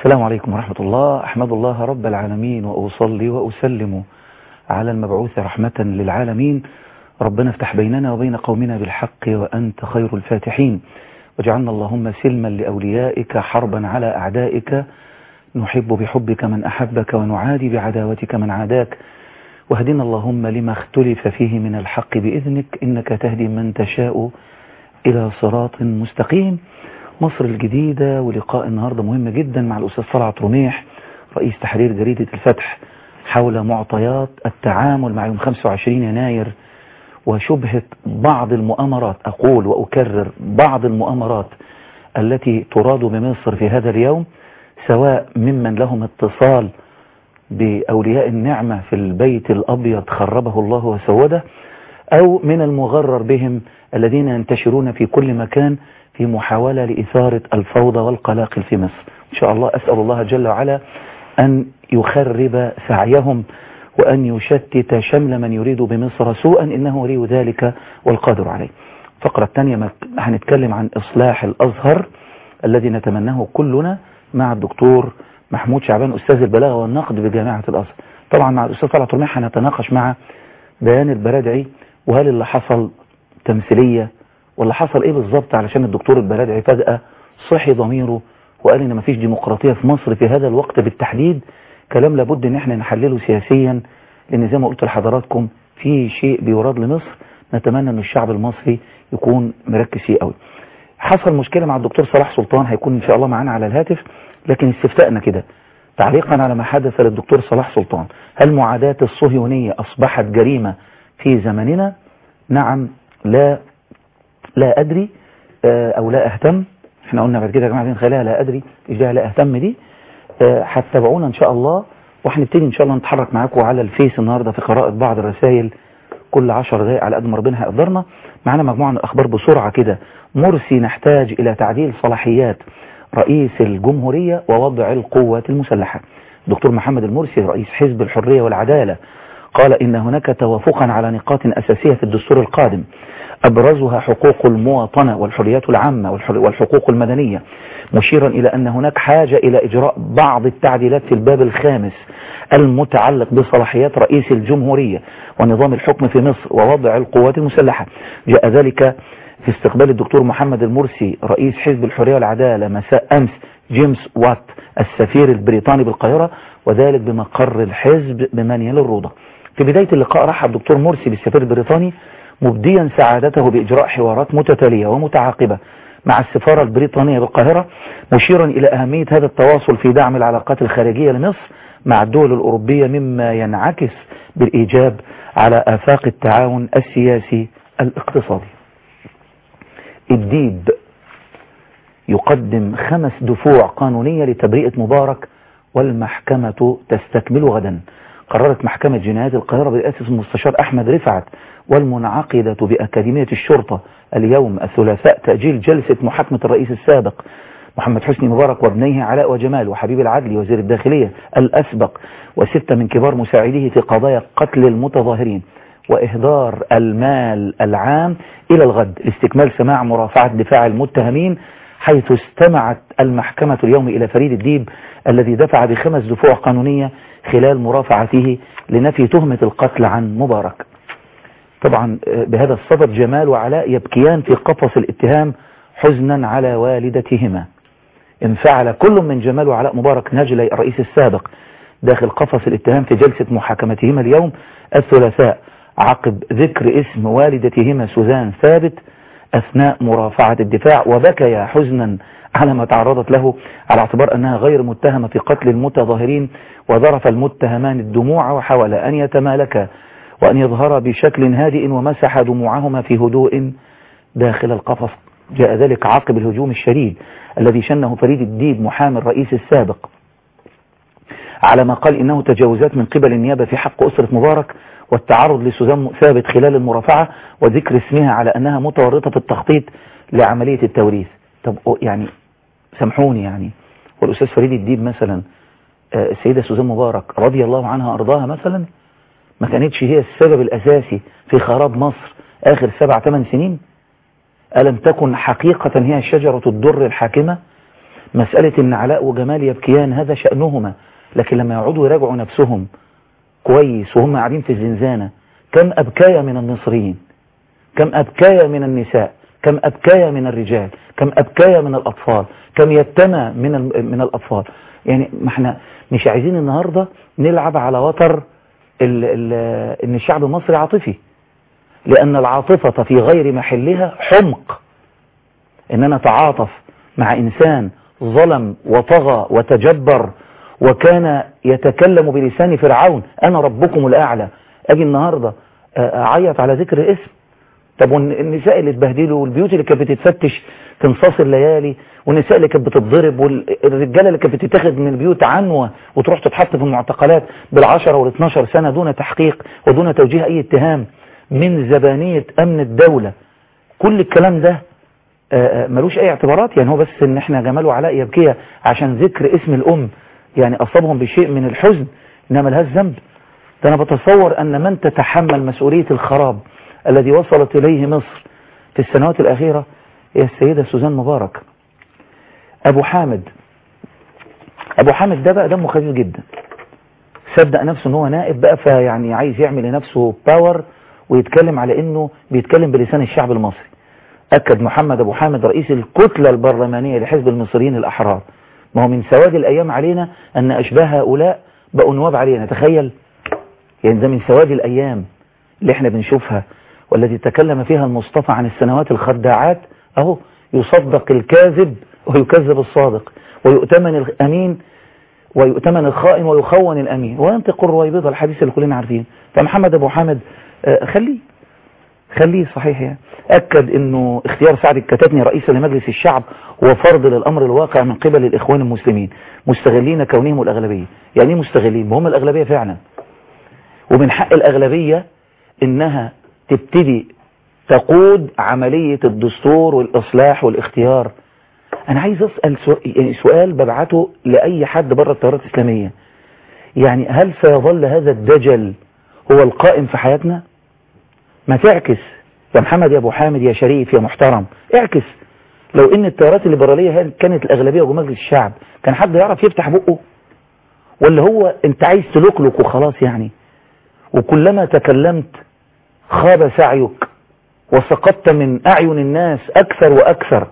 السلام عليكم ورحمة الله أحمد الله رب العالمين وأصلي وأسلم على المبعوث رحمة للعالمين ربنا افتح بيننا وبين قومنا بالحق وأنت خير الفاتحين واجعلنا اللهم سلما لأوليائك حربا على أعدائك نحب بحبك من أحبك ونعادي بعداوتك من عاداك واهدنا اللهم لما اختلف فيه من الحق بإذنك إنك تهدي من تشاء إلى صراط مستقيم مصر الجديدة ولقاء النهاردة مهم جدا مع الأستاذ طلعت رميح رئيس تحرير جريدة الفتح حول معطيات التعامل مع يوم 25 يناير وشبهة بعض المؤامرات أقول وأكرر بعض المؤامرات التي تراد بمصر في هذا اليوم سواء ممن لهم اتصال بأولياء النعمة في البيت الأبيض خربه الله وسوده أو من المغرر بهم الذين ينتشرون في كل مكان في محاولة لإثارة الفوضى والقلاقل في مصر إن شاء الله أسأل الله جل وعلا أن يخرب سعيهم وأن يشتت شمل من يريد بمصر سوءا إنه ولي ذلك والقادر عليه الفقرة الثانية هنتكلم عن إصلاح الأزهر الذي نتمناه كلنا مع الدكتور محمود شعبان أستاذ البلاغة والنقد بجامعة الأزهر طبعا مع الأستاذ طلعت رميح هنتناقش مع بيان البرادعي وهل اللي حصل تمثيلية ولا حصل ايه بالظبط علشان الدكتور البلادعي فجأة صحي ضميره وقال ان مفيش ديمقراطية في مصر في هذا الوقت بالتحديد كلام لابد ان احنا نحلله سياسيا لان زي ما قلت لحضراتكم في شيء بيراد لمصر نتمنى ان الشعب المصري يكون مركز فيه قوي حصل مشكلة مع الدكتور صلاح سلطان هيكون ان شاء الله معانا على الهاتف لكن استفتاءنا كده تعليقا على ما حدث للدكتور صلاح سلطان هل معاداة الصهيونية اصبحت جريمة في زمننا نعم لا لا أدري أو لا أهتم احنا قلنا بعد كده يا جماعة نخليها لا أدري ايش ده لا أهتم دي هتتابعونا إن شاء الله وهنبتدي إن شاء الله نتحرك معاكم على الفيس النهاردة في قراءة بعض الرسائل كل 10 دقائق على قد ما ربنا هيقدرنا معانا مجموعة من الأخبار بسرعة كده مرسي نحتاج إلى تعديل صلاحيات رئيس الجمهورية ووضع القوات المسلحة دكتور محمد المرسي رئيس حزب الحرية والعدالة قال إن هناك توافقا على نقاط أساسية في الدستور القادم أبرزها حقوق المواطنة والحريات العامة والحقوق المدنية مشيرا إلى أن هناك حاجة إلى إجراء بعض التعديلات في الباب الخامس المتعلق بصلاحيات رئيس الجمهورية ونظام الحكم في مصر ووضع القوات المسلحة جاء ذلك في استقبال الدكتور محمد المرسي رئيس حزب الحرية والعدالة مساء أمس جيمس وات السفير البريطاني بالقاهرة وذلك بمقر الحزب بمنيل الروضة في بداية اللقاء رحب الدكتور مرسي بالسفير البريطاني مبديا سعادته بإجراء حوارات متتالية ومتعاقبة مع السفارة البريطانية بالقاهرة مشيرا إلى أهمية هذا التواصل في دعم العلاقات الخارجية لمصر مع الدول الأوروبية مما ينعكس بالإيجاب على آفاق التعاون السياسي الاقتصادي الديب يقدم خمس دفوع قانونية لتبرئة مبارك والمحكمة تستكمل غدا قررت محكمة جنايات القاهرة برئاسة المستشار أحمد رفعت والمنعقدة بأكاديمية الشرطة اليوم الثلاثاء تأجيل جلسة محاكمة الرئيس السابق محمد حسني مبارك وابنيه علاء وجمال وحبيب العدلي وزير الداخلية الأسبق وستة من كبار مساعديه في قضايا قتل المتظاهرين وإهدار المال العام إلى الغد لاستكمال سماع مرافعة دفاع المتهمين حيث استمعت المحكمة اليوم إلى فريد الديب الذي دفع بخمس دفوع قانونية خلال مرافعته لنفي تهمة القتل عن مبارك طبعا بهذا الصدد جمال وعلاء يبكيان في قفص الاتهام حزنا على والدتهما انفعل كل من جمال وعلاء مبارك نجلي الرئيس السابق داخل قفص الاتهام في جلسة محاكمتهما اليوم الثلاثاء عقب ذكر اسم والدتهما سوزان ثابت أثناء مرافعة الدفاع وبكيا حزنا على ما تعرضت له على اعتبار أنها غير متهمة في قتل المتظاهرين وذرف المتهمان الدموع وحاول أن يتمالكا وأن يظهر بشكل هادئ ومسح دموعهما في هدوء داخل القفص جاء ذلك عقب الهجوم الشديد الذي شنه فريد الديب محامي الرئيس السابق على ما قال إنه تجاوزات من قبل النيابة في حق أسرة مبارك والتعرض لسوزان ثابت خلال المرافعة وذكر اسمها على أنها متورطة في التخطيط لعملية التوريث طب يعني سامحوني يعني والأستاذ فريد الديب مثلا السيدة سوزان مبارك رضي الله عنها أرضاها مثلا ما كانتش هي السبب الأساسي في خراب مصر آخر سبع ثمان سنين ألم تكن حقيقة هي شجرة الدر الحاكمة مسألة ان علاء وجمال يبكيان هذا شأنهما لكن لما يقعدوا يراجعوا نفسهم كويس وهم قاعدين في الزنزانة كم أبكايا من المصريين كم أبكايا من النساء كم أبكايا من الرجال كم أبكايا من الأطفال كم يتمى من من الأطفال يعني ما احنا مش عايزين النهاردة نلعب على وتر ال ال ان الشعب المصري عاطفي لأن العاطفة في غير محلها حمق ان انا اتعاطف مع انسان ظلم وطغى وتجبر وكان يتكلم بلسان فرعون انا ربكم الاعلى اجي النهاردة اعيط على ذكر الاسم طب والنساء اللي اتبهدلوا والبيوت اللي كانت بتتفتش في نصاص الليالي والنساء اللي كانت بتتضرب والرجاله اللي كانت بتتاخد من البيوت عنوه وتروح تتحط في المعتقلات بال10 وال12 سنه دون تحقيق ودون توجيه اي اتهام من زبانيه امن الدوله كل الكلام ده ملوش اي اعتبارات يعني هو بس ان احنا جمال وعلاء يبكيها عشان ذكر اسم الام يعني اصابهم بشيء من الحزن انها ملهاش ذنب ده انا بتصور ان من تتحمل مسؤوليه الخراب الذي وصلت إليه مصر في السنوات الأخيرة هي السيدة سوزان مبارك أبو حامد أبو حامد ده بقى دمه خفيف جدا صدق نفسه ان هو نائب بقى فيعني عايز يعمل لنفسه باور ويتكلم على انه بيتكلم بلسان الشعب المصري أكد محمد أبو حامد رئيس الكتلة البرلمانية لحزب المصريين الأحرار ما هو من سواد الأيام علينا أن أشباه هؤلاء بقوا نواب علينا تخيل يعني ده من سواد الأيام اللي احنا بنشوفها والتي تكلم فيها المصطفى عن السنوات الخداعات اهو يصدق الكاذب ويكذب الصادق ويؤتمن الأمين ويؤتمن الخائن ويخون الأمين وينطق الرويبضة الحديث اللي كلنا عارفين فمحمد أبو حامد آه خليه خليه صحيح يعني أكد أنه اختيار سعد الكتاتني رئيسا لمجلس الشعب هو فرض للأمر الواقع من قبل الإخوان المسلمين مستغلين كونهم الأغلبية يعني ايه مستغلين هم الأغلبية فعلا ومن حق الأغلبية إنها تبتدي تقود عملية الدستور والإصلاح والاختيار أنا عايز أسأل سؤال, يعني سؤال ببعته لأي حد بره التيارات الإسلامية يعني هل سيظل هذا الدجل هو القائم في حياتنا ما تعكس يا محمد يا أبو حامد يا شريف يا محترم اعكس لو ان التيارات الليبرالية كانت الأغلبية ومجلس الشعب كان حد يعرف يفتح بقه ولا هو انت عايز تلوكلك وخلاص يعني وكلما تكلمت خاب سعيك وسقطت من أعين الناس أكثر وأكثر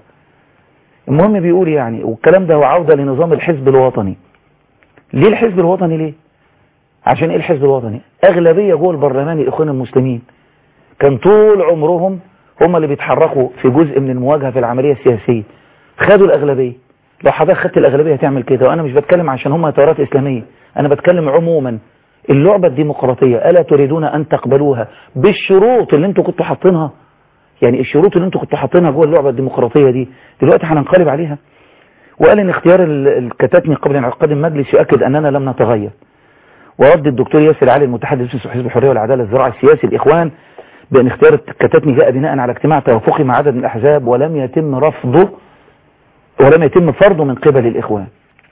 المهم بيقول يعني والكلام ده هو عودة لنظام الحزب الوطني ليه الحزب الوطني ليه عشان ايه الحزب الوطني أغلبية جوه البرلمان الإخوان المسلمين كان طول عمرهم هم اللي بيتحركوا في جزء من المواجهة في العملية السياسية خدوا الأغلبية لو حضرتك خدت الأغلبية هتعمل كده وأنا مش بتكلم عشان هم تيارات إسلامية أنا بتكلم عموما اللعبة الديمقراطية ألا تريدون أن تقبلوها بالشروط اللي انتوا كنتوا حاطينها يعني الشروط اللي انتوا كنتوا حاطينها جوه اللعبة الديمقراطية دي دلوقتي هننقلب عليها وقال ان اختيار الكتاتني قبل انعقاد المجلس يؤكد اننا لم نتغير ورد الدكتور ياسر علي المتحدث باسم حزب الحرية والعدالة الزراعي السياسي الإخوان بأن اختيار الكتاتني جاء بناء على اجتماع توافقي مع عدد من الأحزاب ولم يتم رفضه ولم يتم فرضه من قبل الإخوان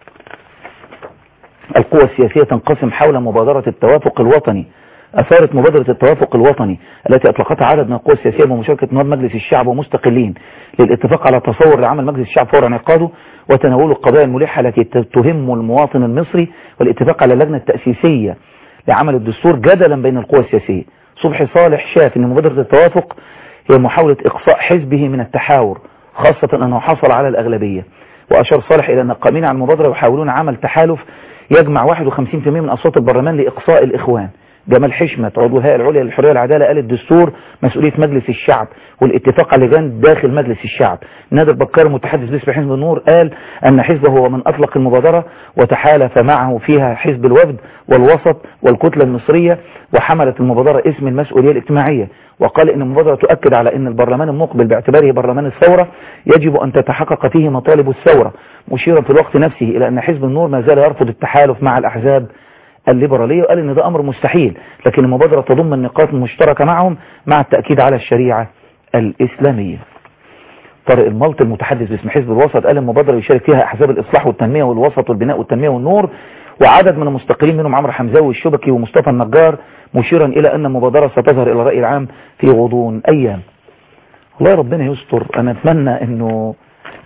القوى السياسية تنقسم حول مبادرة التوافق الوطني أثارت مبادرة التوافق الوطني التي أطلقتها عدد من القوى السياسية بمشاركة نواب مجلس الشعب ومستقلين للاتفاق على تصور لعمل مجلس الشعب فور انعقاده وتناول القضايا الملحة التي تهم المواطن المصري والاتفاق على اللجنة التأسيسية لعمل الدستور جدلا بين القوى السياسية صبحي صالح شاف أن مبادرة التوافق هي محاولة إقصاء حزبه من التحاور خاصة أنه حصل على الأغلبية وأشار صالح إلى أن القائمين على المبادرة يحاولون عمل تحالف يجمع 51% من أصوات البرلمان لإقصاء الإخوان جمال حشمت عضو الهيئة العليا للحرية والعدالة قال الدستور مسؤولية مجلس الشعب والاتفاق على لجان داخل مجلس الشعب نادر بكار المتحدث باسم حزب النور قال أن حزبه هو من أطلق المبادرة وتحالف معه فيها حزب الوفد والوسط والكتلة المصرية وحملت المبادرة اسم المسؤولية الاجتماعية وقال إن المبادرة تؤكد على أن البرلمان المقبل باعتباره برلمان الثورة يجب أن تتحقق فيه مطالب الثورة مشيرا في الوقت نفسه إلى أن حزب النور ما زال يرفض التحالف مع الأحزاب الليبرالية وقال ان ده امر مستحيل لكن المبادرة تضم النقاط المشتركة معهم مع التأكيد على الشريعة الإسلامية طارق الملط المتحدث باسم حزب الوسط قال المبادرة يشارك فيها أحزاب الإصلاح والتنمية والوسط والبناء والتنمية والنور وعدد من المستقلين منهم عمرو حمزاوي والشبكي ومصطفى النجار مشيرا إلى أن المبادرة ستظهر إلى الرأي العام في غضون أيام الله ربنا يستر أنا أتمنى أنه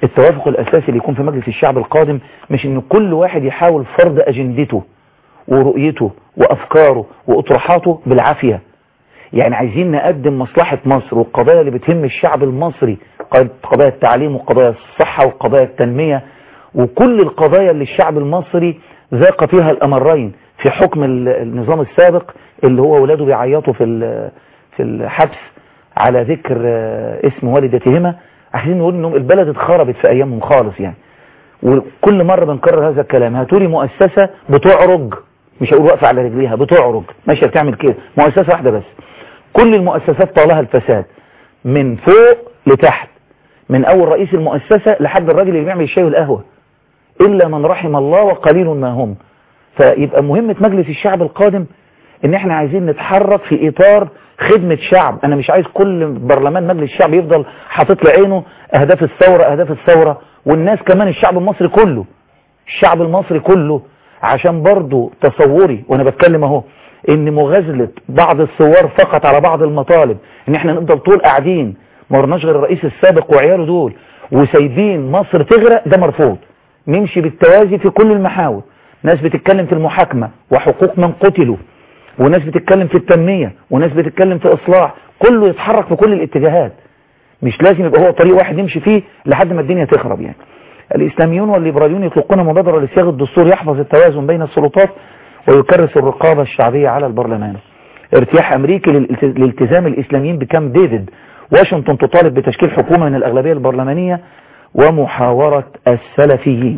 التوافق الأساسي اللي يكون في مجلس الشعب القادم مش ان كل واحد يحاول فرض أجندته ورؤيته وأفكاره وأطروحاته بالعافية يعني عايزين نقدم مصلحة مصر والقضايا اللي بتهم الشعب المصري قضايا التعليم وقضايا الصحة وقضايا التنمية وكل القضايا اللي الشعب المصري ذاق فيها الأمرين في حكم النظام السابق اللي هو ولاده بيعيطوا في في الحبس على ذكر اسم والدتهما عايزين نقول انهم البلد اتخربت في ايامهم خالص يعني وكل مرة بنكرر هذا الكلام هاتولي مؤسسة بتعرج مش هقول واقفة على رجليها بتعرج ماشية بتعمل كده مؤسسة واحدة بس كل المؤسسات طالها الفساد من فوق لتحت من اول رئيس المؤسسة لحد الراجل اللي بيعمل الشاي والقهوة الا من رحم الله وقليل ما هم فيبقى مهمة مجلس الشعب القادم ان احنا عايزين نتحرك في اطار خدمة شعب انا مش عايز كل برلمان مجلس الشعب يفضل حاطط لعينه اهداف الثورة اهداف الثورة والناس كمان الشعب المصري كله الشعب المصري كله عشان برضو تصوري وانا بتكلم اهو ان مغازلة بعض الثوار فقط على بعض المطالب ان احنا نفضل طول قاعدين ما ورناش غير الرئيس السابق وعياله دول وسايبين مصر تغرق ده مرفوض نمشي بالتوازي في كل المحاور ناس بتتكلم في المحاكمة وحقوق من قتلوا وناس بتتكلم في التنمية وناس بتتكلم في إصلاح كله يتحرك في كل الاتجاهات مش لازم يبقى هو طريق واحد يمشي فيه لحد ما الدنيا تخرب يعني الإسلاميون والليبراليون يطلقون مبادرة لصياغة الدستور يحفظ التوازن بين السلطات ويكرس الرقابة الشعبية على البرلمان ارتياح أمريكي لالتزام الإسلاميين بكام ديفيد واشنطن تطالب بتشكيل حكومة من الأغلبية البرلمانية ومحاورة السلفيين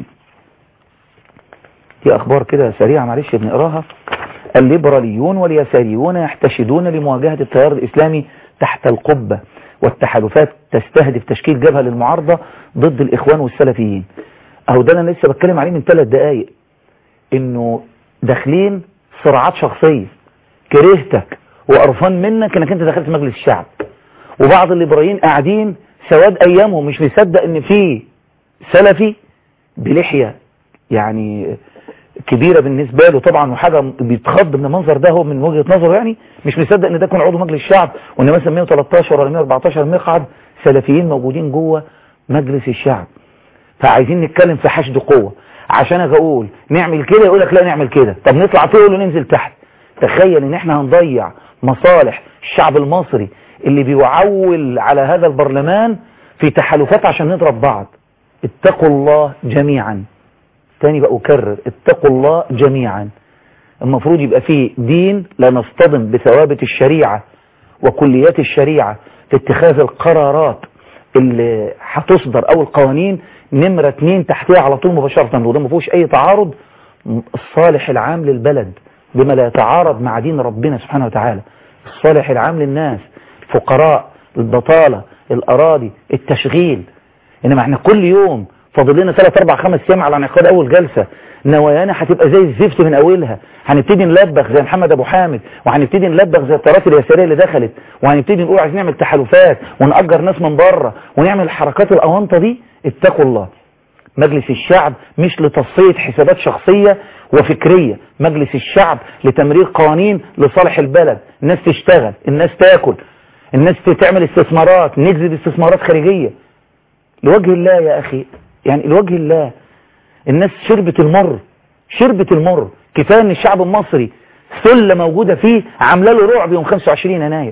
دي أخبار كده سريعة معلش بنقراها الليبراليون واليساريون يحتشدون لمواجهة التيار الإسلامي تحت القبة والتحالفات تستهدف تشكيل جبهة للمعارضة ضد الإخوان والسلفيين أهو ده أنا لسه بتكلم عليه من ثلاث دقايق إنه داخلين صراعات شخصية كرهتك وقرفان منك إنك أنت دخلت مجلس الشعب وبعض الليبراليين قاعدين سواد أيامهم مش مصدق إن في سلفي بلحية يعني كبيرة بالنسبة له طبعا وحاجة بيتخض من المنظر ده هو من وجهة نظره يعني مش مصدق ان ده يكون عضو مجلس الشعب وان مثلا 113 ولا 114 مقعد سلفيين موجودين جوه مجلس الشعب فعايزين نتكلم في حشد قوة عشان اجي اقول نعمل كده يقول لك لا نعمل كده طب نطلع فوق ولا ننزل تحت تخيل ان احنا هنضيع مصالح الشعب المصري اللي بيعول على هذا البرلمان في تحالفات عشان نضرب بعض اتقوا الله جميعا تاني بقى أكرر اتقوا الله جميعا المفروض يبقى فيه دين لا نصطدم بثوابت الشريعة وكليات الشريعة في اتخاذ القرارات اللي هتصدر او القوانين نمرة اتنين تحتها على طول مباشرة وده ما فيهوش اي تعارض الصالح العام للبلد بما لا يتعارض مع دين ربنا سبحانه وتعالى الصالح العام للناس الفقراء البطالة الأراضي التشغيل إنما احنا كل يوم فاضل لنا 3 4 5 ايام على انعقاد اول جلسه نوايانا هتبقى زي الزفت من اولها هنبتدي نلبخ زي محمد ابو حامد وهنبتدي نلبخ زي الطرات اليساريه اللي دخلت وهنبتدي نقول عايزين نعمل تحالفات ونأجر ناس من بره ونعمل الحركات الاونطه دي اتقوا الله مجلس الشعب مش لتصفيه حسابات شخصيه وفكريه مجلس الشعب لتمرير قوانين لصالح البلد الناس تشتغل الناس تاكل الناس تعمل استثمارات نجذب استثمارات خارجيه لوجه الله يا اخي يعني لوجه الله الناس شربت المر شربت المر كفايه ان الشعب المصري سله موجوده فيه عامله له رعب يوم 25 يناير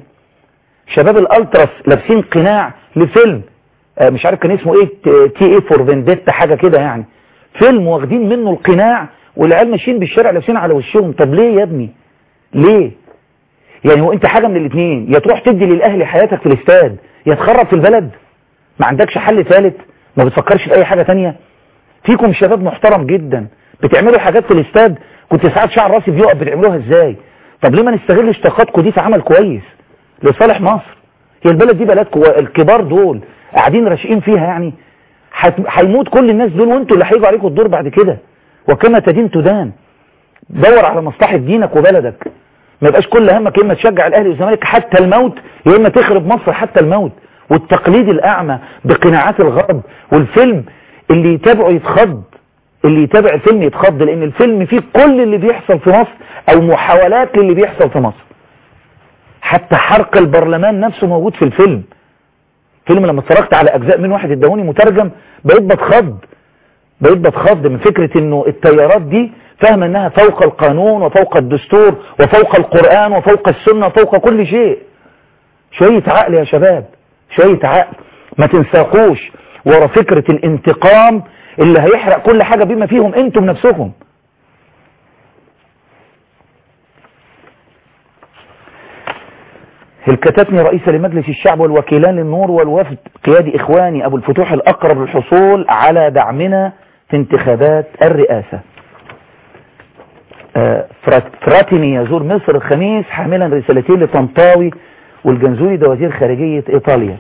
شباب الالتراس لابسين قناع لفيلم آه مش عارف كان اسمه ايه تي ايه فور فينديتا حاجه كده يعني فيلم واخدين منه القناع والعيال ماشيين بالشارع لابسين على وشهم طب ليه يا ابني ليه يعني هو انت حاجه من الاثنين يا تروح تدي للاهلي حياتك في الاستاد يا تخرب في البلد ما عندكش حل ثالث ما بتفكرش في اي حاجة تانية فيكم شباب محترم جدا بتعملوا حاجات في الاستاد كنت ساعات شعر راسي بيقف بتعملوها ازاي طب ليه ما نستغلش طاقاتكم دي في عمل كويس لصالح مصر هي البلد دي بلدكم الكبار دول قاعدين راشقين فيها يعني هيموت كل الناس دول وانتوا اللي هيجوا عليكم الدور بعد كده وكما تدين تدان دور على مصلحة دينك وبلدك ما يبقاش كل همك يا اما تشجع الاهلي والزمالك حتى الموت يا اما تخرب مصر حتى الموت والتقليد الأعمى بقناعات الغرب والفيلم اللي يتابعه يتخض اللي يتابع الفيلم يتخض لأن الفيلم فيه كل اللي بيحصل في مصر أو محاولات للي بيحصل في مصر حتى حرق البرلمان نفسه موجود في الفيلم فيلم لما اتفرجت على اجزاء من واحد اداهوني مترجم بقيت بتخض بقيت بتخض من فكرة انه التيارات دي فاهمة انها فوق القانون وفوق الدستور وفوق القرآن وفوق السنة وفوق كل شيء شوية عقل يا شباب شوية عقل ما تنساقوش ورا فكرة الانتقام اللي هيحرق كل حاجة بما فيهم انتم نفسكم الكتتني رئيسة لمجلس الشعب والوكيلان للنور والوفد قيادي إخواني أبو الفتوح الأقرب للحصول على دعمنا في انتخابات الرئاسة فراتيني يزور مصر الخميس حاملا رسالتين لطنطاوي والجنزوري ده وزير خارجية إيطاليا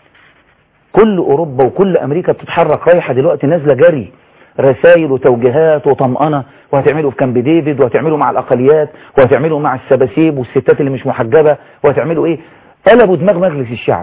كل أوروبا وكل أمريكا بتتحرك رايحة دلوقتي نازلة جري رسائل وتوجيهات وطمأنة وهتعملوا في كامب ديفيد وهتعملوا مع الأقليات وهتعملوا مع السباسيب والستات اللي مش محجبة وهتعملوا إيه قلبوا دماغ مجلس الشعب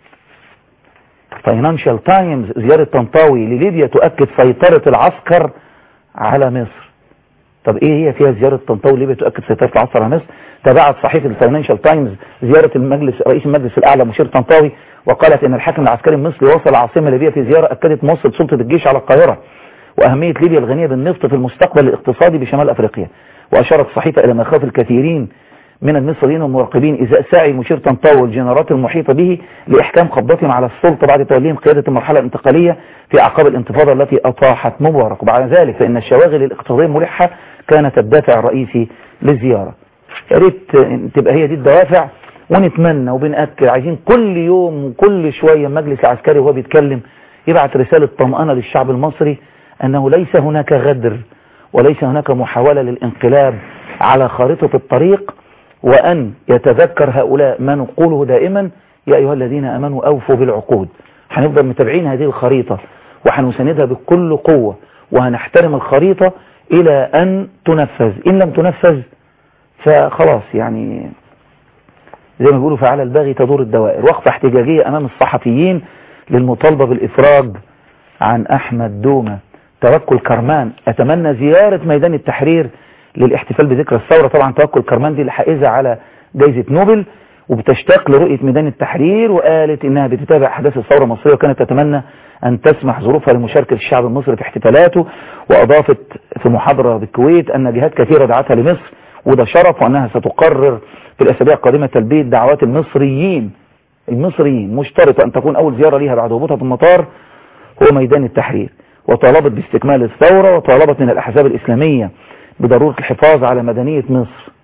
فاينانشال تايمز زيارة طنطاوي لليبيا تؤكد سيطرة العسكر على مصر طب ايه هي فيها زيارة طنطاوي ليبيا تؤكد سيطرة العسكر على مصر تابعت صحيفة الفاينانشال تايمز زيارة المجلس رئيس المجلس الأعلى مشير طنطاوي وقالت ان الحاكم العسكري المصري وصل العاصمة ليبيا في زيارة أكدت موصل سلطة الجيش على القاهرة وأهمية ليبيا الغنية بالنفط في المستقبل الاقتصادي بشمال أفريقيا وأشارت الصحيفة إلى مخاوف الكثيرين من المصريين والمراقبين إزاء ساعي مشير طنطاوي والجنرات المحيطة به لإحكام قبضتهم على السلطة بعد توليهم قيادة المرحلة الانتقالية في أعقاب الانتفاضة التي أطاحت مبارك وبعد ذلك فإن الشواغل الاقتصادية الملحة كانت الدافع الرئيسي للزيارة يا ريت تبقى هي دي الدوافع ونتمنى وبنأكد عايزين كل يوم وكل شوية مجلس العسكري وهو بيتكلم يبعت رسالة طمأنة للشعب المصري أنه ليس هناك غدر وليس هناك محاولة للانقلاب على خارطة الطريق وأن يتذكر هؤلاء ما نقوله دائما يا أيها الذين أمنوا أوفوا بالعقود هنفضل متابعين هذه الخريطة وهنساندها بكل قوة وهنحترم الخريطة إلى أن تنفذ إن لم تنفذ فخلاص يعني زي ما بيقولوا فعلى الباغي تدور الدوائر وقفة احتجاجية أمام الصحفيين للمطالبة بالإفراج عن أحمد دومة توكل كرمان أتمنى زيارة ميدان التحرير للاحتفال بذكرى الثورة طبعا توكل كرمان دي اللي حائزة على جائزة نوبل وبتشتاق لرؤية ميدان التحرير وقالت إنها بتتابع أحداث الثورة المصرية وكانت تتمنى أن تسمح ظروفها لمشاركة الشعب المصري في احتفالاته وأضافت في محاضرة بالكويت أن جهات كثيرة دعتها لمصر وده شرف وأنها ستقرر في الأسابيع القادمة تلبية دعوات المصريين المصريين مشترطة أن تكون أول زيارة ليها بعد هبوطها في المطار هو ميدان التحرير وطالبت باستكمال الثورة وطالبت من الأحزاب الإسلامية بضرورة الحفاظ على مدنية مصر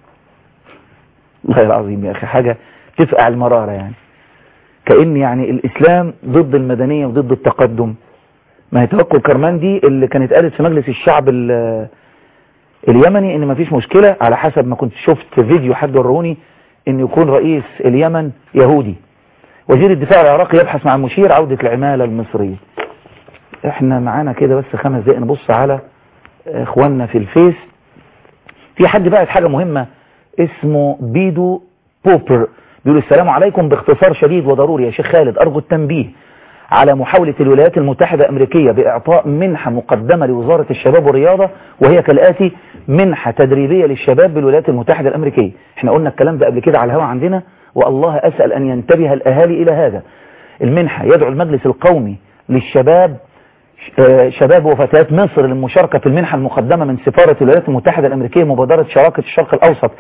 الله العظيم يا أخي حاجة تفقع المرارة يعني كأن يعني الإسلام ضد المدنية وضد التقدم ما هي توكل كرمان دي اللي كانت قالت في مجلس الشعب اليمني ان ما فيش مشكلة على حسب ما كنت شفت فيديو حد وروني ان يكون رئيس اليمن يهودي وزير الدفاع العراقي يبحث مع المشير عودة العمالة المصرية احنا معانا كده بس خمس دقائق نبص على اخواننا في الفيس في حد بقى حاجة مهمة اسمه بيدو بوبر بيقول السلام عليكم باختصار شديد وضروري يا شيخ خالد ارجو التنبيه على محاولة الولايات المتحدة الأمريكية بإعطاء منحة مقدمة لوزارة الشباب والرياضة وهي كالآتي منحة تدريبية للشباب بالولايات المتحدة الأمريكية احنا قلنا الكلام ده قبل كده على الهواء عندنا والله أسأل أن ينتبه الأهالي إلى هذا المنحة يدعو المجلس القومي للشباب شباب وفتيات مصر للمشاركة في المنحة المقدمة من سفارة الولايات المتحدة الأمريكية مبادرة شراكة الشرق الأوسط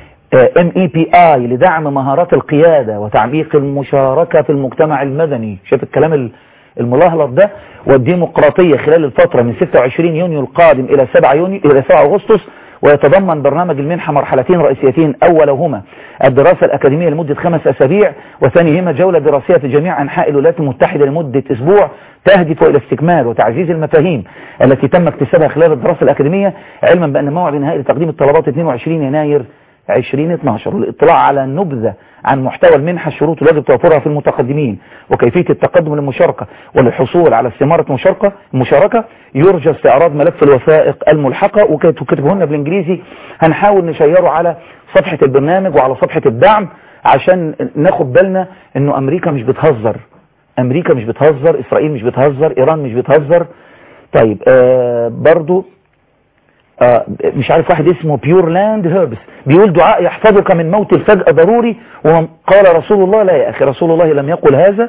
MEPI لدعم مهارات القيادة وتعميق المشاركة في المجتمع المدني شايف الكلام الملاهلط ده والديمقراطية خلال الفترة من 26 يونيو القادم إلى 7 يونيو إلى 7 أغسطس ويتضمن برنامج المنحة مرحلتين رئيسيتين أولهما الدراسة الأكاديمية لمدة خمس أسابيع وثانيهما جولة دراسية في جميع أنحاء الولايات المتحدة لمدة أسبوع تهدف إلى استكمال وتعزيز المفاهيم التي تم اكتسابها خلال الدراسة الأكاديمية علما بأن موعد نهائي لتقديم الطلبات 22 يناير 2012 والاطلاع على نبذة عن محتوى المنحة الشروط الواجب توفرها في المتقدمين وكيفية التقدم للمشاركة وللحصول على استمارة مشاركة المشاركة يرجى استعراض ملف الوثائق الملحقة وكتبهن بالانجليزي هنحاول نشيره على صفحة البرنامج وعلى صفحة الدعم عشان ناخد بالنا انه امريكا مش بتهزر امريكا مش بتهزر اسرائيل مش بتهزر ايران مش بتهزر طيب آه برضو آه مش عارف واحد اسمه بيور لاند هيربس بيقول دعاء يحفظك من موت الفجأة ضروري وقال رسول الله لا يا أخي رسول الله لم يقل هذا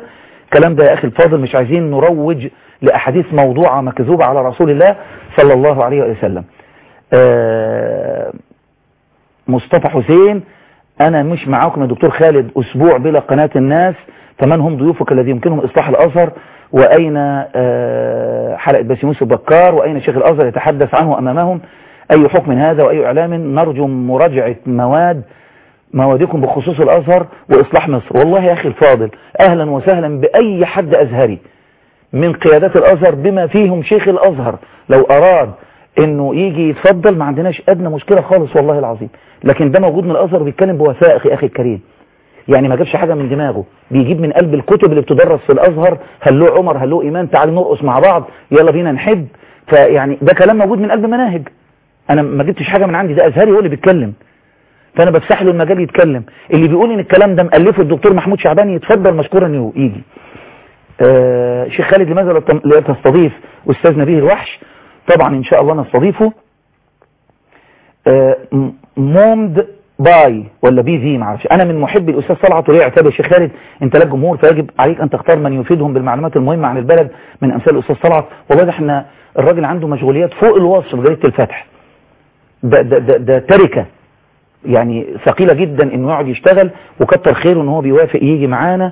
الكلام ده يا أخي الفاضل مش عايزين نروج لأحاديث موضوعة مكذوبة على رسول الله صلى الله عليه وسلم آه مصطفى حسين أنا مش معاكم يا دكتور خالد أسبوع بلا قناة الناس فمن هم ضيوفك الذي يمكنهم إصلاح الأزهر وأين آه حلقة باسيموس البكار وأين شيخ الأزهر يتحدث عنه أمامهم أي حكم هذا وأي إعلام نرجو مراجعة مواد موادكم بخصوص الأزهر وإصلاح مصر والله يا أخي الفاضل أهلا وسهلا بأي حد أزهري من قيادات الأزهر بما فيهم شيخ الأزهر لو أراد انه يجي يتفضل ما عندناش ادنى مشكلة خالص والله العظيم لكن ده موجود من الازهر بيتكلم بوثائق يا اخي الكريم يعني ما جابش حاجة من دماغه بيجيب من قلب الكتب اللي بتدرس في الازهر هلو عمر هلو ايمان تعال نرقص مع بعض يلا بينا نحب فيعني ده كلام موجود من قلب مناهج انا ما جبتش حاجة من عندي ده ازهري هو اللي بيتكلم فانا بفسح له المجال يتكلم اللي بيقول ان الكلام ده مؤلفه الدكتور محمود شعبان يتفضل مشكورا انه يجي آه شيخ خالد لماذا لا تستضيف استاذ نبيه الوحش طبعا ان شاء الله نستضيفه آه مومد باي ولا بي في معرفش انا من محبي الاستاذ طلعت وليه اعتاب يا شيخ خالد انت لك جمهور فيجب عليك ان تختار من يفيدهم بالمعلومات المهمه عن البلد من امثال الاستاذ طلعت والله ده احنا الراجل عنده مشغوليات فوق الوصف في جريده الفتح ده ده ده, ده تركه يعني ثقيله جدا انه يقعد يشتغل وكتر خيره ان هو بيوافق يجي معانا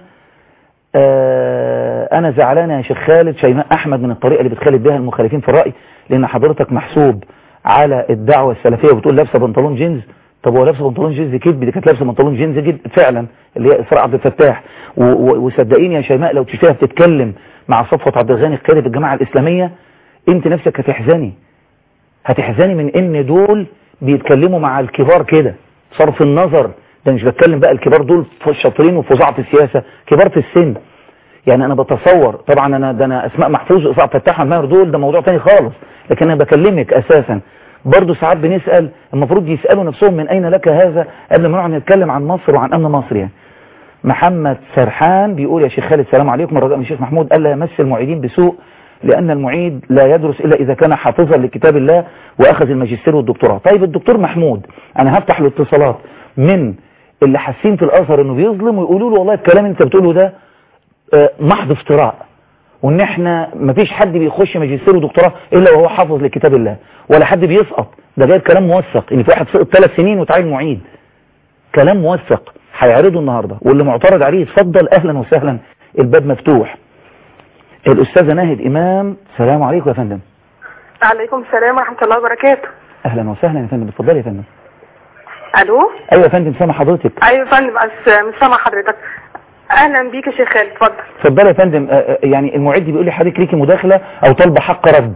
آه انا زعلان يا شيخ خالد شيماء احمد من الطريقه اللي بتخالف بها المخالفين في الراي لان حضرتك محسوب على الدعوه السلفيه وبتقول لابسه بنطلون جينز طب هو لابسه بنطلون جينز كده دي كانت لابسه بنطلون جينز جد فعلا اللي هي اسراء عبد الفتاح وصدقيني يا شيماء لو تشوفيها بتتكلم مع صفوه عبد الغني القيادي في الجماعه الاسلاميه انت نفسك هتحزني هتحزني من ان دول بيتكلموا مع الكبار كده صرف النظر ده مش بتكلم بقى الكبار دول شاطرين وفظاع في السياسه كبار في السن يعني انا بتصور طبعا انا ده انا اسماء محفوظ واسماء فتاح عمار دول ده موضوع تاني خالص لكن انا بكلمك اساسا برضه ساعات بنسال المفروض يسالوا نفسهم من اين لك هذا قبل ما نقعد نتكلم عن مصر وعن امن مصر يعني محمد سرحان بيقول يا شيخ خالد السلام عليكم الرجاء من الشيخ محمود الا يمس المعيدين بسوء لان المعيد لا يدرس الا اذا كان حافظا لكتاب الله واخذ الماجستير والدكتوراه طيب الدكتور محمود انا هفتح له اتصالات من اللي حاسين في الازهر انه بيظلم ويقولوا له والله الكلام انت بتقوله ده محض افتراء وان احنا مفيش حد بيخش ماجستير ودكتوراه الا وهو حافظ لكتاب الله ولا حد بيسقط ده جايب كلام موثق ان في واحد سقط ثلاث سنين وتعين معيد كلام موثق هيعرضه النهارده واللي معترض عليه يتفضل اهلا وسهلا الباب مفتوح الاستاذه ناهد امام السلام عليكم يا فندم عليكم السلام ورحمه الله وبركاته اهلا وسهلا يا فندم اتفضلي يا فندم الو ايوه يا فندم سامع حضرتك ايوه يا فندم بس مش سامع حضرتك اهلا بيك يا شيخ خالد اتفضل اتفضلي يا فندم يعني المعد بيقول لي حضرتك ليكي مداخله او طالبه حق رد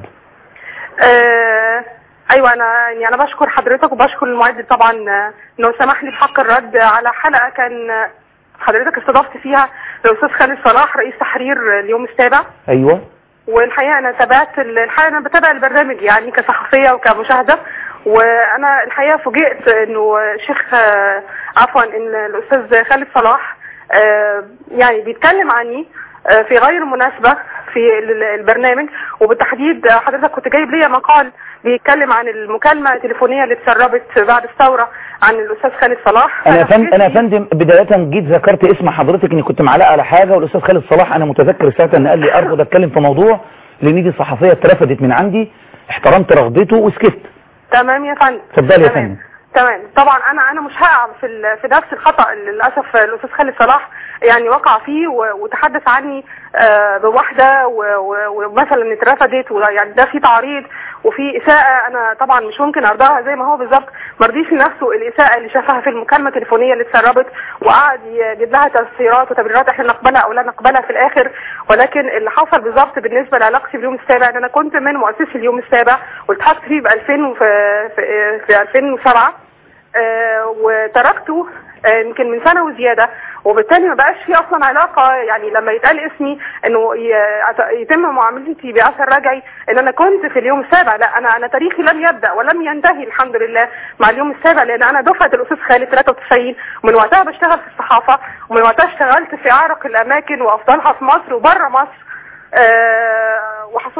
آه ايوه انا يعني انا بشكر حضرتك وبشكر المعد طبعا انه سمح لي بحق الرد على حلقه كان حضرتك استضفت فيها الاستاذ خالد صلاح رئيس تحرير اليوم السابع ايوه والحقيقه انا تابعت الحقيقه انا بتابع البرنامج يعني كصحفيه وكمشاهده وانا الحقيقه فوجئت انه شيخ عفوا ان الاستاذ خالد صلاح يعني بيتكلم عني في غير مناسبة في البرنامج وبالتحديد حضرتك كنت جايب لي مقال بيتكلم عن المكالمة التليفونية اللي اتسربت بعد الثورة عن الأستاذ خالد صلاح أنا فندم أنا فندم بداية جيت ذكرت اسم حضرتك إني كنت معلقة على حاجة والأستاذ خالد صلاح أنا متذكر ساعتها إن قال لي أرفض أتكلم في موضوع لأن دي صحفية اترفضت من عندي احترمت رغبته وسكت تمام يا فندم اتفضلي يا فندم تمام طبعا انا انا مش هقع في في نفس الخطا اللي للاسف الاستاذ خالد صلاح يعني وقع فيه وتحدث عني بواحده ومثلا اترفضت ويعني ده في تعريض وفي اساءه انا طبعا مش ممكن ارضاها زي ما هو بالظبط ما رضيش لنفسه الاساءه اللي شافها في المكالمه التليفونيه اللي اتسربت وقعد يجيب لها تفسيرات وتبريرات احنا نقبلها او لا نقبلها في الاخر ولكن اللي حصل بالظبط بالنسبه لعلاقتي باليوم السابع ان انا كنت من مؤسسي اليوم السابع والتحقت فيه ب 2000 في, في, في 2007 آه وتركته يمكن من سنه وزياده وبالتالي ما بقاش في اصلا علاقه يعني لما يتقال اسمي انه يتم معاملتي باثر رجعي ان انا كنت في اليوم السابع لا انا انا تاريخي لم يبدا ولم ينتهي الحمد لله مع اليوم السابع لان انا دفعه الاستاذ خالد 93 ومن وقتها بشتغل في الصحافه ومن وقتها اشتغلت في اعرق الاماكن وافضلها في مصر وبره مصر أه وحصلت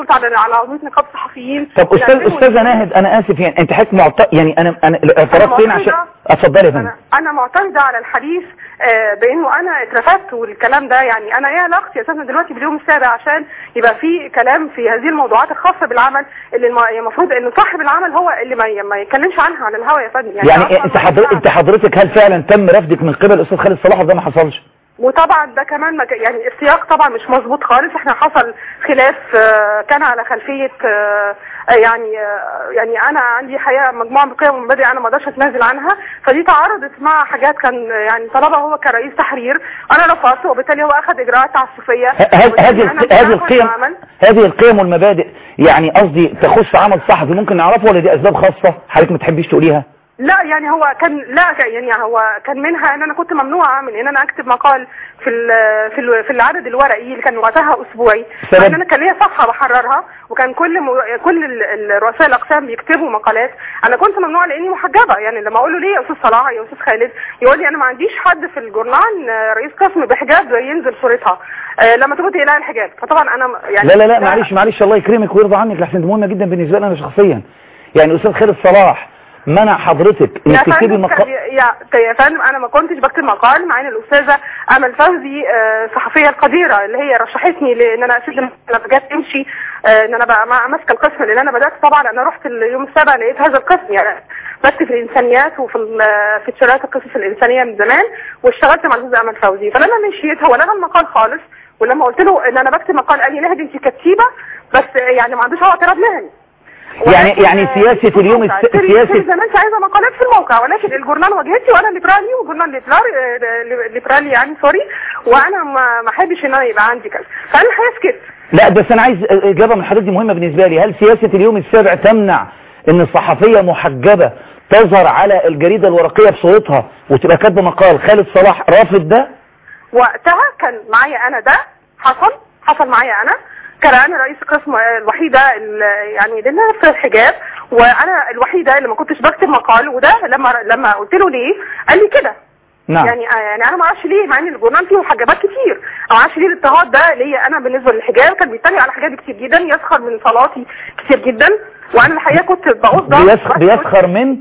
بنشرط على على عضويه نقابه الصحفيين طب استاذ بنقدمه استاذه ناهد انا اسف يعني انت حضرتك معت... يعني انا انا الاعتراف فين عشان اتفضلي يا فندم انا انا معترضه على الحديث آه، بانه انا اترفدت والكلام ده يعني انا ايه علاقتي اساسا دلوقتي باليوم السابع عشان يبقى في كلام في هذه الموضوعات الخاصه بالعمل اللي الم- المفروض ان صاحب العمل هو اللي ما ي- ما يتكلمش عنها على الهوا يا فندم يعني أصلاً انت ما حضر... ينفعش. انت حضرتك هل فعلا تم رفضك من قبل الاستاذ خالد صلاح ولا ده ما حصلش وطبعا ده كمان مك... يعني السياق طبعا مش مظبوط خالص احنا حصل خلاف آه، كان على خلفيه آه، آه، يعني آه، يعني انا عندي حقيقه مجموعه من القيم والمبادئ انا ما اقدرش اتنازل عنها فدي تعارضت مع حاجات كان آه، يعني طلبها هو كرئيس تحرير انا رفضت وبالتالي هو اخذ اجراءات تعسفيه ه- هذه وبالتالي هذه أنا الق- هذه مش هاخد القيم العمل. هذه القيم والمبادئ يعني قصدي تخص عمل صحفي ممكن نعرفه ولا دي اسباب خاصه حضرتك ما تحبيش تقوليها لا يعني هو كان لا يعني هو كان منها ان انا كنت ممنوعه من ان انا اكتب مقال في ال في ال في العدد الورقي اللي كان وقتها اسبوعي سبب؟ لان انا كان ليا صفحه بحررها وكان كل م... كل ال- ال- رؤساء الاقسام بيكتبوا مقالات انا كنت ممنوعه لاني محجبه يعني لما اقول له ليه يا استاذ صلاح يا استاذ خالد يقول لي انا ما عنديش حد في الجورنال آه، رئيس قسم بحجاب ينزل صورتها آه، لما تبقى تقلع الحجاب فطبعا انا يعني لا لا لا معلش معلش الله يكرمك ويرضى عنك لحسن دي مهمه جدا بالنسبه لي انا شخصيا يعني الاستاذ خالد صلاح منع حضرتك يا انك تكتبي فندم مقال يا يا فندم انا ما كنتش بكتب مقال مع ان الاستاذه امل فوزي آه، الصحفيه القديره اللي هي رشحتني لان انا اسد لما جت تمشي آه، ان انا بقى مع- ماسكه القسم لان انا بدات طبعا انا رحت اليوم السابع لقيت هذا القسم يعني بكتب الانسانيات وفي ال- في تشيرات القصص الانسانيه من زمان واشتغلت مع الاستاذه امل فوزي فلما مشيت هو لغى المقال خالص ولما قلت له ان انا بكتب مقال قال لي نهد انت كتيبه بس يعني ما عندوش هو اعتراض مهني يعني ولكن، يعني آه، سياسه في اليوم الموقع. الس- تري- سياسه تري زي ما انت عايزه مقالات في الموقع ولكن الجورنال واجهتي وانا ليبرالي وجورنال ليبرالي آه، ليبرالي يعني سوري وانا ما ما احبش ان انا يبقى عندي كذا فانا الحقيقه سكت لا بس انا عايز اجابه من حضرتك دي مهمه بالنسبه لي هل سياسه اليوم السابع تمنع ان الصحفيه محجبه تظهر على الجريده الورقيه بصورتها وتبقى كاتبه مقال خالد صلاح رافض ده وقتها كان معايا انا ده حصل حصل معايا انا كان انا رئيس القسم الوحيده ال- يعني اللي في الحجاب وانا الوحيده اللي ما كنتش بكتب مقال وده لما لما قلت له ليه قال لي كده نعم يعني يعني انا ما اعرفش ليه مع ان الجورنال فيه محجبات كتير أنا ما اعرفش ليه الاضطهاد ده ليا انا بالنسبه للحجاب كان بيتريق على حجابي كتير جدا يسخر من صلاتي كتير جدا وانا الحقيقه كنت بقصد بيسخ... بيسخر من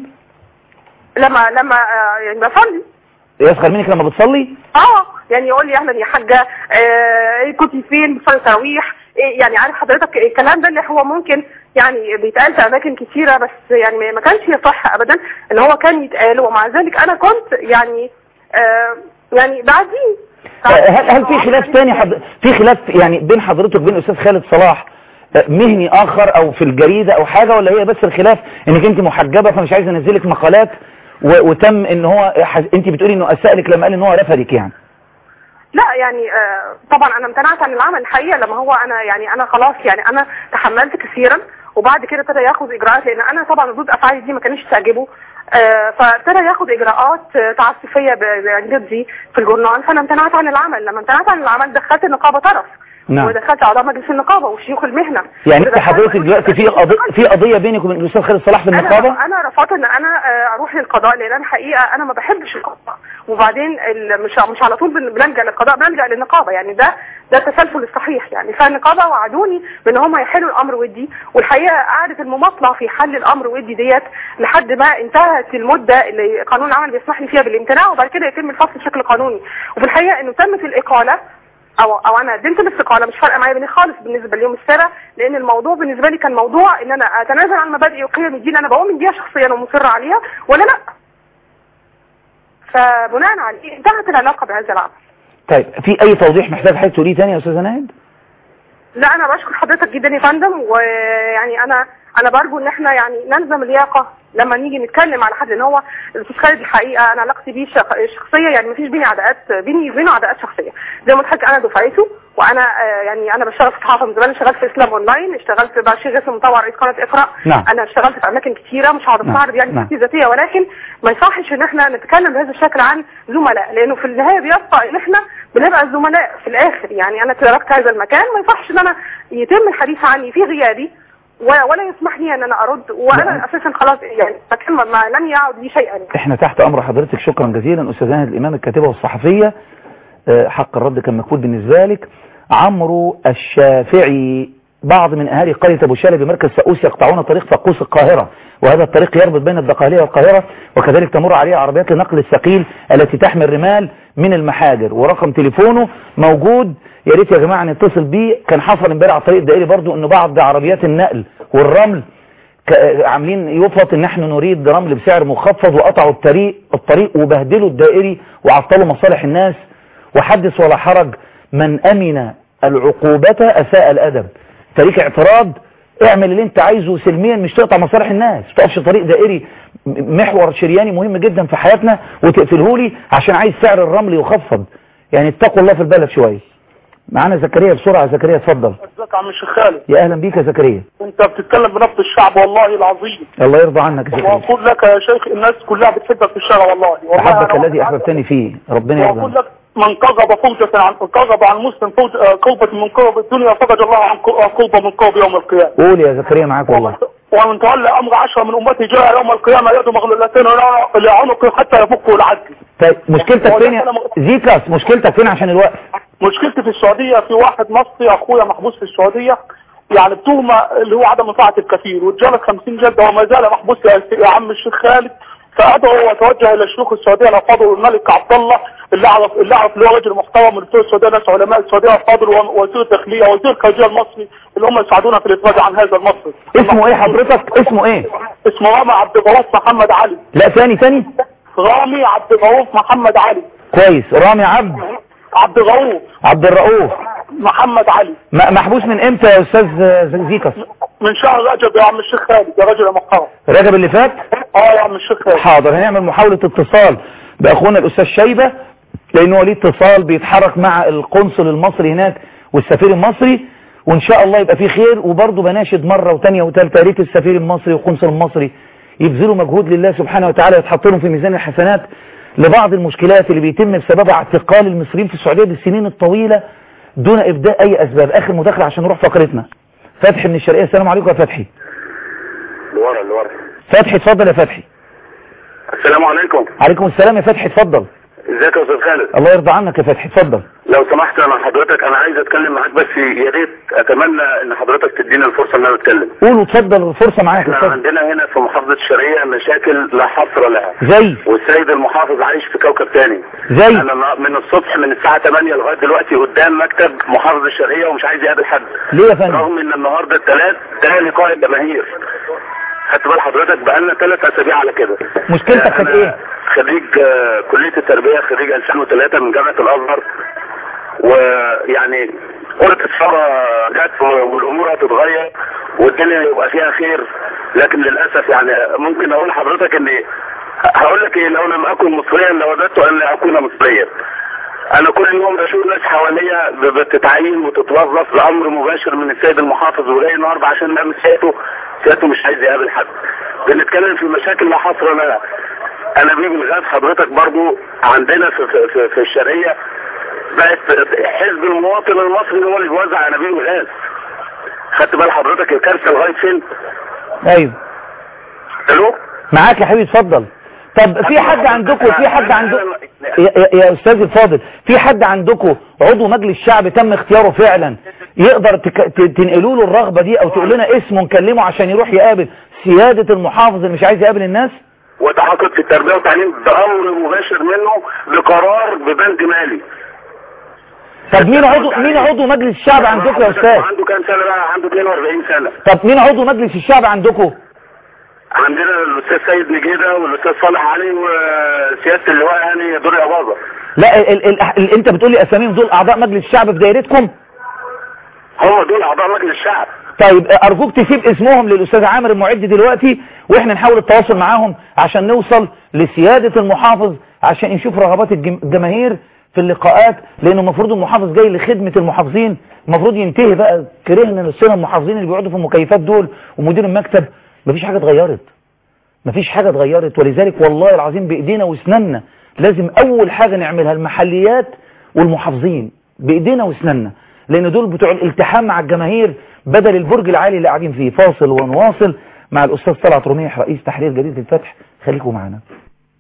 لما لما آه، يعني بصلي يسخر منك لما بتصلي اه يعني يقول لي اهلا يا حاجه آه كنت فين بتصلي تراويح إيه يعني عارف حضرتك الكلام ده اللي هو ممكن يعني بيتقال في اماكن كتيره بس يعني ما- ما كانش يصح ابدا ان هو كان يتقال ومع ذلك انا كنت يعني آه يعني بعدين هل هل في خلاف تاني حض... في خلاف يعني بين حضرتك وبين الاستاذ خالد صلاح آه، مهني اخر او في الجريده او حاجه ولا هي بس الخلاف انك انت محجبه فمش عايز انزلك مقالات و... وتم ان هو ح... انت بتقولي انه اساء لك لما قال ان هو رفضك يعني لا يعني آه طبعا انا امتنعت عن العمل الحقيقه لما هو انا يعني انا خلاص يعني انا تحملت كثيرا وبعد كده ابتدى ياخذ اجراءات لان انا طبعا ردود افعالي دي ما كانتش تعجبه آه فابتدى ياخذ اجراءات آه، تعسفيه ب- يعني ضدي في الجورنال فانا امتنعت عن العمل لما امتنعت عن العمل دخلت النقابه طرف نعم. ودخلت اعضاء مجلس النقابه وشيوخ المهنه يعني انت ودخلت- حضرتك دلوقتي في قضيه في قضيه بينك وبين الاستاذ خالد صلاح في النقابه انا انا رفضت ان انا آه، اروح للقضاء لان انا حقيقه انا ما بحبش القضاء وبعدين ال- مش مش على طول بن- بنلجا للقضاء بنلجا للنقابه يعني ده ده التسلسل الصحيح يعني فالنقابه وعدوني بان هم يحلوا الامر ودي والحقيقه قعدت المماطله في حل الامر ودي ديت لحد ما انتهت المده اللي قانون العمل بيسمح لي فيها بالامتناع وبعد كده يتم الفصل بشكل قانوني وفي الحقيقه انه تمت الاقاله او او انا قدمت الاستقاله مش فارقه معايا بيني خالص بالنسبه لليوم السابع لان الموضوع بالنسبه لي كان موضوع ان انا اتنازل عن مبادئي وقيمي دي اللي انا بؤمن بيها شخصيا ومصره عليها ولا لا فبناء عليه انتهت العلاقه بهذا العمل طيب في اي توضيح محتاج حضرتك تقوليه تاني يا استاذه ناهد لا انا بشكر حضرتك جدا يا فندم ويعني انا انا برجو ان احنا يعني نلزم اللياقه لما نيجي نتكلم على حد ان هو الاستاذ خالد الحقيقه انا علاقتي بيه شخ- شخصيه يعني مفيش بيني عداءات بيني وبينه عداءات شخصيه زي ما قلت لحضرتك انا دفعته وانا آه، يعني انا بشتغل في الصحافه من زمان اشتغلت في اسلام اونلاين اشتغلت مع شيخ اسمه مطوع رئيس قناه اقرا نعم. انا اشتغلت في اماكن كتيره مش هقعد نعم. استعرض يعني نعم. سيرتي الذاتيه ولكن ما يصحش ان احنا نتكلم بهذا الشكل عن زملاء لانه في النهايه بيبقى ان احنا بنبقى زملاء في الاخر يعني انا تركت هذا المكان ما يصحش ان انا يتم الحديث عني في غيابي و- ولا يسمح لي ان انا ارد وانا اساسا خلاص يعني مكان ما- ما لم يعد لي شيئا احنا تحت امر حضرتك شكرا جزيلا استاذ ناهد الامام الكاتبه والصحفيه آه، حق الرد كان مكفول بالنسبه لك عمرو الشافعي بعض من اهالي قرية ابو شالي بمركز سقوس يقطعون طريق فقوس القاهرة وهذا الطريق يربط بين الدقهلية والقاهرة وكذلك تمر عليه عربيات لنقل الثقيل التي تحمل رمال من المحاجر ورقم تليفونه موجود يا ريت يا جماعة نتصل بيه كان حصل امبارح على الطريق الدائري برضو انه بعض عربيات النقل والرمل ك- عاملين يفرط ان نحن نريد رمل بسعر مخفض وقطعوا الطريق الطريق وبهدلوا الدائري وعطلوا مصالح الناس وحدث ولا حرج من امن العقوبة اساء الادب طريق اعتراض اعمل اللي انت عايزه سلميا مش تقطع مصالح الناس ما تقفش طريق دائري م- محور شرياني مهم جدا في حياتنا وتقفله لي عشان عايز سعر الرمل يخفض يعني اتقوا الله في البلد شويه معانا زكريا بسرعة زكريا اتفضل ازيك يا عم الشيخ خالد يا اهلا بيك يا زكريا انت بتتكلم بنفس الشعب والله العظيم الله يرضى عنك يا زكريا واقول لك يا شيخ الناس كلها بتحبك في الشارع والله والله احبك أنا الذي واحد احببتني فيه ربنا يرضى واقول عنك لك من كذب فوجة عن كذب عن مسلم فوج آه، كوبة من كوب الدنيا فرج الله عن كو- آه، كوبة من كوب يوم القيامة قول يا زكريا معاك والله ومن ومن تولى امر عشرة من امتي جاء يوم القيامة يده مغلولتين لعنقه حتى يفك العدل طيب مشكلتك فين يا زيكاس مشكلتك فين عشان الوقت مشكلتي في السعودية في واحد مصري اخويا محبوس في السعودية يعني بتهمة اللي هو عدم طاعة الكفيل واتجلد 50 جلدة وما زال محبوس يا يا عم الشيخ خالد فادعو واتوجه الى شيوخ السعودية الافاضل الملك عبد الله اللي اعرف اللي اعرف اللي هو رجل محترم من بتوع السعودية ناس علماء السعودية الافاضل ووزير الداخلية ووزير الخارجية المصري اللي هم يساعدونا في الافراج عن هذا المصري اسمه ايه حضرتك اسمه ايه اسمه رامي عبد الرؤوف محمد علي لا ثاني ثاني رامي عبد الرؤوف محمد علي كويس رامي عبد عبد الرؤوف عبد الرؤوف محمد علي م- محبوس من امتى يا استاذ زيكاس من شهر رجب يا عم الشيخ خالد يا رجل محترم رجب اللي فات اه يا عم الشيخ خالد حاضر هنعمل محاولة اتصال باخونا الاستاذ شيبة لانه ليه اتصال بيتحرك مع القنصل المصري هناك والسفير المصري وان شاء الله يبقى فيه خير وبرضه بناشد مرة وتانية وتالتة يا ريت السفير المصري والقنصل المصري يبذلوا مجهود لله سبحانه وتعالى يتحط لهم في ميزان الحسنات لبعض المشكلات اللي بيتم بسببها اعتقال المصريين في السعودية بالسنين الطويلة دون ابداء اي اسباب اخر مداخلة عشان نروح فقرتنا فتحي من الشرقية السلام عليكم يا فتحي لورا لورا فتحي اتفضل يا فتحي السلام عليكم عليكم السلام يا فتحي اتفضل ازيك يا استاذ خالد الله يرضى عنك يا فتحي اتفضل لو سمحت انا حضرتك انا عايز اتكلم معاك بس يا ريت اتمنى ان حضرتك تديني الفرصه ان انا اتكلم قول وتفضل الفرصة معاك احنا اتفضل عندنا هنا في محافظه الشرقيه مشاكل لا حصر لها زي والسيد المحافظ عايش في كوكب تاني زي انا من الصبح من الساعه 8 لغايه دلوقتي قدام مكتب محافظ الشرقيه ومش عايز يقابل حد ليه يا فندم رغم ان النهارده الثلاث ده لقاء الجماهير خدت بال حضرتك بقالنا ثلاث اسابيع على كده مشكلتك كانت أنا ايه خريج آه، كليه التربيه خريج 2003 من جامعه الازهر ويعني قلت الثوره جت والامور هتتغير والدنيا يبقى فيها خير لكن للاسف يعني ممكن اقول لحضرتك ان هقول لك ايه لو لم اكن مصريا لوددت ان اكون مصريا انا كل يوم بشوف ناس حواليا ب- بتتعين وتتوظف بامر مباشر من السيد المحافظ وجاي النهارده عشان نعمل سيادته سيادته مش عايز يقابل حد بنتكلم في مشاكل لا حصر لها انابيب الغاز حضرتك برضو عندنا في في في, في الشرقيه بقت حزب المواطن المصري هو اللي بيوزع انابيب الغاز خدت بال حضرتك الكارثه لغايه فين؟ ايوه الو معاك يا حبيبي اتفضل طب في حد عندكم في حد عندكم يا, يا- يا استاذ الفاضل في حد عندكم عضو مجلس شعب تم اختياره فعلا يقدر تك... ت- تنقلوا له الرغبه دي او تقول لنا اسمه نكلمه عشان يروح يقابل سياده المحافظ اللي مش عايز يقابل الناس وتعاقد في التربيه والتعليم بامر مباشر منه بقرار ببنك مالي طب مين عضو مين عضو مجلس الشعب عندكم يا استاذ عنده كام سنه بقى عنده 42 سنه طب مين عضو مجلس الشعب عندكم عندنا الاستاذ سيد نجيده والاستاذ صالح علي وسياده اللواء هاني دوري اباظه لا ال ال ال ال انت بتقول لي اساميهم دول اعضاء مجلس الشعب في دايرتكم هم دول اعضاء مجلس الشعب طيب ارجوك تسيب اسمهم للاستاذ عامر المعد دلوقتي واحنا نحاول التواصل معاهم عشان نوصل لسيادة المحافظ عشان نشوف رغبات الجم- الجماهير في اللقاءات لانه المفروض المحافظ جاي لخدمة المحافظين المفروض ينتهي بقى كرهنا نصنا المحافظين اللي بيقعدوا في المكيفات دول ومدير المكتب مفيش حاجة اتغيرت مفيش حاجة اتغيرت ولذلك والله العظيم بايدينا واسناننا لازم اول حاجة نعملها المحليات والمحافظين بايدينا واسناننا لان دول بتوع الالتحام مع الجماهير بدل البرج العالي اللي قاعدين فيه فاصل ونواصل مع الاستاذ طلعت رميح رئيس تحرير جريدة الفتح خليكم معنا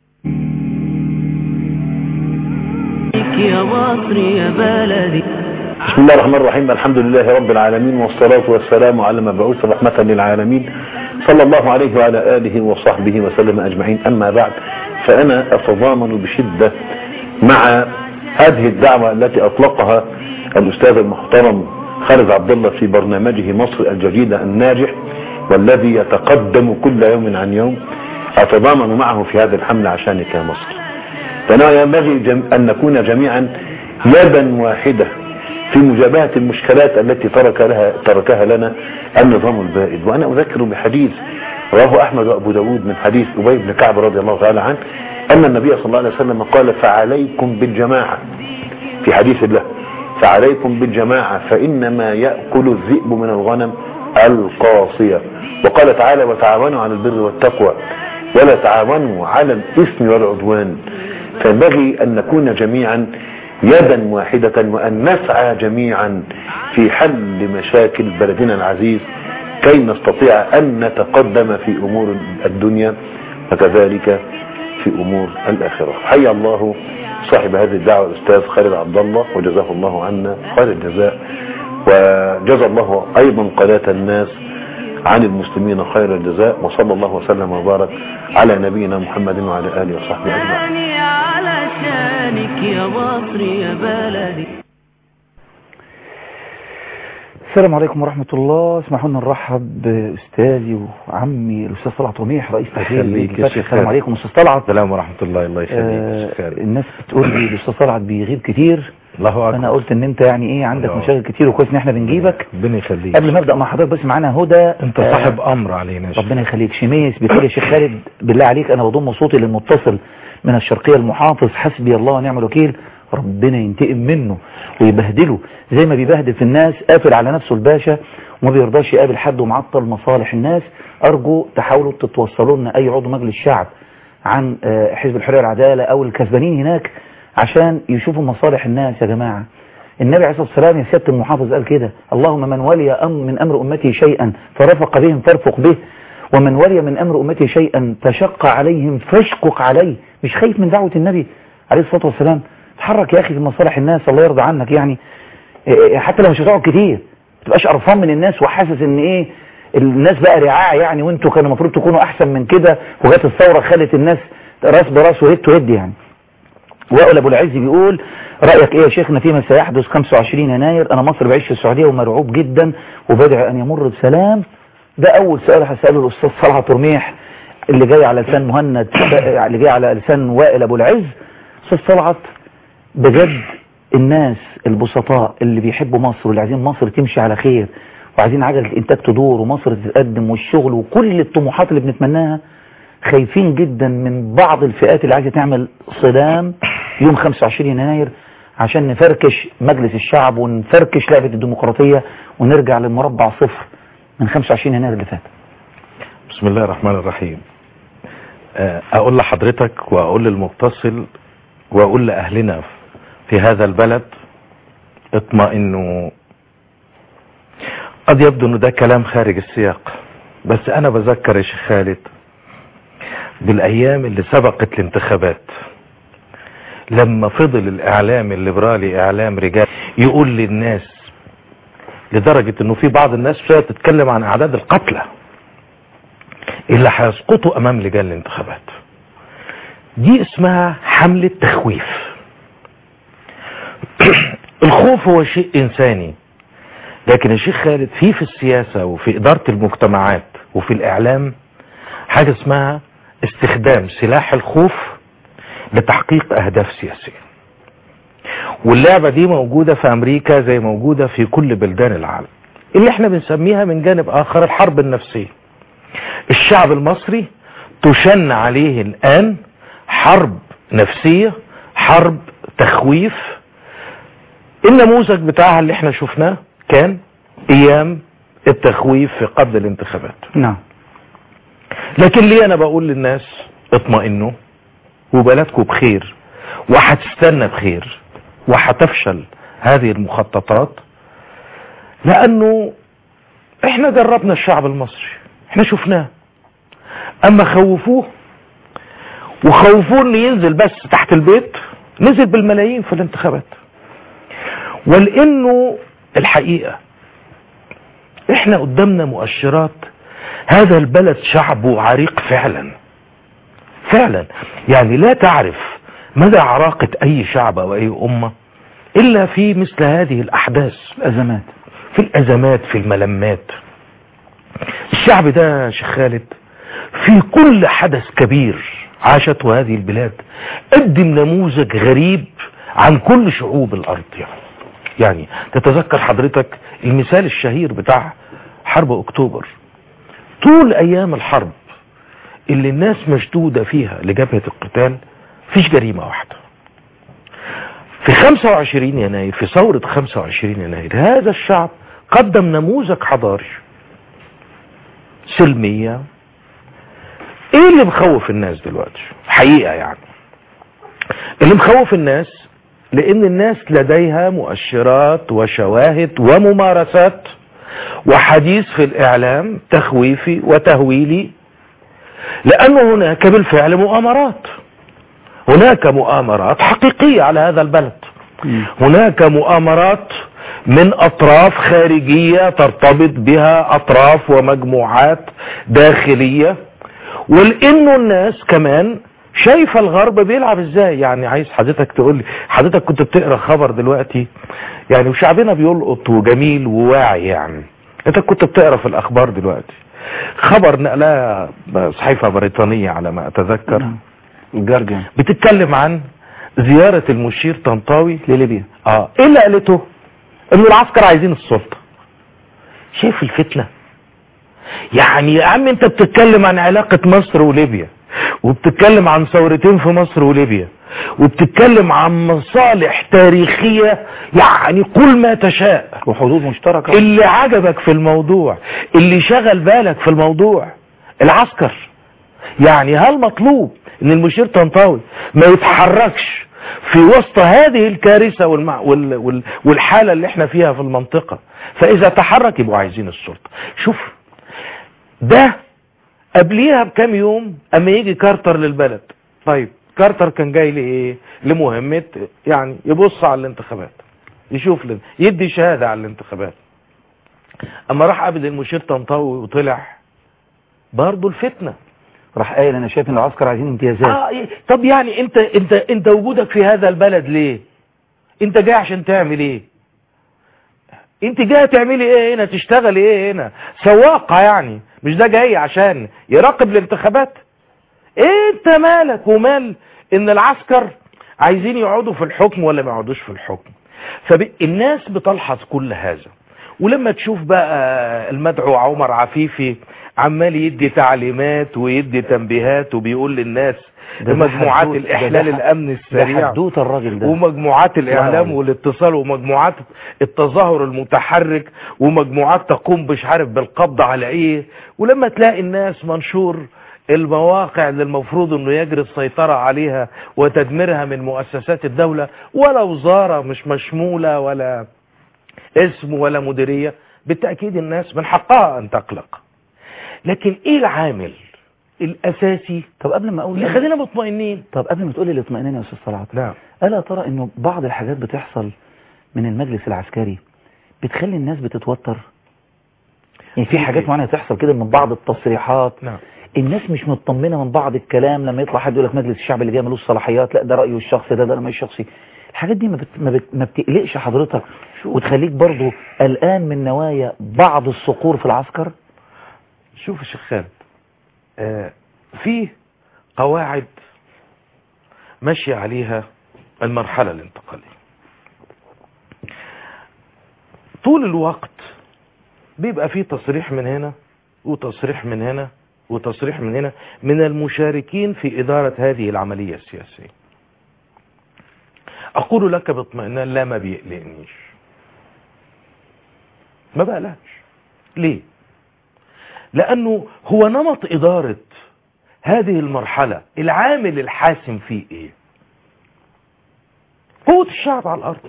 يا مصر يا بلدي بسم الله الرحمن الرحيم الحمد لله رب العالمين والصلاة والسلام على مبعوث رحمة للعالمين صلى الله عليه وعلى آله وصحبه وسلم أجمعين أما بعد فأنا أتضامن بشدة مع هذه الدعوة التي أطلقها الأستاذ المحترم خالد عبد الله في برنامجه مصر الجديدة الناجح والذي يتقدم كل يوم عن يوم أتضامن معه في هذا الحمل عشانك يا مصر فأنا ينبغي جم... أن نكون جميعا يدا واحدة في مجابهة المشكلات التي ترك لها تركها لنا النظام البائد وأنا أذكر بحديث رواه أحمد وأبو داود من حديث أبي بن كعب رضي الله تعالى عنه أن النبي صلى الله عليه وسلم قال فعليكم بالجماعة في حديث له فعليكم بالجماعة فإنما يأكل الذئب من الغنم القاصية وقال تعالى وتعاونوا على البر والتقوى ولا تعاونوا على الإثم والعدوان فينبغي أن نكون جميعا يدا واحدة وأن نسعى جميعا في حل مشاكل بلدنا العزيز كي نستطيع أن نتقدم في أمور الدنيا وكذلك في أمور الآخرة حيا الله صاحب هذه الدعوة الأستاذ خالد عبد الله وجزاه الله عنا خير الجزاء وجزى الله أيضا قناة الناس عن المسلمين خير الجزاء وصلى الله وسلم وبارك على نبينا محمد وعلى آله وصحبه أجمعين علشانك يا مصر يا بلدي السلام عليكم ورحمة الله اسمحوا لنا نرحب بأستاذي وعمي الأستاذ طلعت رميح رئيس تحرير يخليك يا الفتح. شيخ السلام خالد. عليكم أستاذ طلعت السلام ورحمة الله الله يخليك آه يا شيخ خالد. الناس بتقول لي الأستاذ طلعت بيغيب كتير الله أنا أكبر قلت إن أنت يعني إيه عندك الله. مشاغل كتير وكويس إن إحنا بنجيبك ربنا يخليك قبل ما أبدأ مع حضرتك بس معانا هدى انت آه، صاحب امر علينا يا شيخ. ربنا يخليك شميس بتقول يا شيخ خالد بالله عليك انا بضم صوتي للمتصل من الشرقية المحافظ حسبي الله ونعم الوكيل ربنا ينتقم منه ويبهدله زي ما بيبهدل في الناس قافل على نفسه الباشا وما بيرضاش يقابل حد ومعطل مصالح الناس ارجو تحاولوا تتوصلوا لنا اي عضو مجلس الشعب عن آه، حزب الحرية والعدالة او الكسبانين هناك عشان يشوفوا مصالح الناس يا جماعة النبي عليه الصلاة والسلام يا سيادة المحافظ قال كده اللهم من ولي أم من أمر أمتي شيئا فرفق بهم فارفق به ومن ولي من أمر أمتي شيئا تشق عليهم فاشقق عليه مش خايف من دعوة النبي عليه الصلاة والسلام تحرك يا أخي في مصالح الناس الله يرضى عنك يعني إيه، حتى لو مش هتقعد كتير ما تبقاش قرفان من الناس وحاسس ان ايه الناس بقى رعاع يعني وانتوا كانوا المفروض تكونوا احسن من كده وجات الثوره خلت الناس راس براس وهد تو هد يعني وائل ابو العز بيقول رايك ايه يا شيخنا فيما سيحدث 25 يناير انا مصر بعيش في السعوديه ومرعوب جدا وبدعي ان يمر بسلام ده اول سؤال هساله الاستاذ صلاح ترميح اللي جاي على لسان مهند اللي جاي على لسان وائل ابو العز استاذ طلعت بجد الناس البسطاء اللي بيحبوا مصر واللي عايزين مصر تمشي على خير وعايزين عجلة الانتاج تدور ومصر تتقدم والشغل وكل الطموحات اللي بنتمناها خايفين جدا من بعض الفئات اللي عايزة تعمل صدام يوم 25 يناير عشان نفركش مجلس الشعب ونفركش لعبة الديمقراطية ونرجع للمربع صفر من 25 يناير اللي فات بسم الله الرحمن الرحيم آه، اقول لحضرتك واقول للمتصل واقول لاهلنا في هذا البلد اطمئنوا قد يبدو ان ده كلام خارج السياق بس انا بذكر يا شيخ خالد بالايام اللي سبقت الانتخابات لما فضل الاعلام الليبرالي اعلام رجال يقول للناس لدرجة انه في بعض الناس ابتدت تتكلم عن اعداد القتلى اللي هيسقطوا امام لجان الانتخابات دي اسمها حملة تخويف الخوف هو شيء انساني لكن يا شيخ خالد في في السياسة وفي ادارة المجتمعات وفي الاعلام حاجة اسمها استخدام سلاح الخوف لتحقيق اهداف سياسية واللعبة دي موجودة في امريكا زي موجودة في كل بلدان العالم اللي احنا بنسميها من جانب اخر الحرب النفسية الشعب المصري تشن عليه الان حرب نفسية حرب تخويف النموذج بتاعها اللي احنا شفناه كان ايام التخويف في قبل الانتخابات نعم لكن ليه انا بقول للناس اطمئنوا وبلدكم بخير وهتستنى بخير وهتفشل هذه المخططات لانه احنا جربنا الشعب المصري احنا شفناه اما خوفوه وخوفوه انه ينزل بس تحت البيت نزل بالملايين في الانتخابات ولانه الحقيقة احنا قدامنا مؤشرات هذا البلد شعبه عريق فعلا فعلا يعني لا تعرف مدى عراقة اي شعب او اي امة الا في مثل هذه الاحداث الأزمات في الازمات في الملمات الشعب ده يا شيخ خالد في كل حدث كبير عاشته هذه البلاد قدم نموذج غريب عن كل شعوب الارض يعني يعني تتذكر حضرتك المثال الشهير بتاع حرب اكتوبر طول ايام الحرب اللي الناس مشدودة فيها لجبهة القتال فيش جريمة واحدة في 25 يناير في ثورة 25 يناير هذا الشعب قدم نموذج حضاري سلمية ايه اللي مخوف الناس دلوقتي حقيقة يعني اللي مخوف الناس لان الناس لديها مؤشرات وشواهد وممارسات وحديث في الاعلام تخويفي وتهويلي لان هناك بالفعل مؤامرات هناك مؤامرات حقيقية على هذا البلد هناك مؤامرات من اطراف خارجية ترتبط بها اطراف ومجموعات داخلية ولانه الناس كمان شايفة الغرب بيلعب ازاي يعني عايز حضرتك تقول لي حضرتك كنت بتقرا خبر دلوقتي يعني وشعبنا بيلقط وجميل وواعي يعني انت كنت بتقرا في الاخبار دلوقتي خبر نقلها صحيفة بريطانية على ما اتذكر الجرجن بتتكلم عن زيارة المشير طنطاوي لليبيا اه ايه اللي قالته انه العسكر عايزين السلطة شايف الفتنة يعني يا عم انت بتتكلم عن علاقة مصر وليبيا وبتتكلم عن ثورتين في مصر وليبيا وبتتكلم عن مصالح تاريخية يعني كل ما تشاء وحدود مشتركة اللي عجبك في الموضوع اللي شغل بالك في الموضوع العسكر يعني هل مطلوب ان المشير طنطاوي ما يتحركش في وسط هذه الكارثة والمع... وال... وال... والحالة اللي احنا فيها في المنطقة فاذا تحرك يبقوا عايزين السلطة شوف ده قبليها بكام يوم اما يجي كارتر للبلد طيب كارتر كان جاي لايه لمهمة يعني يبص على الانتخابات يشوف لن... يدي شهادة على الانتخابات اما راح قابل المشير طنطاوي وطلع برضه الفتنة راح قايل انا شايف ان العسكر عايزين امتيازات آه إيه، طب يعني انت انت انت وجودك في هذا البلد ليه انت جاي عشان تعمل ايه انت جاي تعملي ايه هنا تشتغلي ايه هنا سواقة يعني مش ده جاي عشان يراقب الانتخابات ايه انت مالك ومال ان العسكر عايزين يقعدوا في الحكم ولا ما يقعدوش في الحكم فالناس بتلحظ كل هذا ولما تشوف بقى المدعو عمر عفيفي عمال يدي تعليمات ويدي تنبيهات وبيقول للناس ده مجموعات حدوت- الاحلال ده حد- الامن ده السريع حدوته الراجل ده ومجموعات الاعلام الله. والاتصال ومجموعات التظاهر المتحرك ومجموعات تقوم مش عارف بالقبض على ايه ولما تلاقي الناس منشور المواقع اللي المفروض انه يجري السيطرة عليها وتدميرها من مؤسسات الدولة ولا وزارة مش مشمولة ولا اسم ولا مديرية بالتأكيد الناس من حقها ان تقلق لكن ايه العامل الاساسي طب قبل ما اقول اللي خلينا مطمئنين طب قبل ما تقولي الاطمئنان يا استاذ طلعت نعم الا ترى انه بعض الحاجات بتحصل من المجلس العسكري بتخلي الناس بتتوتر يعني في في حاجات إيه؟ معينه تحصل كده من بعض التصريحات نعم الناس مش مطمنه من بعض الكلام لما يطلع حد يقول لك مجلس الشعب اللي جاي ملوش صلاحيات لا ده رايه الشخصي ده ده رايه الشخصي الحاجات دي ما, بت... ما, بت... ما بتقلقش حضرتك وتخليك برضو قلقان من نوايا بعض الصقور في العسكر شوف يا شيخ خالد آه في قواعد ماشية عليها المرحلة الانتقالية طول الوقت بيبقى فيه تصريح من هنا وتصريح من هنا وتصريح من هنا من المشاركين في إدارة هذه العملية السياسية أقول لك باطمئنان لا ما بيقلقنيش ما بقلقش ليه لأنه هو نمط إدارة هذه المرحلة العامل الحاسم فيه إيه قوة الشعب على الأرض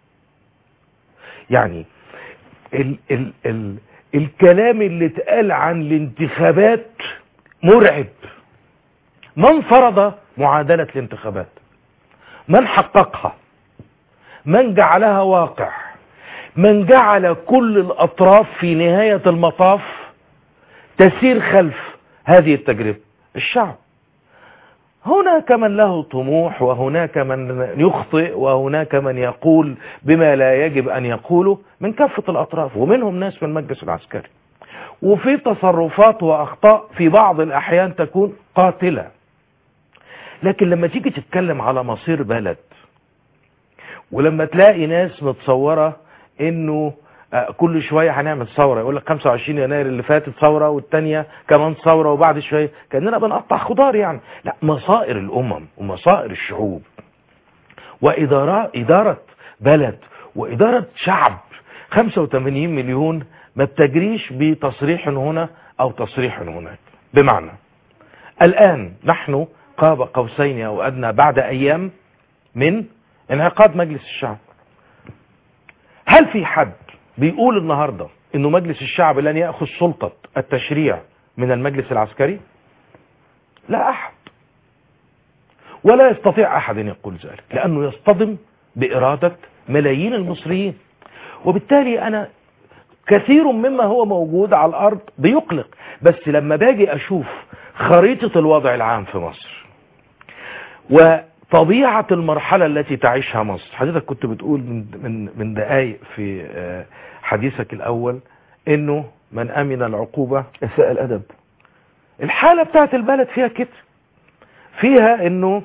يعني ال ال ال الكلام اللي اتقال عن الانتخابات مرعب من فرض معادلة الانتخابات من حققها من جعلها واقع من جعل كل الأطراف في نهاية المطاف تسير خلف هذه التجربة الشعب هناك من له طموح وهناك من يخطئ وهناك من يقول بما لا يجب أن يقوله من كافة الأطراف ومنهم ناس من المجلس العسكري وفي تصرفات وأخطاء في بعض الأحيان تكون قاتلة لكن لما تيجي تتكلم على مصير بلد ولما تلاقي ناس متصورة انه آه، كل شوية هنعمل ثورة يقول لك 25 يناير اللي فاتت ثورة والتانية كمان ثورة وبعد شوية كأننا بنقطع خضار يعني لا مصائر الأمم ومصائر الشعوب وإدارة إدارة بلد وإدارة شعب 85 مليون ما بتجريش بتصريح هنا أو تصريح هناك بمعنى الآن نحن قاب قوسين أو أدنى بعد أيام من انعقاد مجلس الشعب هل في حد بيقول النهاردة انه مجلس الشعب لن يأخذ سلطة التشريع من المجلس العسكري لا احد ولا يستطيع احد ان يقول ذلك لانه يصطدم بارادة ملايين المصريين وبالتالي انا كثير مما هو موجود على الارض بيقلق بس لما باجي اشوف خريطة الوضع العام في مصر وطبيعة المرحلة التي تعيشها مصر حضرتك كنت بتقول من من من دقائق في آه، حديثك الأول إنه من أمن العقوبة اساء الادب الحالة بتاعت البلد فيها كده فيها إنه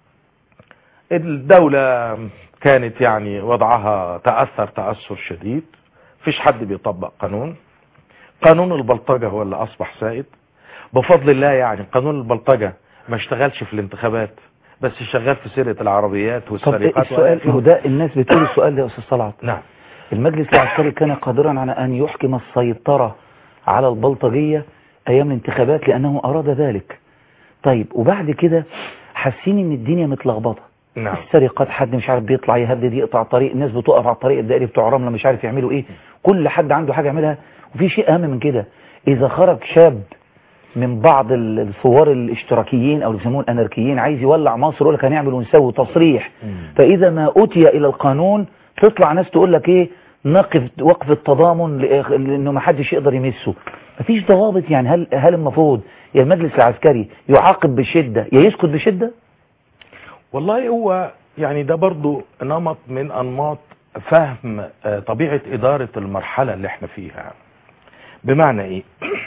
الدولة كانت يعني وضعها تأثر تأثر شديد فيش حد بيطبق قانون قانون البلطجة هو اللي أصبح سائد بفضل الله يعني قانون البلطجة ما اشتغلش في الانتخابات بس شغال في سرقة العربيات طب والسرقات السؤال وآخره. هو ده الناس بتقول السؤال ده يا استاذ طلعت نعم المجلس العسكري كان قادرا على ان يحكم السيطرة على البلطجية ايام الانتخابات لانه اراد ذلك طيب وبعد كده حاسين ان الدنيا متلخبطه نعم السرقات حد مش عارف بيطلع يهدد يقطع طريق الناس بتقف على الطريق الدائري بتوع رمله مش عارف يعملوا ايه كل حد عنده حاجه يعملها وفي شيء اهم من كده اذا خرج شاب من بعض ال- الثوار الاشتراكيين او اللي بيسموهم الاناركيين عايز يولع مصر يقول لك هنعمل ونسوي تصريح فاذا ما اتي الى القانون تطلع ناس تقول لك ايه نقف وقف التضامن لإخ- لانه ما حدش يقدر يمسه مفيش ضوابط يعني هل هل المفروض يا المجلس العسكري يعاقب بشده يا يسكت بشده والله هو يعني ده برضو نمط من أنماط فهم آه، طبيعة إدارة المرحلة اللي احنا فيها بمعنى ايه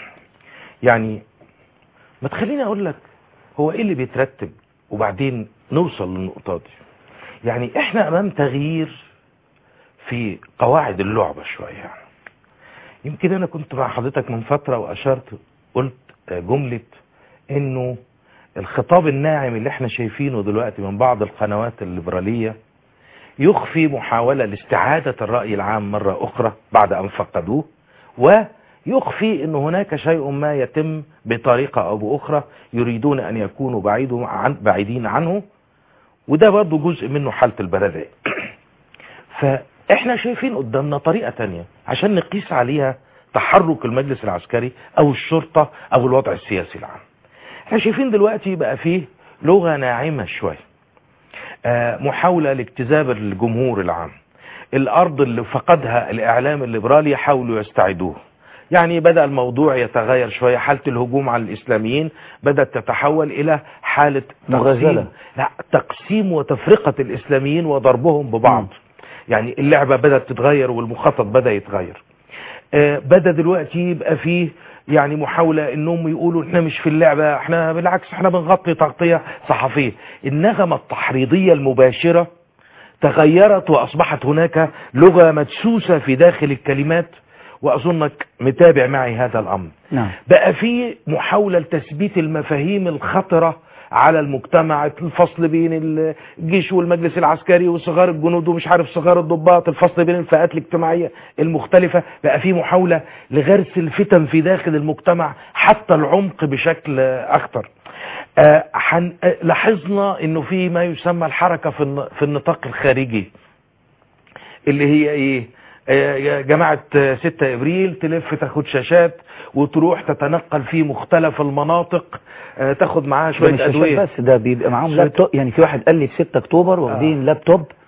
يعني ما تخليني اقول لك هو ايه اللي بيترتب وبعدين نوصل للنقطة دي يعني احنا امام تغيير في قواعد اللعبة شوية يعني يمكن انا كنت مع حضرتك من فترة واشرت قلت آه، جملة انه الخطاب الناعم اللي احنا شايفينه دلوقتي من بعض القنوات الليبرالية يخفي محاولة لاستعادة الرأي العام مرة أخرى بعد أن فقدوه ويخفي أن هناك شيء ما يتم بطريقة أو بأخرى يريدون أن يكونوا بعيدوا عن بعيدين عنه وده برضو جزء منه حالة البلدية فإحنا شايفين قدامنا طريقة تانية عشان نقيس عليها تحرك المجلس العسكري أو الشرطة أو الوضع السياسي العام احنا شايفين دلوقتي بقى فيه لغة ناعمة شوية آه، محاولة لاجتذاب الجمهور العام الأرض اللي فقدها الإعلام الليبرالي يحاولوا يستعيدوه يعني بدأ الموضوع يتغير شوية حالة الهجوم على الإسلاميين بدأت تتحول إلى حالة مغازلة. تقسيم لا تقسيم وتفرقة الإسلاميين وضربهم ببعض يعني اللعبة بدأت تتغير والمخطط بدأ يتغير آه، بدأ دلوقتي يبقى فيه يعني محاولة انهم يقولوا احنا مش في اللعبة احنا بالعكس احنا بنغطي تغطية صحفية النغمة التحريضية المباشرة تغيرت واصبحت هناك لغة مدسوسة في داخل الكلمات واظنك متابع معي هذا الامر نعم بقى في محاولة لتثبيت المفاهيم الخطرة على المجتمع الفصل بين الجيش والمجلس العسكري وصغار الجنود ومش عارف صغار الضباط الفصل بين الفئات الاجتماعية المختلفة بقى في محاولة لغرس الفتن في داخل المجتمع حتى العمق بشكل أخطر آه، حن- آه، لاحظنا انه في ما يسمى الحركة في الن- في النطاق الخارجي اللي هي ايه آه، يا جماعة آه، 6 ابريل تلف تاخد شاشات وتروح تتنقل في مختلف المناطق آه، تاخد معاها ده مش شوية شاشات ادوية بس ده بيبقى معاهم شوية- لابتوب يعني في واحد قال لي في 6 اكتوبر واخدين لابتوب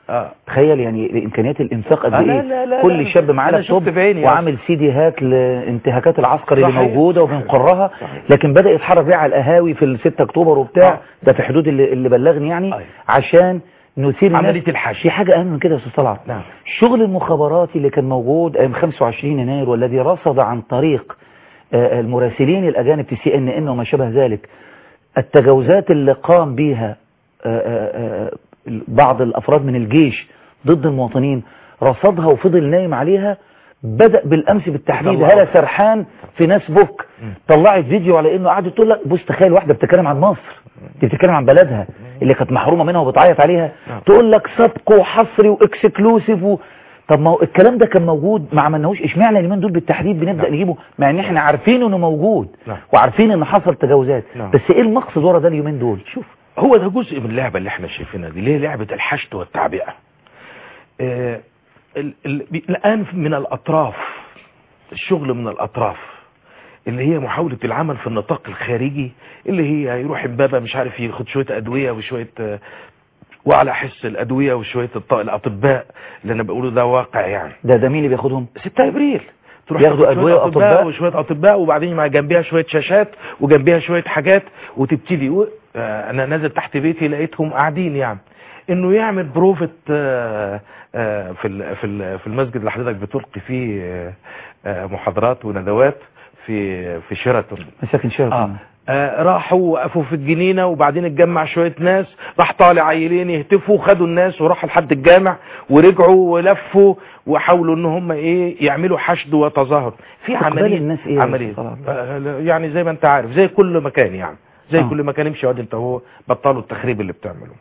اه تخيل يعني امكانيات الانفاق قد آه، لا، ايه لا، لا، كل لا. شاب معاه أنا شفت لابتوب بعيني وعامل سيديهات لانتهاكات العسكر اللي صحيح. موجوده وبنقرها صحيح. لكن بدا يتحرك بيه على القهاوي في ال 6 اكتوبر وبتاع آه. ده في حدود اللي, اللي بلغني يعني أيوة. عشان نثير الناس. عملية الحشد. في حاجه اهم من كده يا استاذ طلعت نعم. الشغل المخابراتي اللي كان موجود ايام 25 يناير والذي رصد عن طريق آه، المراسلين الاجانب في سي ان ان وما شابه ذلك التجاوزات اللي قام بيها آه، آه، آه، بعض الافراد من الجيش ضد المواطنين رصدها وفضل نايم عليها بدأ بالامس بالتحديد طلعوا. هلا سرحان في ناس بوك طلعت فيديو على انه قعدت تقول لك بص تخيل واحده بتتكلم عن مصر دي بتتكلم عن بلدها اللي كانت محرومه منها وبتعيط عليها نعم. تقول لك سبق وحصري واكسكلوسيف و... طب ما هو الكلام ده كان موجود ما عملناهوش اشمعنى اليومين دول بالتحديد بنبدا نعم. نجيبه مع ان احنا عارفين انه موجود نعم. وعارفين ان حصل تجاوزات نعم. بس ايه المقصد ورا ده اليومين دول شوف هو ده جزء من اللعبة اللي احنا شايفينها دي اللي هي لعبة الحشد والتعبئة آه، ال- ال- بي- الآن من الأطراف الشغل من الأطراف اللي هي محاولة العمل في النطاق الخارجي اللي هي يروح امبابة مش عارف ياخد شوية أدوية وشوية آه، وعلى حس الأدوية وشوية الط- الأطباء اللي أنا بقوله ده واقع يعني ده ده مين اللي بياخدهم 6 ابريل تروح ياخدوا تاخد أدوية شوية وأطباء؟ وشويه اطباء وبعدين مع جنبها شويه شاشات وجنبها شويه حاجات وتبتدي و... آه، انا نازل تحت بيتي لقيتهم قاعدين يعني انه يعمل بروفة آه، آه، في ال- في ال- في المسجد اللي حضرتك بتلقي فيه آه، آه، محاضرات وندوات في في شيراتون مساكن شرف آه. آه راحوا وقفوا في الجنينة وبعدين اتجمع شوية ناس راح طالع عيلين يهتفوا خدوا الناس وراحوا لحد الجامع ورجعوا ولفوا وحاولوا ان هم ايه يعملوا حشد وتظاهر في استقبال عملية الناس إيه يا عملية أستاذ طلعت؟ آه يعني زي ما انت عارف زي كل مكان يعني زي آه. كل مكان امشي واد انت هو بطلوا التخريب اللي بتعمله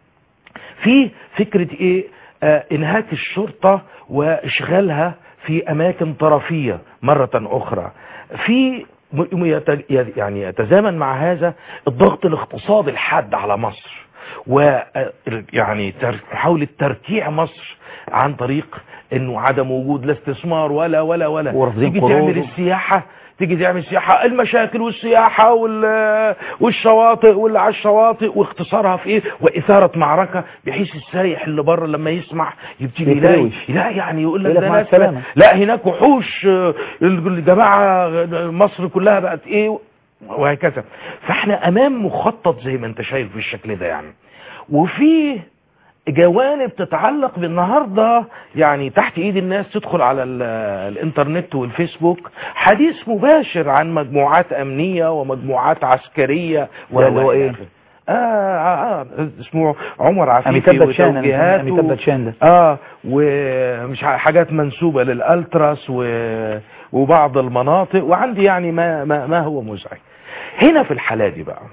في فكرة ايه آه انهاك الشرطة واشغالها في اماكن طرفية مرة اخرى في م- م- يت- يعني يتزامن مع هذا الضغط الاقتصادي الحاد على مصر و يعني تر- محاولة تركيع مصر عن طريق انه عدم وجود لا استثمار ولا ولا ولا ورافضين تيجي قروض. تعمل السياحة تيجي تعمل سياحة المشاكل والسياحة وال والشواطئ واللي على الشواطئ واختصارها في ايه واثارة معركة بحيث السايح اللي بره لما يسمع يبتدي يلاقي يتروش. لا يعني يقول لك يقول لك ده مع ناس السلامة. لا هناك وحوش آه، الجماعة مصر كلها بقت ايه وهكذا فاحنا امام مخطط زي ما انت شايف بالشكل ده يعني وفي جوانب تتعلق بالنهاردة يعني تحت ايد الناس تدخل على ال- الانترنت والفيسبوك حديث مباشر عن مجموعات امنية ومجموعات عسكرية ده اللي هو وإلى إيه؟ آخره. آه, آه, اه اسمه عمر عفيفي أميتاب باتشان، وتوجيهاته أميتاب باتشان ده. اه ومش ع- حاجات منسوبة للالتراس و... وبعض المناطق وعندي يعني ما, ما, ما هو مزعج هنا في الحالة دي بقى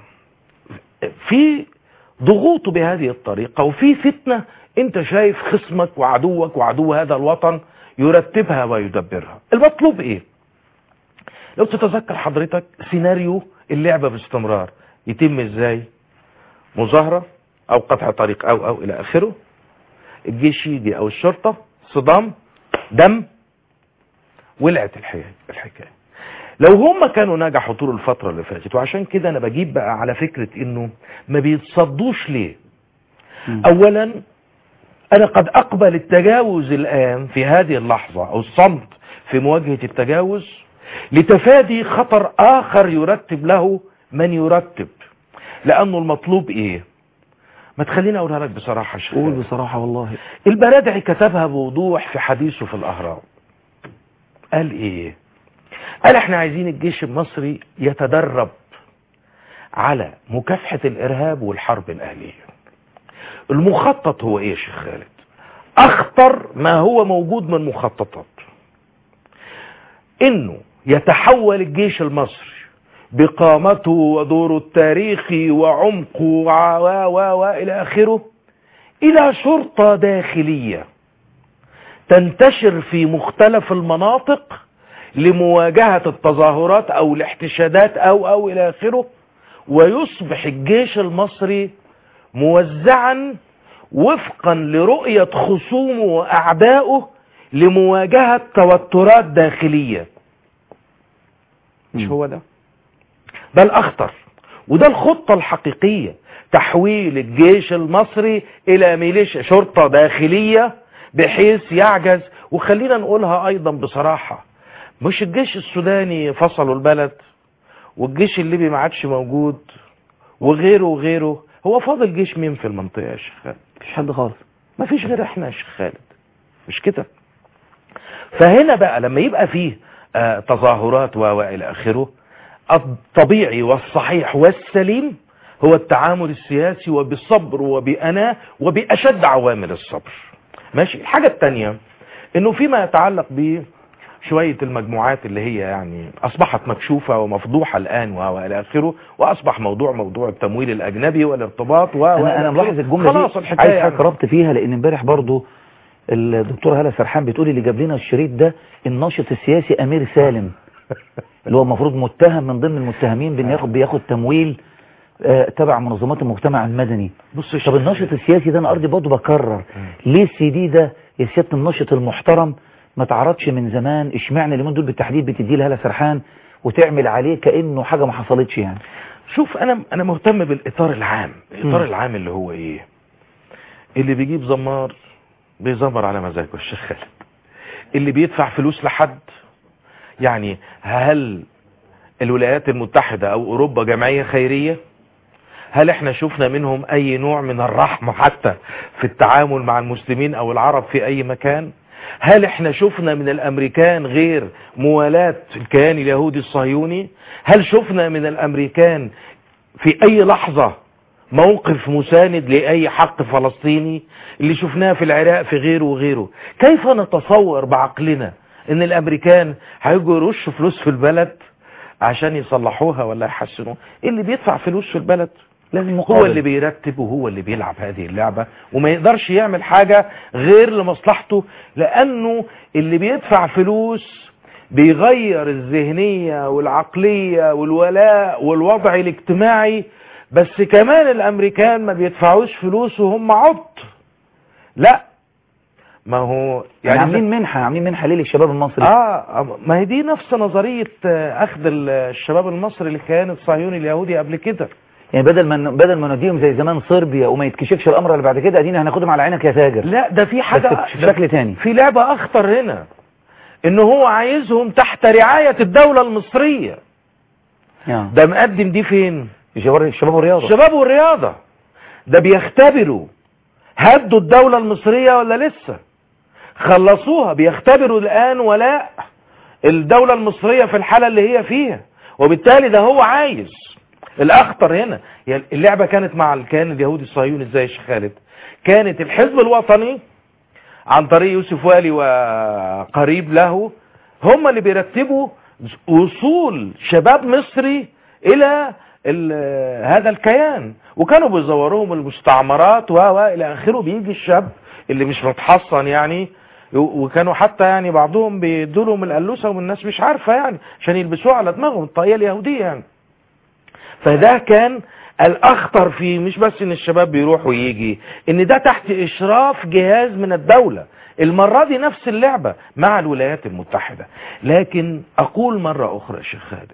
في ضغوط بهذه الطريقة وفي فتنة انت شايف خصمك وعدوك وعدو هذا الوطن يرتبها ويدبرها المطلوب ايه لو تتذكر حضرتك سيناريو اللعبة باستمرار يتم ازاي مظاهرة او قطع طريق او او الى اخره الجيش يجي او الشرطة صدام دم ولعت الحكاية الحكاية لو هم كانوا نجحوا طول الفترة اللي فاتت وعشان كده انا بجيب بقى على فكرة انه ما بيتصدوش ليه مم. اولا انا قد اقبل التجاوز الان في هذه اللحظة او الصمت في مواجهة التجاوز لتفادي خطر اخر يرتب له من يرتب لانه المطلوب ايه ما تخليني اقولها لك بصراحة يا شيخ قول خالد. بصراحة والله البرادعي كتبها بوضوح في حديثه في الأهرام قال ايه قال احنا عايزين الجيش المصري يتدرب على مكافحة الارهاب والحرب الاهلية المخطط هو ايه يا شيخ خالد اخطر ما هو موجود من مخططات انه يتحول الجيش المصري بقامته ودوره التاريخي وعمقه وع- و و و الى اخره الى شرطة داخلية تنتشر في مختلف المناطق لمواجهة التظاهرات او الاحتشادات او او الى اخره ويصبح الجيش المصري موزعا وفقا لرؤية خصومه واعدائه لمواجهة توترات داخلية مش مم. هو ده بل اخطر وده الخطة الحقيقية تحويل الجيش المصري الى ميليشيا شرطة داخلية بحيث يعجز وخلينا نقولها ايضا بصراحة مش الجيش السوداني فصلوا البلد والجيش الليبي ما عادش موجود وغيره وغيره هو فاضل جيش مين في المنطقة يا شيخ خالد مفيش حد خالص ما فيش غير احنا يا شيخ خالد مش كده فهنا بقى لما يبقى فيه آه تظاهرات و- والى اخره الطبيعي والصحيح والسليم هو التعامل السياسي وبالصبر وبأناة وبأشد عوامل الصبر ماشي الحاجة التانية انه فيما يتعلق ب شوية المجموعات اللي هي يعني اصبحت مكشوفة ومفضوحة الان و- والى اخره واصبح موضوع موضوع التمويل الاجنبي والارتباط و انا وإلى انا آخره. ملاحظ الجمله خلاص دي الحكاية عايز يعني. حضرتك ربط فيها لان امبارح برضو الدكتور هلا سرحان بتقول اللي جاب لنا الشريط ده الناشط السياسي امير سالم اللي هو المفروض متهم من ضمن المتهمين بان ياخد بياخد تمويل آه، تبع منظمات المجتمع المدني بص يا طب شيخ الناشط السياسي ده انا ارضي برضه بكرر ليه السي دي ده يا سياده الناشط المحترم ما تعرضش من زمان اشمعنى اليومين دول بالتحديد بتديه لهلا سرحان وتعمل عليه كانه حاجه ما حصلتش يعني شوف انا انا مهتم بالاطار العام الاطار مم. العام اللي هو ايه اللي بيجيب زمار بيزمر على مزاجه الشيخ خالد اللي بيدفع فلوس لحد يعني هل الولايات المتحدة او اوروبا جمعية خيرية هل احنا شفنا منهم اي نوع من الرحمة حتى في التعامل مع المسلمين او العرب في اي مكان هل احنا شفنا من الامريكان غير موالاة الكيان اليهودي الصهيوني هل شفنا من الامريكان في اي لحظة موقف مساند لأي حق فلسطيني اللي شفناه في العراق في غيره وغيره كيف نتصور بعقلنا ان الامريكان هيجوا يرشوا فلوس في البلد عشان يصلحوها ولا يحسنوها اللي بيدفع فلوس في البلد لازم هو مقابل اللي بيرتب وهو اللي بيلعب هذه اللعبة وما يقدرش يعمل حاجة غير لمصلحته لأنه اللي بيدفع فلوس بيغير الذهنية والعقلية والولاء والوضع الاجتماعي بس كمان الأمريكان ما بيدفعوش فلوس وهم عبط لا ما هو يعني يعني عاملين منحه عاملين منحه ليه للشباب المصري اه ما هي دي نفس نظرية آه، اخذ ال- الشباب المصري للكيان الصهيوني اليهودي قبل كده يعني بدل ما بدل ما نديهم زي زمان صربيا وما يتكشفش الامر اللي بعد كده ادينا هناخدهم على عينك يا تاجر لا ده في حاجة بس ده بشكل تاني في لعبة اخطر هنا ان هو عايزهم تحت رعاية الدولة المصرية يعني ده مقدم دي فين الشباب الشباب والرياضه الشباب والرياضة ده بيختبروا هدوا الدولة المصرية ولا لسه خلصوها بيختبروا الآن ولاء الدولة المصرية في الحالة اللي هي فيها وبالتالي ده هو عايز الأخطر هنا يعني اللعبة كانت مع الكيان اليهودي الصهيوني ازاي يا شيخ خالد كانت الحزب الوطني عن طريق يوسف والي وقريب له هم اللي بيرتبوا وصول شباب مصري الى ال- هذا الكيان وكانوا بيزوروهم المستعمرات و و الى اخره بيجي الشاب اللي مش متحصن يعني و- وكانوا حتى يعني بعضهم بيدوا لهم القلوسه والناس مش عارفه يعني عشان يلبسوها على دماغهم الطاقيه اليهوديه يعني فده كان الاخطر فيه مش بس ان الشباب بيروح ويجي ان ده تحت اشراف جهاز من الدولة المرة دي نفس اللعبة مع الولايات المتحدة لكن اقول مرة اخرى يا شيخ خالد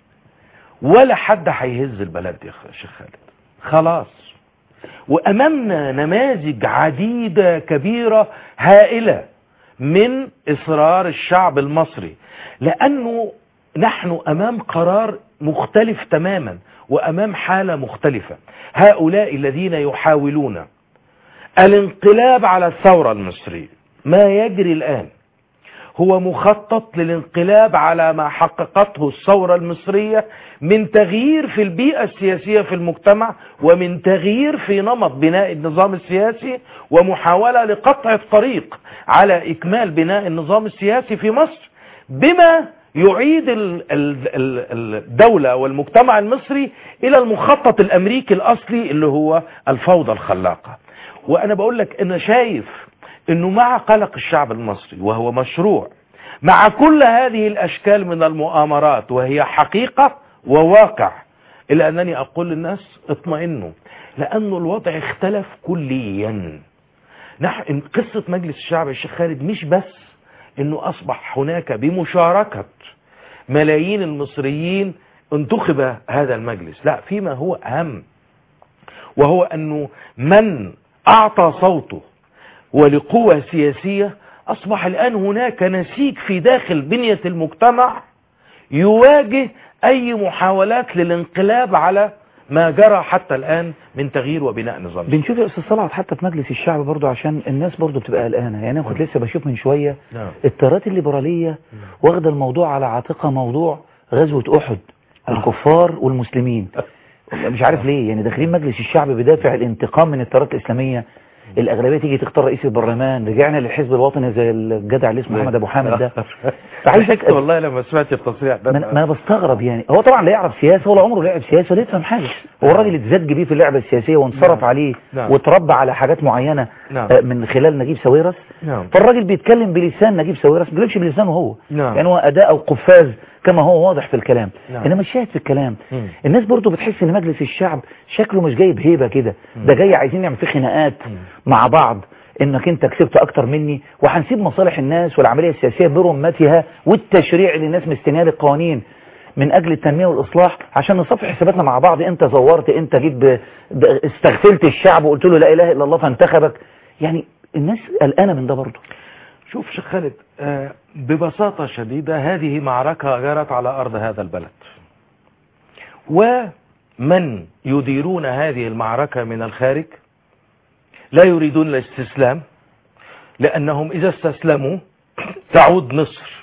ولا حد هيهز البلد يا خ- شيخ خالد خلاص وامامنا نماذج عديدة كبيرة هائلة من اصرار الشعب المصري لانه نحن امام قرار مختلف تماما وامام حالة مختلفة هؤلاء الذين يحاولون الانقلاب على الثورة المصرية ما يجري الان هو مخطط للانقلاب على ما حققته الثورة المصرية من تغيير في البيئة السياسية في المجتمع ومن تغيير في نمط بناء النظام السياسي ومحاولة لقطع الطريق على إكمال بناء النظام السياسي في مصر بما يعيد ال- ال- ال- الدولة والمجتمع المصري إلى المخطط الأمريكي الأصلي اللي هو الفوضى الخلاقة وأنا بقول لك أنا شايف انه مع قلق الشعب المصري وهو مشروع مع كل هذه الاشكال من المؤامرات وهي حقيقة وواقع الا انني اقول للناس اطمئنوا لانه الوضع اختلف كليا نحن قصة مجلس الشعب يا شيخ خالد مش بس انه اصبح هناك بمشاركة ملايين المصريين انتخب هذا المجلس لا فيما هو أهم وهو أنه من أعطى صوته ولقوة سياسية أصبح الآن هناك نسيج في داخل بنية المجتمع يواجه أي محاولات للانقلاب على ما جرى حتى الآن من تغيير وبناء نظام بنشوف يا استاذ صلعت حتى في مجلس الشعب برضو عشان الناس برضو بتبقى قلقانه يعني انا كنت لسه بشوف من شويه نعم. التيارات الليبراليه واخده الموضوع على عاتقها موضوع غزوه احد الكفار والمسلمين مش عارف ليه يعني داخلين مجلس الشعب بدافع الانتقام من التيارات الاسلاميه الاغلبيه تيجي تختار رئيس البرلمان رجعنا للحزب الوطني زي الجدع اللي اسمه محمد ابو حامد ده فعايزك والله لما سمعت التصريح ده ما أنا- ما انا بستغرب يعني هو طبعا لا يعرف سياسه ولا عمره لعب سياسه ولا يفهم حاجه هو الراجل اتزج بيه في اللعبه السياسيه وانصرف نعم. عليه نعم. واتربى على حاجات معينه نعم. آه، من خلال نجيب ساويرس نعم فالراجل بيتكلم بلسان نجيب ساويرس ما بيقولش بلسانه هو نعم. يعني هو اداء او قفاز كما هو واضح في الكلام نعم. انما الشاهد في الكلام مم. الناس برضو بتحس ان مجلس الشعب شكله مش جاي بهيبه كده ده جاي عايزين نعمل فيه خناقات مع بعض انك انت كسبت اكتر مني وهنسيب مصالح الناس والعمليه السياسيه برمتها والتشريع اللي الناس مستنيه للقوانين من اجل التنميه والاصلاح عشان نصفي حساباتنا مع بعض انت زورت انت جيت ب- ب- استغفلت الشعب وقلت له لا اله الا الله فانتخبك يعني الناس قلقانه من ده برضه شوف شيخ خالد آه، ببساطة شديدة هذه معركة جرت على أرض هذا البلد ومن يديرون هذه المعركة من الخارج لا يريدون الاستسلام لأنهم إذا استسلموا تعود مصر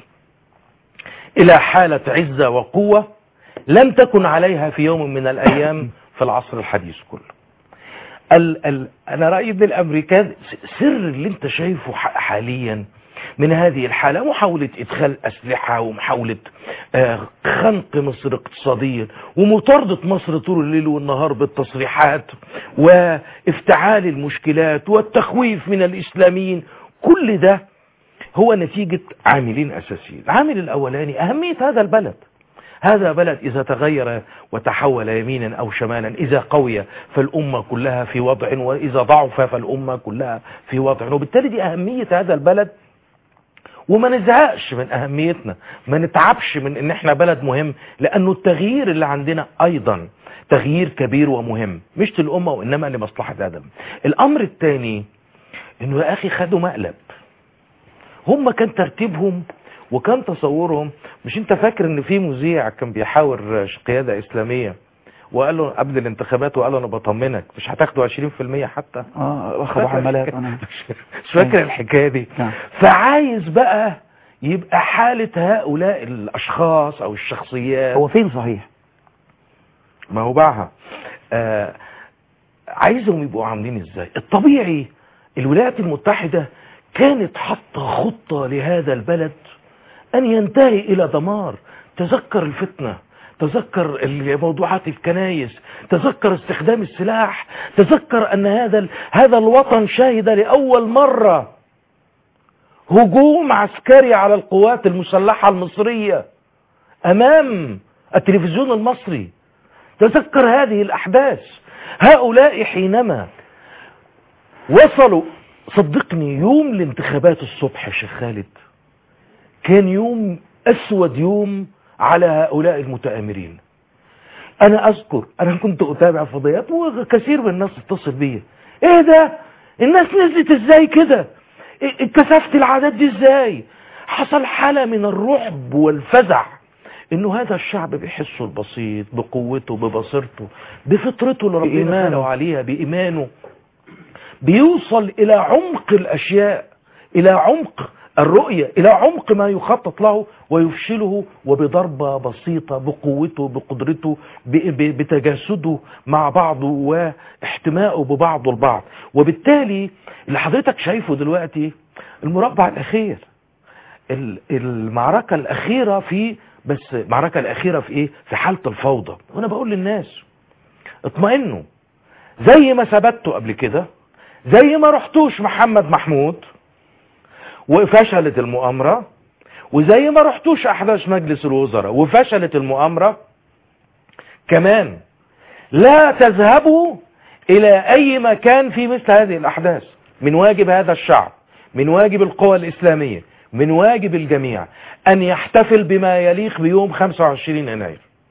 إلى حالة عزة وقوة لم تكن عليها في يوم من الأيام في العصر الحديث كله ال ال انا رايي ان الامريكان س- سر اللي انت شايفه ح- حاليا من هذه الحاله محاوله ادخال اسلحه ومحاوله آه، خنق مصر اقتصاديا ومطارده مصر طول الليل والنهار بالتصريحات وافتعال المشكلات والتخويف من الاسلاميين كل ده هو نتيجه عاملين اساسيين العامل الاولاني اهميه هذا البلد هذا بلد إذا تغير وتحول يمينا أو شمالا إذا قوي فالأمة كلها في وضع وإذا ضعف فالأمة كلها في وضع وبالتالي دي أهمية هذا البلد وما نزهقش من أهميتنا ما نتعبش من إن إحنا بلد مهم لأنه التغيير اللي عندنا أيضا تغيير كبير ومهم مش للأمة وإنما لمصلحة آدم الأمر الثاني إنه يا أخي خدوا مقلب هم كان ترتيبهم وكان تصورهم مش انت فاكر ان في مذيع كان بيحاور قيادة اسلامية وقال له قبل الانتخابات وقال له انا بطمنك مش هتاخدوا 20% حتى اه اخ ابو حمالات انا مش فاكر الحكاية دي نعم. فعايز بقى يبقى حالة هؤلاء الاشخاص او الشخصيات هو فين صحيح ما هو باعها آه عايزهم يبقوا عاملين ازاي الطبيعي الولايات المتحدة كانت حاطة خطة لهذا البلد ان ينتهي الى دمار تذكر الفتنة تذكر موضوعات الكنايس تذكر استخدام السلاح تذكر ان هذا ال- هذا الوطن شهد لاول مرة هجوم عسكري على القوات المسلحة المصرية امام التلفزيون المصري تذكر هذه الأحداث هؤلاء حينما وصلوا صدقني يوم الانتخابات الصبح يا شيخ خالد كان يوم أسود يوم على هؤلاء المتآمرين أنا أذكر أنا كنت أتابع فضيات وكثير من الناس اتصل بيا إيه ده الناس نزلت إزاي كده إيه- اتكثفت العادات دي إزاي حصل حالة من الرعب والفزع انه هذا الشعب بيحسه البسيط بقوته ببصيرته بفطرته اللي ربنا بإيمانه. خلقه عليها بإيمانه بيوصل إلى عمق الأشياء إلى عمق الرؤية إلى عمق ما يخطط له ويفشله وبضربة بسيطة بقوته بقدرته ب- ب- بتجسده مع بعضه واحتمائه ببعضه البعض وبالتالي اللي حضرتك شايفه دلوقتي المربع الأخير ال- المعركة الأخيرة في بس المعركة الأخيرة في إيه في حالة الفوضى وأنا بقول للناس اطمئنوا زي ما ثبتوا قبل كده زي ما رحتوش محمد محمود وفشلت المؤامرة وزي ما رحتوش أحداث مجلس الوزراء وفشلت المؤامرة كمان لا تذهبوا إلى أي مكان في مثل هذه الأحداث من واجب هذا الشعب من واجب القوى الإسلامية من واجب الجميع أن يحتفل بما يليق بيوم 25 يناير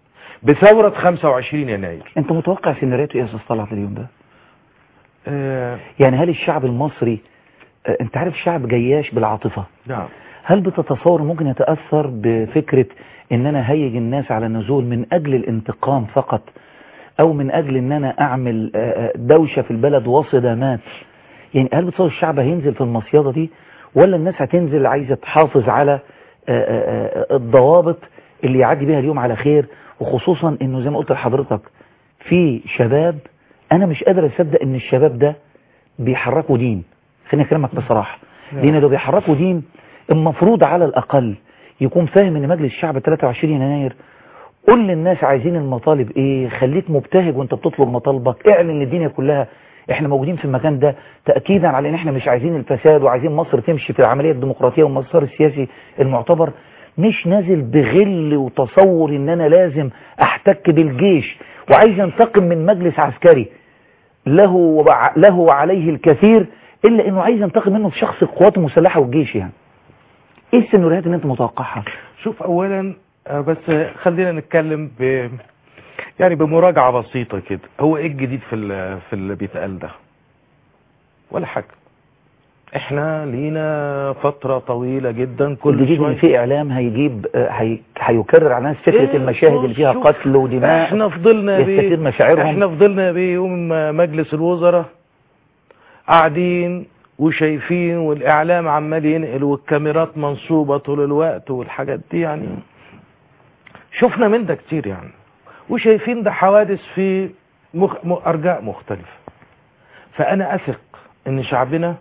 بثورة 25 يناير انت متوقع سيناريوهاته ايه يا استاذ طلعت اليوم ده آه يعني هل الشعب المصري آه، انت عارف شعب جياش بالعاطفة نعم هل بتتصور ممكن يتأثر بفكرة ان انا هيج الناس على النزول من اجل الانتقام فقط او من اجل ان انا اعمل آه، آه، دوشة في البلد وصدامات يعني هل بتصور الشعب هينزل في المصيادة دي ولا الناس هتنزل عايزة تحافظ على آه، آه، آه، الضوابط اللي يعدي بيها اليوم على خير وخصوصا انه زي ما قلت لحضرتك في شباب انا مش قادر اصدق ان الشباب ده بيحركوا دين خليني اكلمك بصراحة لان لو بيحركوا دين المفروض على الاقل يكون فاهم ان مجلس الشعب 23 يناير قول للناس عايزين المطالب ايه خليك مبتهج وانت بتطلب مطالبك اعلن للدنيا كلها احنا موجودين في المكان ده تأكيدا على ان احنا مش عايزين الفساد وعايزين مصر تمشي في العملية الديمقراطية والمسار السياسي المعتبر مش نازل بغل وتصور ان انا لازم احتك بالجيش وعايز ينتقم من مجلس عسكري له وع- له وعليه الكثير الا انه عايز ينتقم منه في شخص القوات المسلحة والجيش يعني ايه السيناريوهات اللي انت متوقعها شوف اولا آه، بس خلينا نتكلم ب يعني بمراجعة بسيطة كده هو ايه الجديد في ال- في اللي بيتقال ده ولا حاجة احنا لينا فترة طويلة جدا كل الجديد شوية ان في اعلام هيجيب آه، هي هيكرر على الناس فكرة إيه، المشاهد اللي فيها شوف، قتل ودماء احنا فضلنا يستفيد بيه مشاعرهم احنا فضلنا بيه يوم مجلس الوزراء قاعدين وشايفين والاعلام عمال ينقل والكاميرات منصوبة طول الوقت والحاجات دي يعني شفنا من ده كتير يعني وشايفين ده حوادث في مخ... م- ارجاء مختلفة فانا اثق ان شعبنا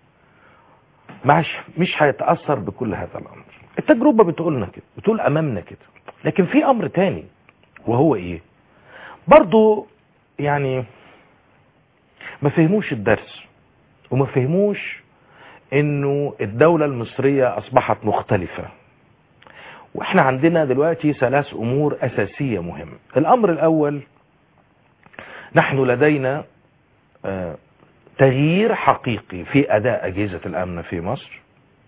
مش مش هيتأثر بكل هذا الامر التجربة بتقولنا كده بتقول امامنا كده لكن في امر تاني وهو ايه برضو يعني ما فهموش الدرس وما فهموش انه الدولة المصرية اصبحت مختلفة واحنا عندنا دلوقتي ثلاث امور اساسية مهمة الامر الاول نحن لدينا آه، تغيير حقيقي في اداء اجهزة الامن في مصر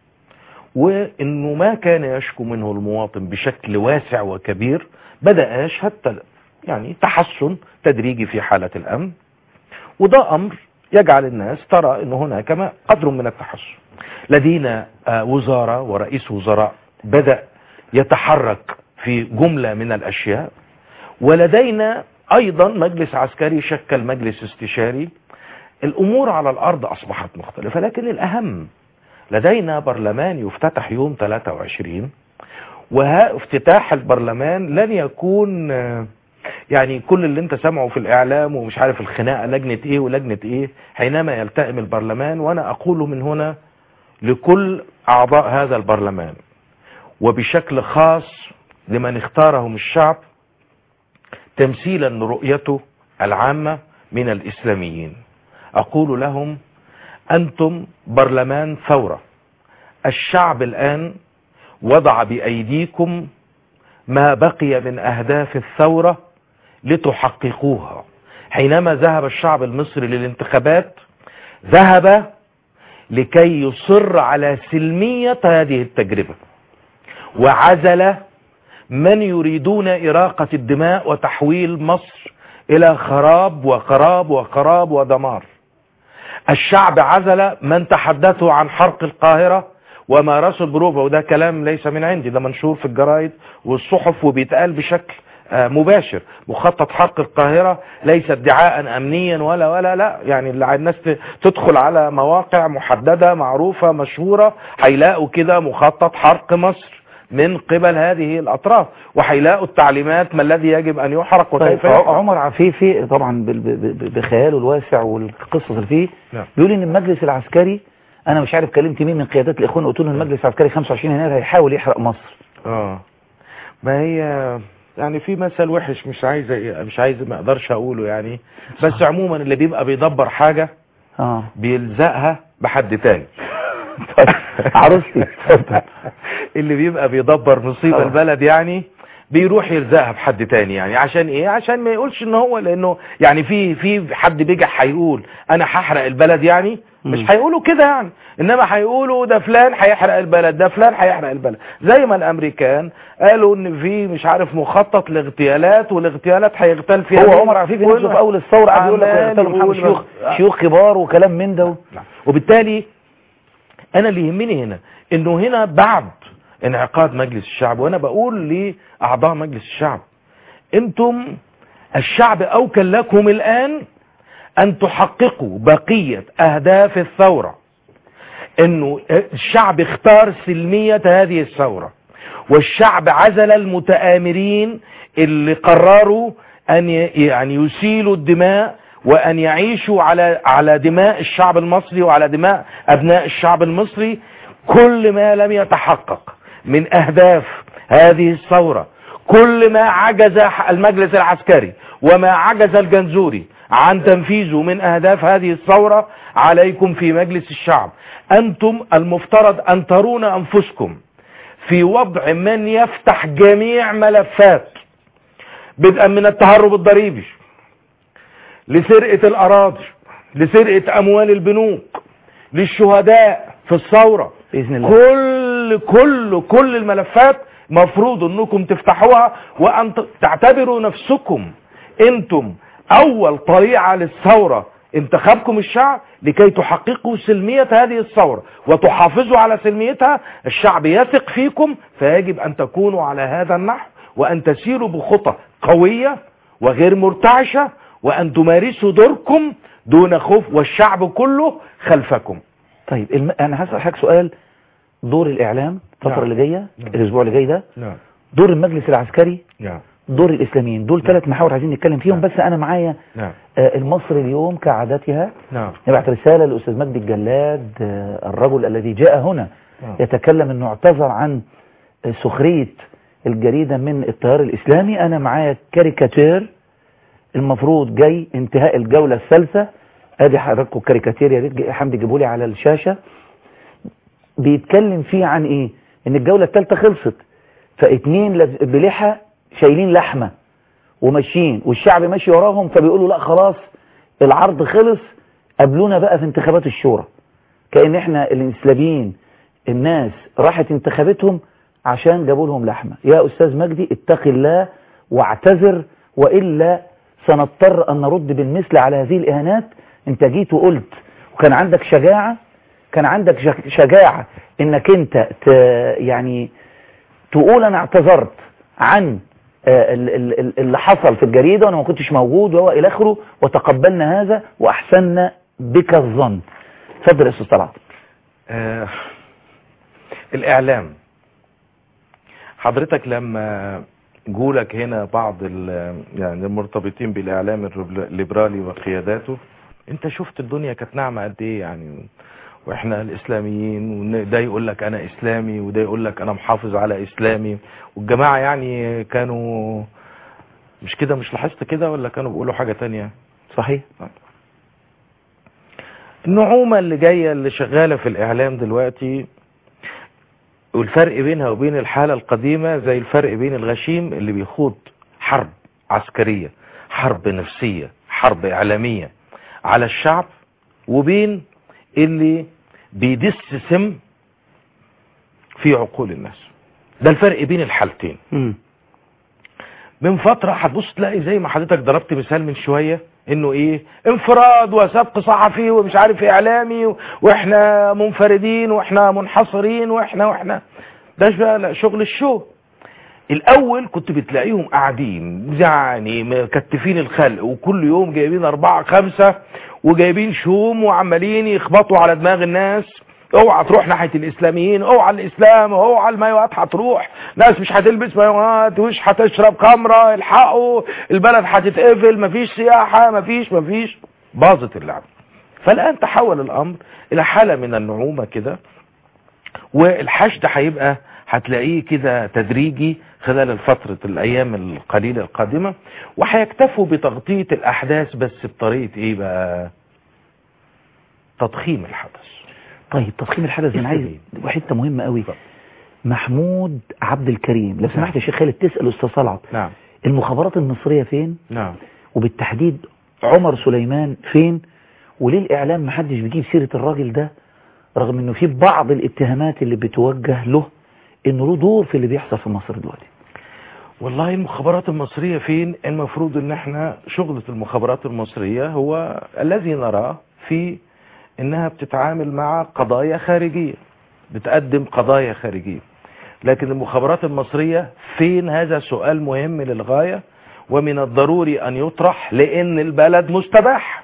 وانه ما كان يشكو منه المواطن بشكل واسع وكبير بدأ يشهد تل- يعني تحسن تدريجي في حالة الامن وده امر يجعل الناس ترى ان هناك ما قدر من التحسن لدينا آه، وزارة ورئيس وزراء بدأ يتحرك في جملة من الاشياء ولدينا ايضا مجلس عسكري شكل مجلس استشاري الامور على الارض اصبحت مختلفة لكن الاهم لدينا برلمان يفتتح يوم 23 وها افتتاح البرلمان لن يكون آه، يعني كل اللي انت سامعه في الاعلام ومش عارف الخناقه لجنه ايه ولجنه ايه حينما يلتئم البرلمان وانا اقول من هنا لكل اعضاء هذا البرلمان وبشكل خاص لمن اختارهم الشعب تمثيلا لرؤيته العامه من الاسلاميين اقول لهم انتم برلمان ثوره الشعب الان وضع بايديكم ما بقي من اهداف الثوره لتحققوها حينما ذهب الشعب المصري للانتخابات ذهب لكي يصر على سلمية هذه التجربة وعزل من يريدون إراقة الدماء وتحويل مصر إلى خراب وخراب وخراب ودمار الشعب عزل من تحدثوا عن حرق القاهرة ومارسوا البروفة وده كلام ليس من عندي ده منشور في الجرايد والصحف وبيتقال بشكل آه، مباشر مخطط حرق القاهرة ليس ادعاء امنيا ولا ولا لا يعني اللي الناس ت- تدخل على مواقع محددة معروفة مشهورة هيلاقوا كده مخطط حرق مصر من قبل هذه الاطراف وهيلاقوا التعليمات ما الذي يجب ان يحرق طيب وكيف ع- يحرق عمر عفيفي طبعا بال- ب- ب- بخياله الواسع والقصص اللي فيه نعم. بيقول ان المجلس العسكري انا مش عارف كلمت مين من قيادات الاخوان قلت له المجلس العسكري 25 يناير هيحاول يحرق مصر اه ما هي يعني في مثل وحش مش عايز مش عايز ما اقدرش اقوله يعني بس عموما اللي بيبقى بيدبر حاجة اه بيلزقها بحد تاني طيب، عروستي اتفضل. اللي بيبقى بيدبر مصيبة طبعا. البلد يعني بيروح يلزقها بحد تاني يعني عشان ايه عشان ما يقولش ان هو لانه يعني في في حد بيجح هيقول انا هحرق البلد يعني مش مم. هيقولوا كده يعني انما هيقولوا ده فلان هيحرق البلد ده فلان هيحرق البلد زي ما الامريكان قالوا ان في مش عارف مخطط لاغتيالات والاغتيالات هيغتال فيها هو مين. عمر عفيفي نفسه في اول الثوره قعد يقول لك عمال يغتالوا محمد يقول شيوخ بس- شيوخ كبار وكلام من ده نعم. وبالتالي انا اللي يهمني هنا انه هنا بعد انعقاد مجلس الشعب وانا بقول لاعضاء مجلس الشعب انتم الشعب اوكل لكم الان ان تحققوا بقية اهداف الثورة انه الشعب اختار سلمية هذه الثورة والشعب عزل المتآمرين اللي قرروا ان ي- يعني يسيلوا الدماء وان يعيشوا على على دماء الشعب المصري وعلى دماء ابناء الشعب المصري كل ما لم يتحقق من اهداف هذه الثورة كل ما عجز المجلس العسكري وما عجز الجنزوري عن تنفيذه من اهداف هذه الثورة عليكم في مجلس الشعب انتم المفترض ان ترون انفسكم في وضع من يفتح جميع ملفات بدءا من التهرب الضريبي لسرقة الأراضي لسرقة أموال البنوك للشهداء في الثورة باذن الله كل كل كل الملفات مفروض انكم تفتحوها وان ت- تعتبروا نفسكم انتم اول طريقة للثورة انتخابكم الشعب لكي تحققوا سلمية هذه الثورة وتحافظوا على سلميتها الشعب يثق فيكم فيجب ان تكونوا على هذا النحو وان تسيروا بخطى قوية وغير مرتعشة وان تمارسوا دوركم دون خوف والشعب كله خلفكم طيب الم... انا هسأل حضرتك سؤال دور الاعلام الفتره نعم. اللي جايه نعم. الاسبوع اللي جاي ده نعم دور المجلس العسكري نعم دور الاسلاميين دول ثلاث محاور عايزين نتكلم فيهم نعم. بس انا معايا نعم آه، المصري اليوم كعادتها نعم نبعت رسالة للأستاذ مجدي الجلاد آه، الرجل الذي جاء هنا نعم. يتكلم أنه اعتذر عن آه، سخرية الجريدة من التيار الإسلامي أنا معايا كاريكاتير المفروض جاي انتهاء الجولة الثالثة ادي حضراتكم كاريكاتير يا ريت جي- حمدي جيبوا لي على الشاشة بيتكلم فيه عن ايه ان الجولة الثالثة خلصت فاتنين لز- بلحى شايلين لحمة وماشيين والشعب ماشي وراهم فبيقولوا لا خلاص العرض خلص قابلونا بقى في انتخابات الشورى كأن احنا الاسلاميين الناس راحت انتخابتهم عشان جابوا لهم لحمة يا أستاذ مجدي اتق الله واعتذر وإلا سنضطر أن نرد بالمثل على هذه الإهانات انت جيت وقلت وكان عندك شجاعة كان عندك شج- شجاعة انك انت ت يعني تقول انا اعتذرت عن آه، ال- ال- ال- اللي حصل في الجريدة وانا ما كنتش موجود وهو الى اخره وتقبلنا هذا واحسننا بك الظن اتفضل يا استاذ طلعت آه الإعلام حضرتك لما جولك هنا بعض ال- يعني المرتبطين بالإعلام الربل- الليبرالي وقياداته انت شفت الدنيا كانت ناعمة قد ايه يعني واحنا الاسلاميين وده يقول لك انا اسلامي وده يقول لك انا محافظ على اسلامي والجماعة يعني كانوا مش كده مش لاحظت كده ولا كانوا بيقولوا حاجة تانية صحيح النعومة اللي جاية اللي شغالة في الإعلام دلوقتي والفرق بينها وبين الحالة القديمة زي الفرق بين الغشيم اللي بيخوض حرب عسكرية حرب نفسية حرب إعلامية على الشعب وبين اللي بيدس سم في عقول الناس ده الفرق بين الحالتين مم. من فترة هتبص تلاقي زي ما حضرتك ضربت مثال من شوية انه ايه انفراد وسبق صحفي ومش عارف اعلامي و- واحنا منفردين واحنا منحصرين واحنا واحنا ده بقى شغل الشو الاول كنت بتلاقيهم قاعدين يعني مكتفين الخلق وكل يوم جايبين اربعة خمسة وجايبين شوم وعمالين يخبطوا على دماغ الناس اوعى تروح ناحية الاسلاميين اوعى الاسلام اوعى المايوهات هتروح ناس مش هتلبس مايوهات ومش هتشرب خمرة الحقوا البلد هتتقفل مفيش سياحة مفيش مفيش باظت اللعبة فالان تحول الامر الى حالة من النعومة كده والحشد هيبقى هتلاقيه كده تدريجي خلال فترة الأيام القليلة القادمة وهيكتفوا بتغطية الأحداث بس بطريقة إيه بقى تضخيم الحدث طيب تضخيم الحدث انا عايز حته مهمه قوي محمود عبد الكريم لو سمحت يا شيخ خالد تسال استاذ طلعت نعم المخابرات المصريه فين نعم وبالتحديد عمر سليمان فين وليه الاعلام محدش بيجيب سيرة الراجل ده رغم انه في بعض الاتهامات اللي بتوجه له انه له دور في اللي بيحصل في مصر دلوقتي والله المخابرات المصرية فين المفروض ان احنا شغلة المخابرات المصرية هو الذي نراه في انها بتتعامل مع قضايا خارجية بتقدم قضايا خارجية لكن المخابرات المصرية فين هذا سؤال مهم للغاية ومن الضروري ان يطرح لان البلد مستباح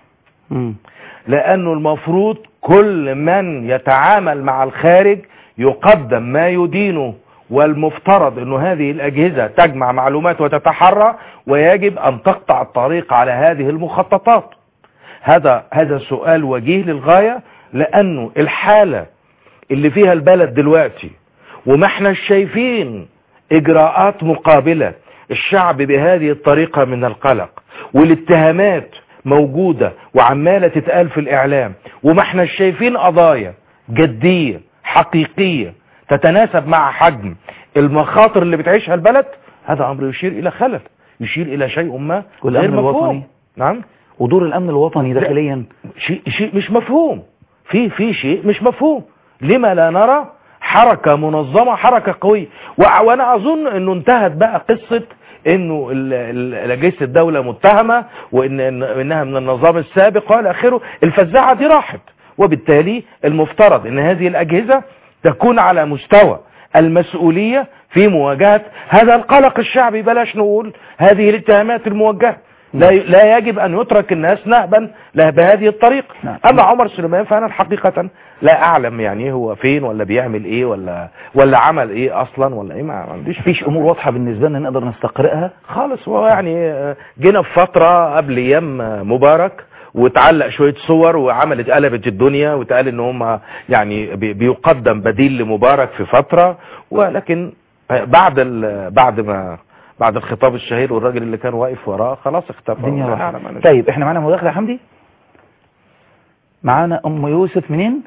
لانه المفروض كل من يتعامل مع الخارج يقدم ما يدينه والمفترض انه هذه الاجهزة تجمع معلومات وتتحرى ويجب ان تقطع الطريق على هذه المخططات هذا هذا سؤال وجيه للغاية لانه الحالة اللي فيها البلد دلوقتي وما احنا شايفين اجراءات مقابلة الشعب بهذه الطريقة من القلق والاتهامات موجودة وعمالة تتقال في الاعلام وما احنا شايفين قضايا جدية حقيقية تتناسب مع حجم المخاطر اللي بتعيشها البلد هذا امر يشير الى خلل يشير الى شيء ما والامن غير مفهوم. الوطني نعم ودور الامن الوطني داخليا شيء شيء مش مفهوم في في شيء مش مفهوم لما لا نرى حركة منظمة حركة قوية وع- وانا اظن انه انتهت بقى قصة انه ال- ال- اجهزه الدولة متهمة وان إن- انها من النظام السابق والى اخره الفزاعة دي راحت وبالتالي المفترض ان هذه الاجهزة تكون على مستوى المسؤولية في مواجهة هذا القلق الشعبي بلاش نقول هذه الاتهامات الموجهة لا لا يجب ان يترك الناس نهبا له بهذه الطريقة نعم. اما عمر سليمان فانا حقيقة لا اعلم يعني هو فين ولا بيعمل ايه ولا ولا عمل ايه اصلا ولا ايه ما ما عنديش مفيش امور واضحة بالنسبة لنا نقدر نستقرئها خالص هو يعني آه، جينا في فترة قبل ايام آه، مبارك وتعلق شوية صور وعملت قلبت الدنيا وتقال ان هم يعني بي- بيقدم بديل لمبارك في فترة ولكن آه، بعد ال- بعد ما بعد الخطاب الشهير والراجل اللي كان واقف وراه خلاص اختفى الدنيا ولا راحت نعلم عنه. طيب احنا معانا مداخلة يا حمدي معانا ام يوسف منين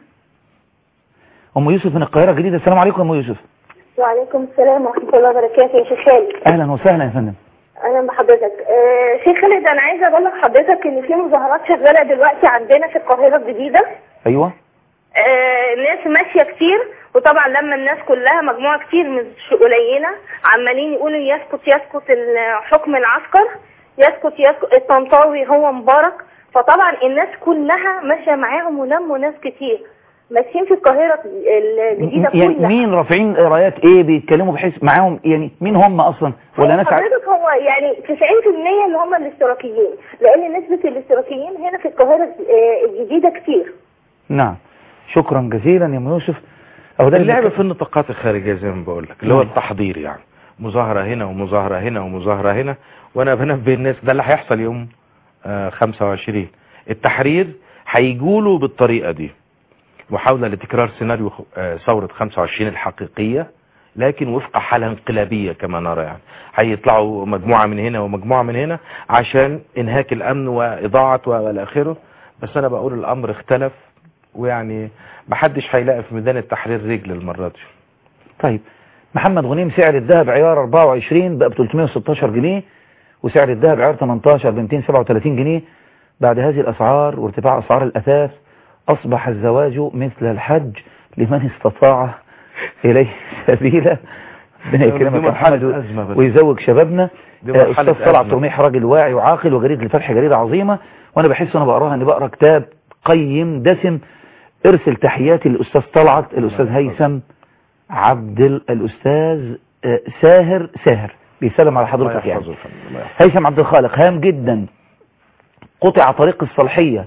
ام يوسف من القاهرة الجديدة السلام عليكم يا ام يوسف وعليكم السلام ورحمة الله وبركاته يا شيخ خالد اهلا وسهلا يا فندم أهلا بحضرتك آه شيخ خالد أنا عايزة أقول لحضرتك إن في مظاهرات شغالة دلوقتي عندنا في القاهرة الجديدة ايوه آه الناس ماشية كتير وطبعا لما الناس كلها مجموعة كتير مش قليلة عمالين يقولوا يسقط يسقط ال- حكم العسكر يسقط يسقط الطنطاوي هو مبارك فطبعا الناس كلها ماشية معاهم ولموا ناس كتير ماشيين في القاهرة الجديدة يعني كلها مين رافعين رايات ايه بيتكلموا بحيث معاهم يعني مين هم اصلا ولا ناس ع- حضرتك هو يعني 90% اللي هم الاشتراكيين لان نسبة الاشتراكيين هنا في القاهرة آه، الجديدة كتير نعم شكرا جزيلا يا ام يوسف اهو ده اللعب اللي في النطاقات الخارجية زي ما بقول لك اللي هو نعم. التحضير يعني مظاهرة هنا ومظاهرة هنا ومظاهرة هنا وانا بنبه الناس ده اللي هيحصل يوم آه 25 التحرير هيجولوا بالطريقة دي محاولة لتكرار سيناريو آه ثورة 25 الحقيقية لكن وفق حالة انقلابية كما نرى يعني هيطلعوا مجموعة من هنا ومجموعة من هنا عشان انهاك الامن واضاعة والى اخره بس انا بقول الامر اختلف ويعني محدش هيلاقي في ميدان التحرير رجل المرة دي طيب محمد غنيم سعر الذهب عيار 24 بقى ب 316 جنيه وسعر الذهب عيار 18 ب 237 جنيه بعد هذه الأسعار وارتفاع أسعار الأثاث أصبح الزواج مثل الحج لمن استطاع إليه سبيلا ربنا دي يكرمك يا مرحلة محمد أزمة بس. ويزوج شبابنا دي آه، مرحلة أستاذ طلعت أزمة. رميح راجل واعي وعاقل وجريدة الفتح جريدة عظيمة وأنا بحس وأنا بقراها إني بقرا كتاب قيم دسم ارسل تحياتي للأستاذ طلعت الأستاذ هيثم عبد ال- الأستاذ آه، ساهر ساهر بيسلم على الله حضرتك يعني يحفظه يا فندم، الله يحفظه. هيثم عبد الخالق هام جدا قطع طريق الصالحية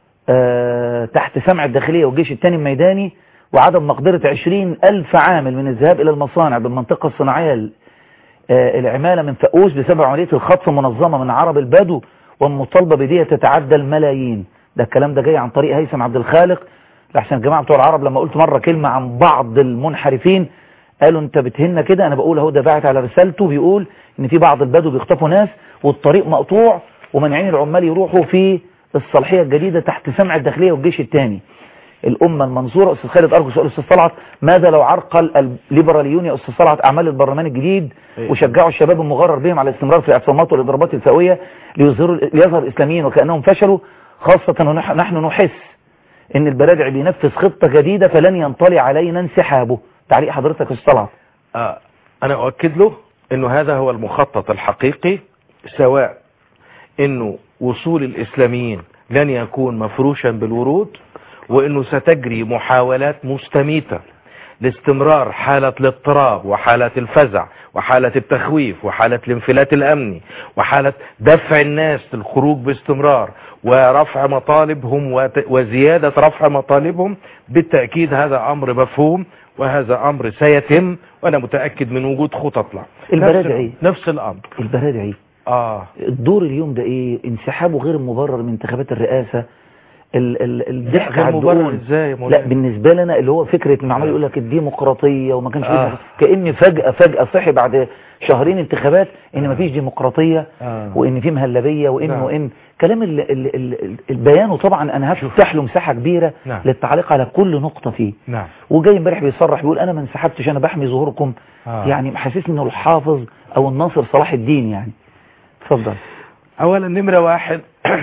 آه، تحت سمع الداخلية والجيش الثاني الميداني وعدم مقدرة عشرين ألف عامل من الذهاب إلى المصانع بالمنطقة الصناعية ال- آه، العمالة من فقوس بسبب عملية الخطف المنظمة من عرب البدو والمطالبة بدية تتعدى الملايين ده الكلام ده جاي عن طريق هيثم عبد الخالق لحسن الجماعة بتوع العرب لما قلت مرة كلمة عن بعض المنحرفين قالوا انت بتهنا كده انا بقول اهو ده باعت على رسالته بيقول ان في بعض البدو بيخطفوا ناس والطريق مقطوع ومانعين العمال يروحوا في الصالحية الجديدة تحت سمع الداخلية والجيش الثاني الأمة المنصورة أستاذ خالد أرجو سؤال أستاذ طلعت ماذا لو عرقل الليبراليون يا أستاذ طلعت أعمال البرلمان الجديد إيه. وشجعوا الشباب المغرر بهم على الاستمرار في الاعتصامات والإضرابات الفئوية ليظهروا ليظهر الإسلاميين وكأنهم فشلوا خاصة ونحن نحن نحس ان البرادعي بينفذ خطة جديدة فلن ينطلي علينا انسحابه تعليق حضرتك الصلاة آه أنا أؤكد له أنه هذا هو المخطط الحقيقي سواء أنه وصول الإسلاميين لن يكون مفروشا بالورود وأنه ستجري محاولات مستميتة لاستمرار حالة الاضطراب وحالة الفزع وحالة التخويف وحالة الانفلات الأمني وحالة دفع الناس للخروج باستمرار ورفع مطالبهم وت- وزيادة رفع مطالبهم بالتأكيد هذا أمر مفهوم وهذا أمر سيتم وأنا متأكد من وجود خطط له البرادعي. نفس, نفس الأمر البرادعي آه الدور اليوم ده ايه انسحابه غير مبرر من انتخابات الرئاسة ال ال الضحك غير على مبرر الدقون إزاي يا مولانا؟ لا بالنسبة لنا اللي هو فكرة ان عمال يقول لك الديمقراطية وما كانش آه. آه. كأن فجأة فجأة صحي بعد شهرين انتخابات ان مفيش ديمقراطية آه. وان في مهلبية وان نعم. وان كلام ال ال ال البيان وطبعا انا هفتح له مساحة كبيرة نعم. للتعليق على كل نقطة فيه نعم وجاي امبارح بيصرح بيقول انا ما انسحبتش انا بحمي ظهوركم آه. يعني محسسني انه الحافظ او الناصر صلاح الدين يعني اتفضل اولا نمرة واحد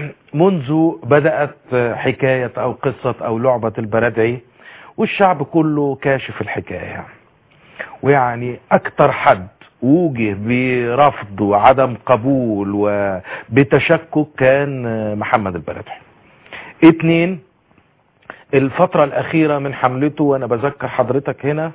منذ بدأت حكاية او قصة او لعبة البرادعي والشعب كله كاشف الحكاية ويعني اكتر حد وجه برفض وعدم قبول وبتشكك كان محمد البرادعي اتنين الفترة الاخيرة من حملته وانا بذكر حضرتك هنا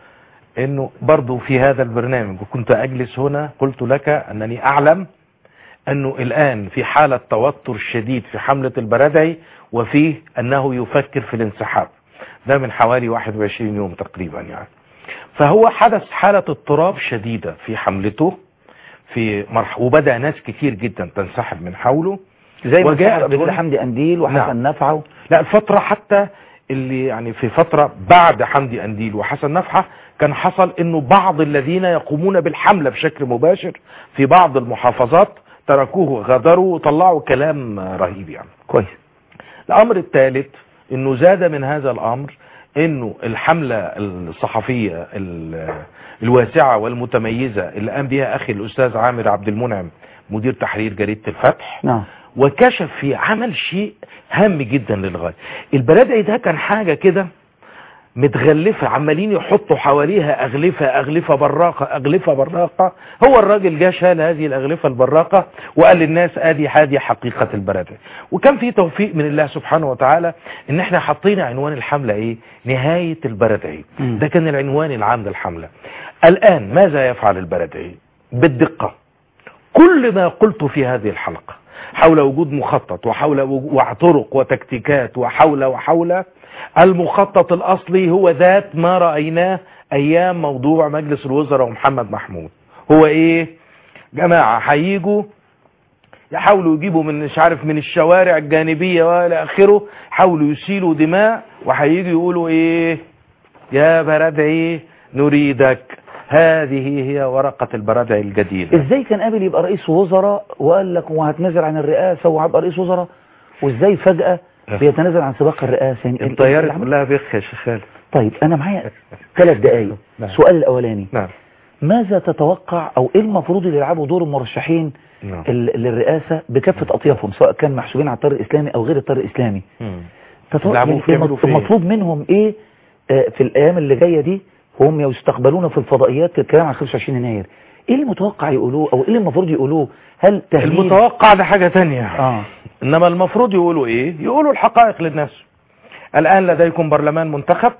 انه برضو في هذا البرنامج وكنت اجلس هنا قلت لك انني اعلم انه الان في حالة توتر شديد في حملة البرادعي وفيه انه يفكر في الانسحاب ده من حوالي 21 يوم تقريبا يعني فهو حدث حالة اضطراب شديدة في حملته في مرح وبدأ ناس كتير جدا تنسحب من حوله زي ما وجاء انسحب قبل كده هنا- حمدي انديل وحسن نعم. نفعه لا الفترة حتى اللي يعني في فترة بعد حمدي أنديل وحسن نفحة كان حصل انه بعض الذين يقومون بالحملة بشكل مباشر في بعض المحافظات تركوه غادروا وطلعوا كلام رهيب يعني كويس الامر الثالث انه زاد من هذا الامر انه الحملة الصحفية ال- الواسعة والمتميزة اللي قام بها اخي الاستاذ عامر عبد المنعم مدير تحرير جريدة الفتح نعم وكشف في عمل شيء هام جدا للغاية البرادعي ده كان حاجة كده متغلفة عمالين يحطوا حواليها أغلفة أغلفة براقة أغلفة براقة هو الراجل جه شال هذه الأغلفة البراقة وقال للناس ادي هذه حقيقة البرادعي وكان في توفيق من الله سبحانه وتعالى ان احنا حطينا عنوان الحملة ايه نهاية البرادعي مم. ده كان العنوان العام للحملة الآن ماذا يفعل البرادعي بالدقة كل ما قلت في هذه الحلقة حول وجود مخطط وحول وجو- وطرق وتكتيكات وحول وحول المخطط الأصلي هو ذات ما رأيناه أيام موضوع مجلس الوزراء ومحمد محمود هو إيه جماعة هيجوا يحاولوا يجيبوا من مش عارف من الشوارع الجانبية والى اخره حاولوا يسيلوا دماء وهيجوا يقولوا ايه يا برادعي نريدك هذه هي ورقة البرادعي الجديدة ازاي كان قابل يبقى رئيس وزراء وقال لك وهتنازل عن الرئاسة وهبقى رئيس وزراء وازاي فجأة بيتنازل عن سباق الرئاسة يعني ال- الطيارة العمل- كلها بخ يا شيخ خالد طيب انا معايا ثلاث دقايق نعم. السؤال الاولاني نعم ماذا تتوقع او ايه المفروض اللي يلعبوا دور المرشحين نعم ال- للرئاسة بكافة اطيافهم سواء كان محسوبين على الطريق الاسلامي او غير الطريق الاسلامي مم. تتوقع يلعبوا يعني فيه يعملوا فيه. المطلوب منهم ايه آه، في الايام اللي جايه دي وهم يستقبلون في الفضائيات الكلام عن 25 يناير ايه اللي متوقع يقولوه او ايه اللي المفروض يقولوه هل تهديد المتوقع ده حاجة تانية اه انما المفروض يقولوا ايه يقولوا الحقائق للناس الان لديكم برلمان منتخب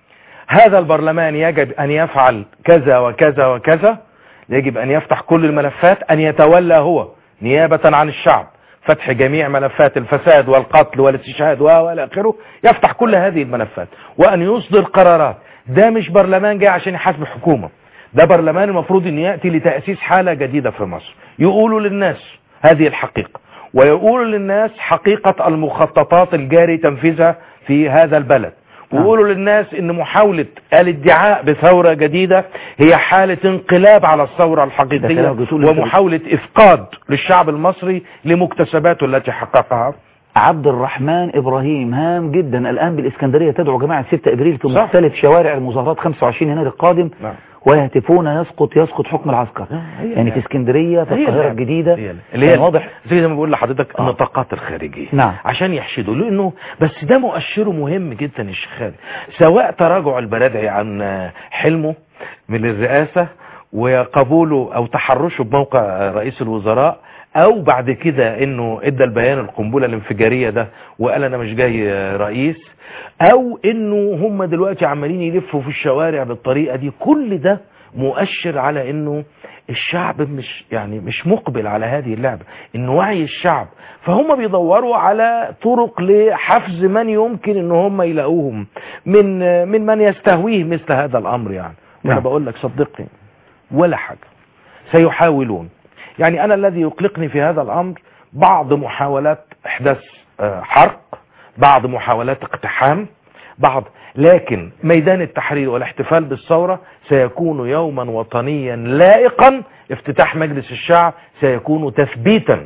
هذا البرلمان يجب ان يفعل كذا وكذا وكذا يجب ان يفتح كل الملفات ان يتولى هو نيابة عن الشعب فتح جميع ملفات الفساد والقتل والاستشهاد والى اخره يفتح كل هذه الملفات وان يصدر قرارات ده مش برلمان جاي عشان يحاسب حكومة ده برلمان المفروض ان يأتي لتأسيس حالة جديدة في مصر يقولوا للناس هذه الحقيقة ويقولوا للناس حقيقة المخططات الجاري تنفيذها في هذا البلد ويقولوا للناس ان محاولة الادعاء بثورة جديدة هي حالة انقلاب على الثورة ده الحقيقية كلام بتقول انت ومحاولة افقاد للشعب المصري لمكتسباته التي حققها عبد الرحمن إبراهيم هام جدا الآن بالإسكندرية تدعو جماعة 6 إبريل في صح. مختلف شوارع المظاهرات 25 يناير القادم نعم. ويهتفون يسقط يسقط حكم العسكر هي يعني في اللعبة. اسكندرية في هي القاهرة اللعبة. الجديدة هي اللي هي كان واضح زي ما بقول لحضرتك آه. النطاقات الخارجيه نعم. عشان يحشدوا لانه بس ده مؤشره مهم جدا يا شيخ خالد سواء تراجع البرادعي عن آه، حلمه من الرئاسه وقبوله او تحرشه بموقع آه، رئيس الوزراء او بعد كده انه ادى البيان القنبله الانفجاريه ده وقال انا مش جاي آه، رئيس او انه هم دلوقتي عمالين يلفوا في الشوارع بالطريقه دي كل ده مؤشر على انه الشعب مش يعني مش مقبل على هذه اللعبة ان وعي الشعب فهم بيدوروا على طرق لحفز من يمكن ان هم يلاقوهم من من من يستهويه مثل هذا الامر يعني وانا نعم. بقول لك صدقني ولا حاجة سيحاولون يعني انا الذي يقلقني في هذا الامر بعض محاولات احداث آه، حرق بعض محاولات اقتحام بعض لكن ميدان التحرير والاحتفال بالثورة سيكون يوما وطنيا لائقا افتتاح مجلس الشعب سيكون تثبيتا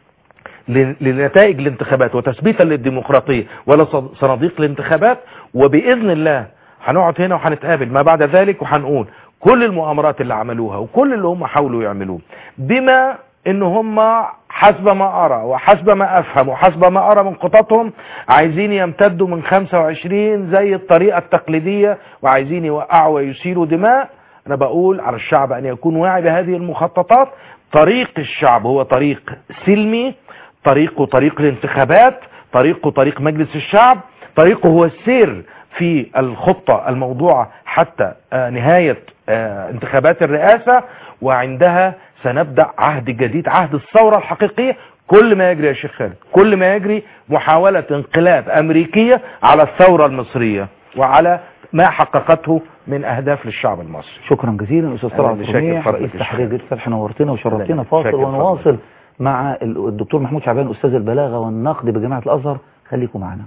ل- لنتائج الانتخابات وتثبيتا للديمقراطية ولا ص- صناديق الانتخابات وبإذن الله هنقعد هنا وهنتقابل ما بعد ذلك وهنقول كل المؤامرات اللي عملوها وكل اللي هم حاولوا يعملوه بما ان هم حسب ما ارى وحسب ما افهم وحسب ما ارى من خططهم عايزين يمتدوا من 25 زي الطريقة التقليدية وعايزين يوقعوا ويسيلوا دماء انا بقول على الشعب ان يكون واعي بهذه المخططات طريق الشعب هو طريق سلمي طريقه طريق الانتخابات طريقه طريق مجلس الشعب طريقه هو السير في الخطة الموضوعة حتى آه، نهاية آه، انتخابات الرئاسة وعندها سنبدأ عهد جديد عهد الثورة الحقيقية كل ما يجري يا شيخ خالد كل ما يجري محاولة انقلاب أمريكية على الثورة المصرية وعلى ما حققته من أهداف للشعب المصري شكرا جزيلا استاذ أنا طلعت اللي شاكر سميح فضلك رئيس يا تحرير شيخ. جيل فتح نورتنا وشرفتنا لا، فاصل شاكر ونواصل فضلك. مع ال- الدكتور محمود شعبان استاذ البلاغه والنقد بجامعه الازهر خليكم معنا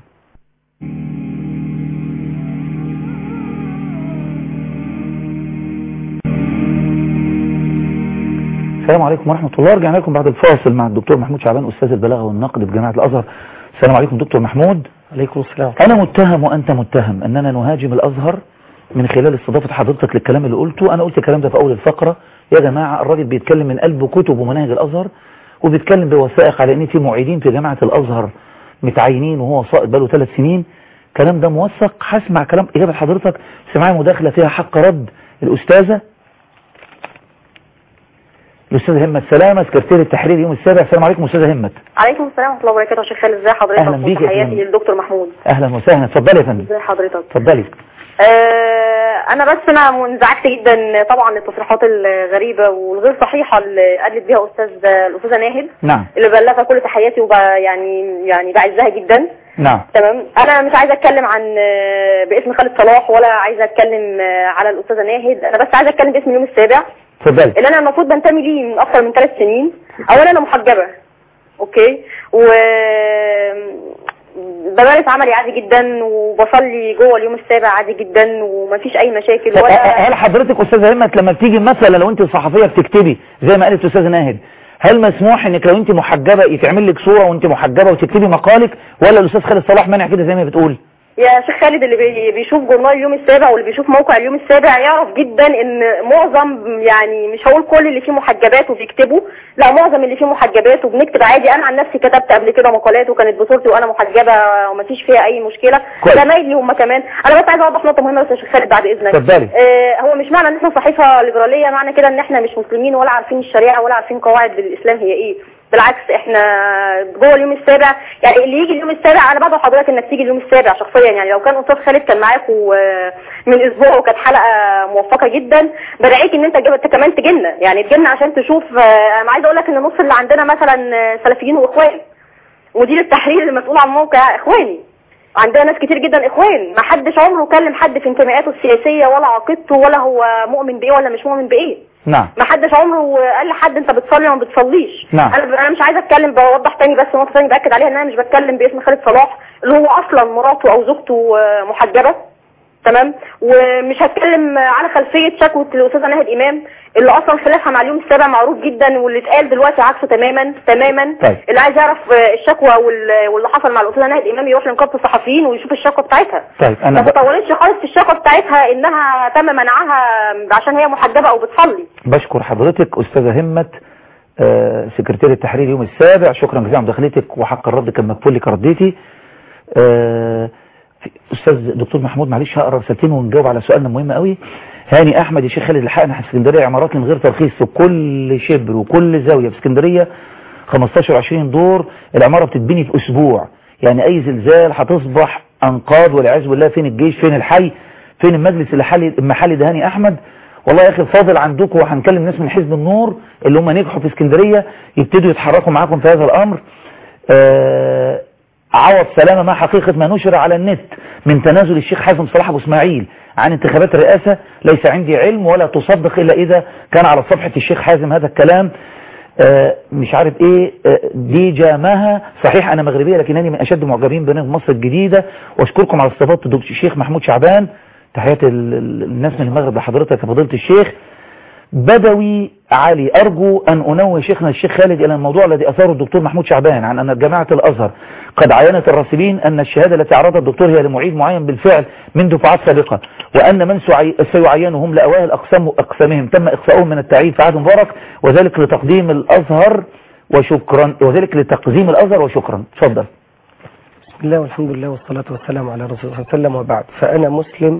السلام عليكم ورحمة الله رجعنا لكم بعد الفاصل مع الدكتور محمود شعبان أستاذ البلاغة والنقد بجامعة الأزهر السلام عليكم دكتور محمود عليكم السلام أنا متهم وأنت متهم أننا نهاجم الأزهر من خلال استضافة حضرتك للكلام اللي قلته أنا قلت الكلام ده في أول الفقرة يا جماعة الراجل بيتكلم من قلب كتب ومناهج الأزهر وبيتكلم بوثائق على أن في معيدين في جامعة الأزهر متعينين وهو ساقط بقاله ثلاث سنين الكلام ده موثق هسمع كلام إجابة حضرتك سمعي مداخلة فيها حق رد الأستاذة الأستاذة همة سلامة سكرتير التحرير يوم السابع السلام عليكم أستاذة همة عليكم السلام ورحمه الله وبركاته يا شيخ خالد ازي حضرتك أهلا بيك يا وتحياتي فندم. للدكتور محمود أهلا وسهلا اتفضلي يا فندم ازي حضرتك اتفضلي آه انا بس انا منزعجت جدا طبعا التصريحات الغريبه والغير صحيحه اللي قالت بيها استاذ الاستاذه ناهد نعم اللي بلغها كل تحياتي وب يعني يعني بعزها جدا نعم تمام انا مش عايزه اتكلم عن آه، باسم خالد صلاح ولا عايزه اتكلم آه، على الاستاذه ناهد انا بس عايزه اتكلم باسم اليوم السابع اتفضلي اللي انا المفروض بنتمي ليه من اكتر من ثلاث سنين اولا انا محجبه اوكي و بمارس عملي عادي جدا وبصلي جوه اليوم السابع عادي جدا ومفيش اي مشاكل ولا هل حضرتك استاذه همت لما بتيجي مثلا لو انت صحفيه بتكتبي زي ما قالت استاذه ناهد هل مسموح انك لو انت محجبه يتعمل لك صوره وانت محجبه وتكتبي مقالك ولا الاستاذ خالد صلاح منع كده زي ما بتقول يا شيخ خالد اللي بي- بيشوف جورنال اليوم السابع واللي بيشوف موقع اليوم السابع يعرف جدا ان معظم يعني مش هقول كل اللي فيه محجبات وبيكتبوا لا معظم اللي فيه محجبات وبنكتب عادي انا عن نفسي كتبت قبل كده مقالات وكانت بصورتي وانا محجبه ومفيش فيها اي مشكله كويس. زمايلي هم كمان انا بس عايزه اوضح نقطه مهمه بس يا شيخ خالد بعد اذنك اتفضلي. آه هو مش معنى ان احنا صحيفه ليبراليه معنى كده ان احنا مش مسلمين ولا عارفين الشريعه ولا عارفين قواعد الاسلام هي ايه بالعكس احنا جوه اليوم السابع يعني اللي يجي اليوم السابع انا بدعو حضرتك انك تيجي اليوم السابع شخصيا يعني لو كان استاذ خالد كان معاكم آه، من اسبوع وكانت حلقه موفقه جدا بدعيك ان انت جاب- انت كمان تجي لنا يعني تجي لنا عشان تشوف آه، انا عايزه اقول لك ان نص اللي عندنا مثلا آه، سلفيين واخوان مدير التحرير المسؤول عن الموقع اخواني عندنا ناس كتير جدا اخوان ما حدش عمره كلم حد في انتماءاته السياسيه ولا عقيدته ولا هو مؤمن بايه ولا مش مؤمن بايه نعم ما حدش عمره قال لحد انت بتصلي وما بتصليش نعم. انا انا مش عايزه اتكلم بوضح تاني بس نقطه تاني باكد عليها ان انا مش بتكلم باسم خالد صلاح اللي هو اصلا مراته او زوجته آه، محجبه تمام ومش هتكلم على خلفيه شكوى الاستاذه ناهد امام اللي اصلا خلافها مع اليوم السابع معروف جدا واللي اتقال دلوقتي عكسه تماما تماما طيب. اللي عايز يعرف الشكوى وال- واللي حصل مع الاستاذه ناهد امام يروح لنقابه الصحفيين ويشوف الشكوى بتاعتها طيب ما انا ب- تطولتش خالص في الشكوى بتاعتها انها تم منعها عشان هي محجبه او بتصلي بشكر حضرتك استاذه همت آه، سكرتير التحرير يوم السابع شكرا جزيلا على مداخلتك وحق الرد كان مكفول لك رديتي آه، في- استاذ دكتور محمود معلش هقرا رسالتين ونجاوب على سؤالنا مهم قوي هاني احمد يا شيخ خالد الحقنا في اسكندريه عمارات من غير ترخيص في كل شبر وكل زاويه في اسكندريه 15 20 دور العماره بتتبني في اسبوع يعني اي زلزال هتصبح انقاض والعياذ بالله فين الجيش فين الحي فين المجلس المحلي المحلي ده هاني احمد والله يا اخي فاضل عندكم وهنكلم ناس من حزب النور اللي هم نجحوا في اسكندريه يبتدوا يتحركوا معاكم في هذا الامر آه عوض سلامة ما حقيقة ما نشر على النت من تنازل الشيخ حازم صلاح أبو اسماعيل عن انتخابات الرئاسة ليس عندي علم ولا تصدق إلا إذا كان على صفحة الشيخ حازم هذا الكلام آه مش عارف ايه آه دي جامها صحيح انا مغربية لكنني من اشد معجبين برنامج مصر الجديدة واشكركم على استضافة الدكتور الشيخ محمود شعبان تحياتي ال- ال- الناس من المغرب لحضرتك يا فضيلة الشيخ بدوي علي أرجو أن أنوه شيخنا الشيخ خالد إلى الموضوع الذي أثاره الدكتور محمود شعبان عن أن جامعة الأزهر قد عينت الراسبين أن الشهادة التي عرضها الدكتور هي لمعيد معين بالفعل من دفعات سابقة وأن من سعي- سيعينهم لأوائل أقسام أقسامهم تم إقصاؤهم من التعيين في عهد مبارك وذلك لتقديم الأزهر وشكرا وذلك لتقديم الأزهر وشكرا تفضل بسم الله والحمد لله والصلاة والسلام على رسول الله صلى الله عليه وسلم وبعد فأنا مسلم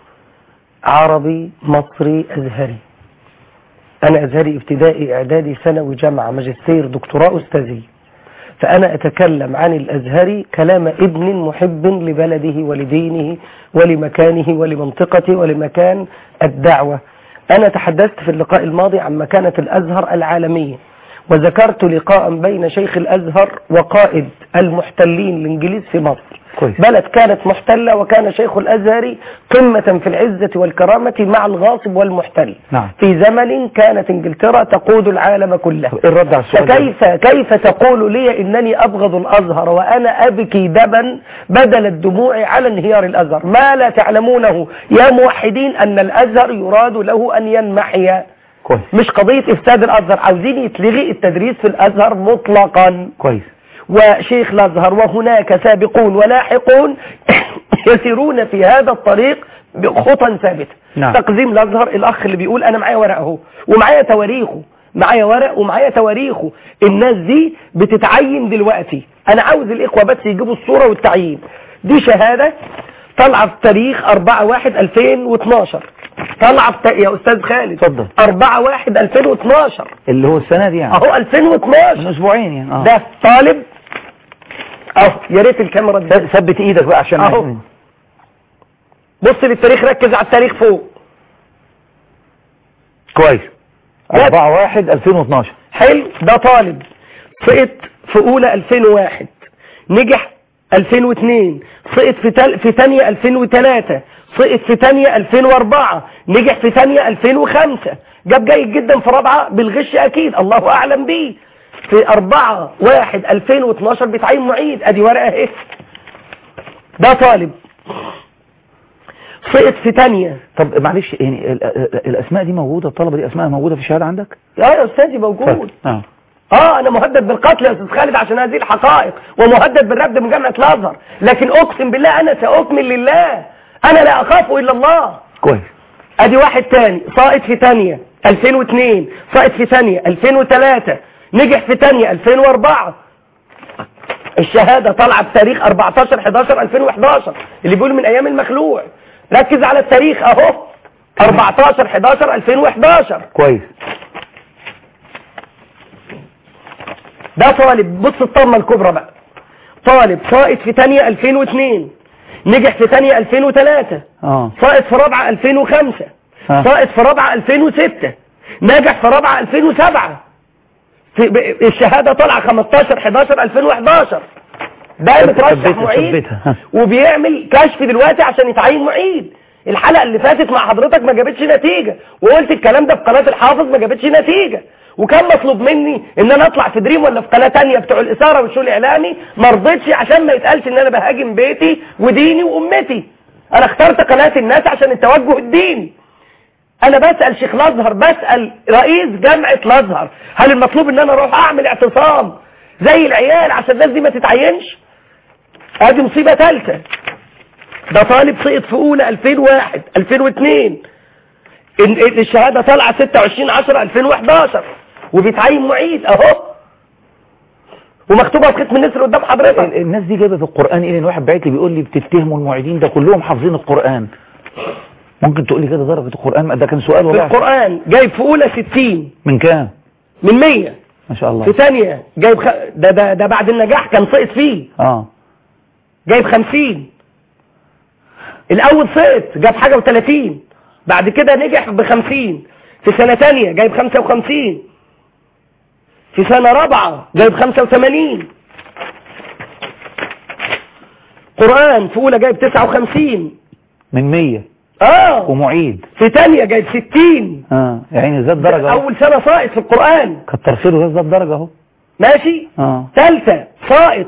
عربي مصري أزهري أنا أزهري ابتدائي إعدادي ثانوي جامعة ماجستير دكتوراه أستاذي فأنا أتكلم عن الأزهري كلام ابن محب لبلده ولدينه ولمكانه ولمنطقته ولمكان الدعوة أنا تحدثت في اللقاء الماضي عن مكانة الأزهر العالمية وذكرت لقاء بين شيخ الأزهر وقائد المحتلين الإنجليز في مصر كويس بلد كانت محتلة وكان شيخ الأزهر قمة في العزة والكرامة مع الغاصب والمحتل نعم في زمن كانت انجلترا تقود العالم كله إيه الرد على السؤال ده؟ فكيف كيف تقول لي انني ابغض الازهر وانا ابكي دبا بدل الدموع على انهيار الازهر ما لا تعلمونه يا موحدين ان الازهر يراد له ان ينمحي كويس مش قضية افساد الازهر عاوزين يتلغي التدريس في الازهر مطلقا كويس وشيخ الازهر وهناك سابقون ولاحقون يسيرون في هذا الطريق بخطى ثابته نعم. تقديم الازهر الاخ اللي بيقول انا معايا ورق اهو ومعايا تواريخه معايا ورق ومعايا تواريخه الناس دي بتتعين دلوقتي انا عاوز الاخوه بس يجيبوا الصوره والتعيين دي شهاده طالعه في تاريخ 4 1 2012 طالعه في تا- يا استاذ خالد اتفضل 4 1 2012 اللي هو السنة دي يعني اهو من 2012 أسبوعين يعني آه. ده طالب اهو يا ريت الكاميرا دي ثبت إيدك بقى عشان أهو. عايزين- بص للتاريخ ركز على التاريخ فوق كويس ده- 4 1 2012 حلو ده طالب سقط في اولى 2001 نجح 2002 سقط في تل... في ثانيه 2003 سقط في ثانيه 2004 نجح في ثانيه 2005 جاب جيد جدا في رابعه بالغش اكيد الله اعلم بيه في 4 1 2012 بيتعين معيد ادي ورقه اهي ده طالب سقط في ثانيه طب معلش يعني ال- ال- الأسماء دي موجودة الطلبة دي أسماء موجودة في الشهادة عندك؟ اه يا استاذي موجود آه. اه انا مهدد بالقتل يا استاذ خالد عشان هذه الحقائق ومهدد بالرفض من جامعه الازهر لكن اقسم بالله انا ساكمل لله انا لا اخاف الا الله كويس ادي واحد تاني ساقط في ثانيه 2002 ساقط في ثانيه 2003 نجح في ثانيه 2004 الشهاده طالعه بتاريخ 14 11 2011 اللي بيقول من ايام المخلوع ركز على التاريخ اهو 14 11 2011 كويس ده طالب بص الطامة الكبرى بقى طالب ساقط في تانية 2002 نجح في تانية 2003 اه ساقط في رابعة 2005 ها. ساقط في رابعة 2006 نجح في رابعة 2007 في ب- الشهادة طالعة 15 11 2011 ده مترشح ثبتها- معيد ثبتها. ها. وبيعمل كشف دلوقتي عشان يتعين معيد الحلقة اللي فاتت مع حضرتك ما جابتش نتيجة وقلت الكلام ده في قناة الحافظ ما جابتش نتيجة وكان مطلوب مني ان انا اطلع في دريم ولا في قناة تانية بتوع الاثارة والشو الاعلامي ما رضيتش عشان ما يتقالش ان انا بهاجم بيتي وديني وامتي انا اخترت قناة الناس عشان التوجه الديني انا بسأل شيخ الازهر بسأل رئيس جامعة الازهر هل المطلوب ان انا اروح اعمل اعتصام زي العيال عشان الناس دي ما تتعينش ادي مصيبة ثالثة ده طالب سقط في اولى 2001 2002 ال- ال- الشهادة طالعة 26 10 2011 وبيتعين معيد اهو ومكتوبة بختم النسر قدام ال- حضرتك الناس دي جايبه في القران ايه لان واحد بعت لي بيقول لي بتتهموا المعيدين ده كلهم حافظين القران ممكن تقول لي كده درجه القران ده كان سؤال في والله القرآن جايب في اولى 60 من كام من 100 ما شاء الله في ثانية جايب خ... ده, ده, ده بعد النجاح كان سقط فيه اه جايب 50 الاول سقط جاب حاجة و30 بعد كده نجح ب 50 في سنة تانية جايب 55 في سنة رابعة جايب 85 قرآن في أولى جايب 59 من 100 اه ومعيد في تانية جايب 60 اه يعني زاد درجه اهو أول سنة ساقط في القرآن كتر خيره زاد درجه اهو ماشي اه تالتة ساقط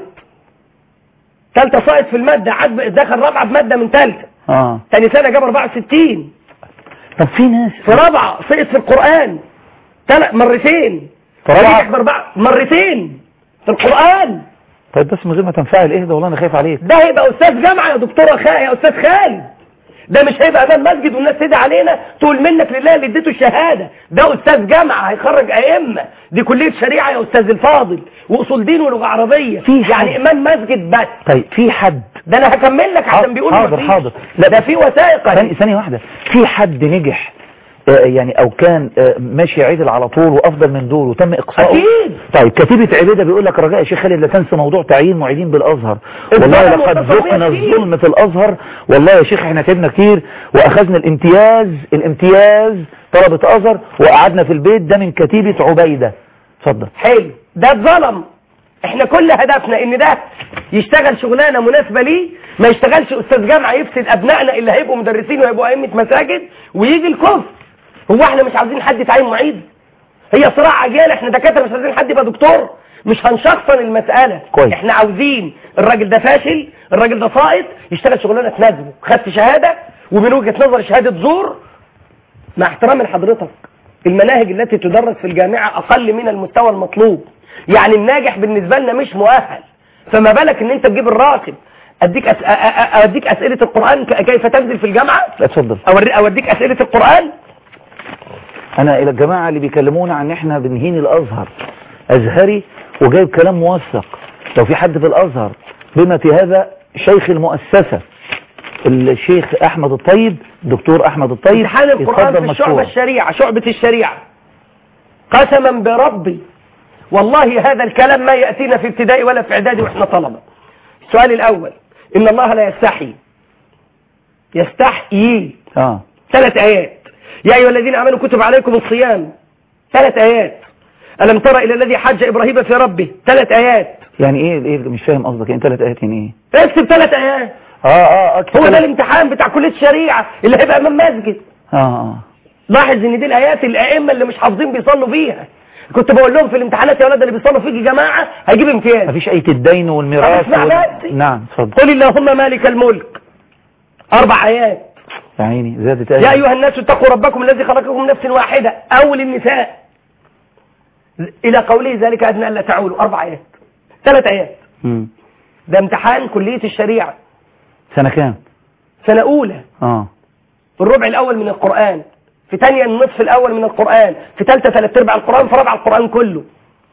تالتة ساقط في المادة عاد دخل رابعة بمادة من تالتة اه تاني سنة جاب 64 طب في ناس في رابعة سقط في القرآن تلت مرتين في رابعة؟ نجح بأربعة مرتين في القرآن طيب بس من غير ما تنفعل ايه ده والله انا خايف عليك ده هيبقى أستاذ جامعة يا دكتورة خالد يا أستاذ خالد ده مش هيبقى امام مسجد والناس تدعي علينا تقول منك لله اللي اديته الشهاده ده استاذ جامعه هيخرج ائمه دي كليه شريعه يا استاذ الفاضل واصول دين ولغه عربيه في يعني حد- امام مسجد بس طيب في حد ده انا هكمل لك عشان بيقولوا حاضر مفيش. حاضر لا ده في وثائق ثانية أهي. ثانية واحدة في حد نجح آه، يعني او كان آه، ماشي عدل على طول وافضل من دول وتم اقصائه اكيد طيب كتيبة عبيدة بيقول لك رجاء يا شيخ خالد لا تنسى موضوع تعيين معيدين بالازهر والله الظلم لقد والتصريح ذقنا كتير. الظلم في الازهر والله يا شيخ احنا تعبنا كتير واخذنا الامتياز الامتياز طلبة ازهر وقعدنا في البيت ده من كتيبة عبيدة اتفضل حلو ده اتظلم احنا كل هدفنا ان ده يشتغل شغلانه مناسبه ليه ما يشتغلش استاذ جامعه يفسد ابنائنا اللي هيبقوا مدرسين وهيبقوا ائمه مساجد ويجي الكفر هو احنا مش عاوزين حد يتعين معيد هي صراع اجيال احنا دكاتره مش عايزين حد يبقى دكتور مش هنشخصن المساله كويس. احنا عاوزين الراجل ده فاشل الراجل ده ساقط يشتغل شغلانه تناسبه خدت شهاده ومن وجهه نظر شهاده زور مع احترام لحضرتك المناهج التي تدرس في الجامعة أقل من المستوى المطلوب يعني الناجح بالنسبة لنا مش مؤهل فما بالك ان انت تجيب الراقب اديك أس... أ- أ- اوديك اسئلة القرآن ك- كيف تنزل في الجامعة لا اتفضل أوري... اوديك اسئلة القرآن انا الى الجماعة اللي بيكلمونا عن احنا بنهين الازهر ازهري وجايب كلام موثق لو في حد في الازهر بما في هذا شيخ المؤسسة الشيخ احمد الطيب دكتور احمد الطيب امتحان القرآن يتفضل في الشعبة مشكور. الشريعة شعبة الشريعة قسما بربي والله هذا الكلام ما يأتينا في ابتدائي ولا في اعدادي واحنا طلبة السؤال الاول ان الله لا يستحي يستحيي اه ثلاث آيات يا أيها الذين آمنوا كتب عليكم الصيام ثلاث آيات ألم تر إلى الذي حج إبراهيم في ربه ثلاث آيات يعني ايه ايه مش فاهم قصدك انت ثلاث ايات يعني ايه اكتب ثلاث آيات اه اه اكتب هو ده ثلاث- الامتحان بتاع كلية الشريعة اللي هيبقى أمام مسجد اه اه لاحظ ان دي الآيات الأئمة اللي مش حافظين بيصلوا فيها كنت بقول لهم في الامتحانات يا ولاد اللي بيصلوا فيك يا جماعة هيجيب امتياز مفيش اية الدين والميراث طب اسمع بس. نعم اتفضل قل اللهم مالك الملك أربع آيات يا عيني زادت آية يا أيها الناس اتقوا ربكم الذي خلقكم من نفس واحدة أول النساء إلى قوله ذلك أدنى ألا تعولوا أربع آيات ثلاث آيات مم. ده امتحان كلية الشريعة سنة كام سنة أولى اه في الربع الأول من القرآن في تانية النصف الأول من القرآن في ثالثة ثلاث أرباع القرآن في رابع القرآن كله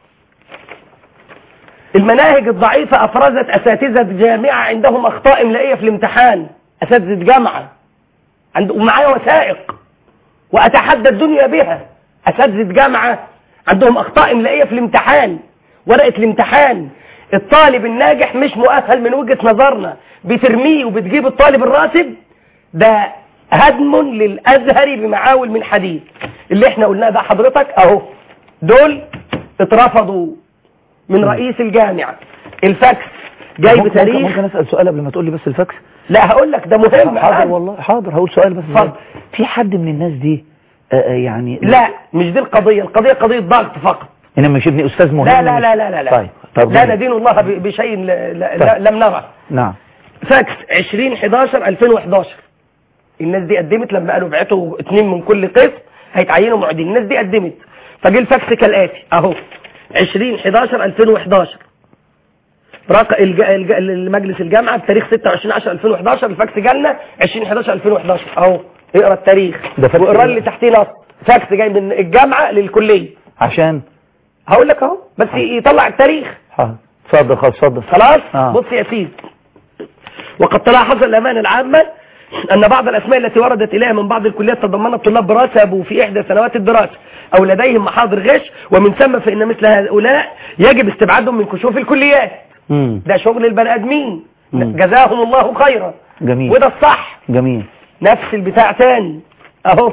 المناهج الضعيفة أفرزت أساتذة جامعة عندهم أخطاء إملائية في الامتحان أساتذة جامعة عند ومعايا وثائق وأتحدى الدنيا بها أساتذة جامعة عندهم أخطاء إملائية في الامتحان ورقة الامتحان الطالب الناجح مش مؤهل من وجهة نظرنا بترميه وبتجيب الطالب الراتب ده هدم للأزهر بمعاول من حديد اللي احنا قلناه ده حضرتك اهو دول اترفضوا من رئيس الجامعة الفاكس جاي ممكن- بتاريخ ممكن, ممكن اسال سؤال قبل ما تقول لي بس الفاكس لا هقول لك ده مهم حاضر الآن. والله حاضر هقول سؤال بس اتفضل. في حد من الناس دي آه آه، يعني لا مش دي القضية القضية قضية ضغط فقط انا مش ابني استاذ مهم لا لا لا لا لا, لا. طيب طب لا جميل. ندين الله ب- بشيء لا لا طيب. لا لم نرى نعم فاكس 20 11 2011 الناس دي قدمت لما قالوا بعتوا اتنين من كل قسم هيتعينوا معيدين الناس دي قدمت فجه الفاكس كالاتي اهو 20 11 2011 رق الج... الج... المجلس الجامعه بتاريخ 26 10 2011 الفاكس جالنا 20 11 2011 اهو اقرا التاريخ ده فاكس واقرا إيه؟ اللي تحتيه نص فاكس جاي من الجامعه للكليه عشان هقول لك اهو بس يطلع التاريخ اه اتفضل خلاص اتفضل خلاص آه. بص يا سيدي وقد تلاحظ الأمانة العامة أن بعض الأسماء التي وردت إليها من بعض الكليات تضمنت طلاب رسبوا في إحدى سنوات الدراسة أو لديهم محاضر غش ومن ثم فإن مثل هؤلاء يجب استبعادهم من كشوف الكليات امم ده شغل البني آدمين مم. جزاهم الله خيرا جميل وده الصح جميل نفس البتاع تاني اهو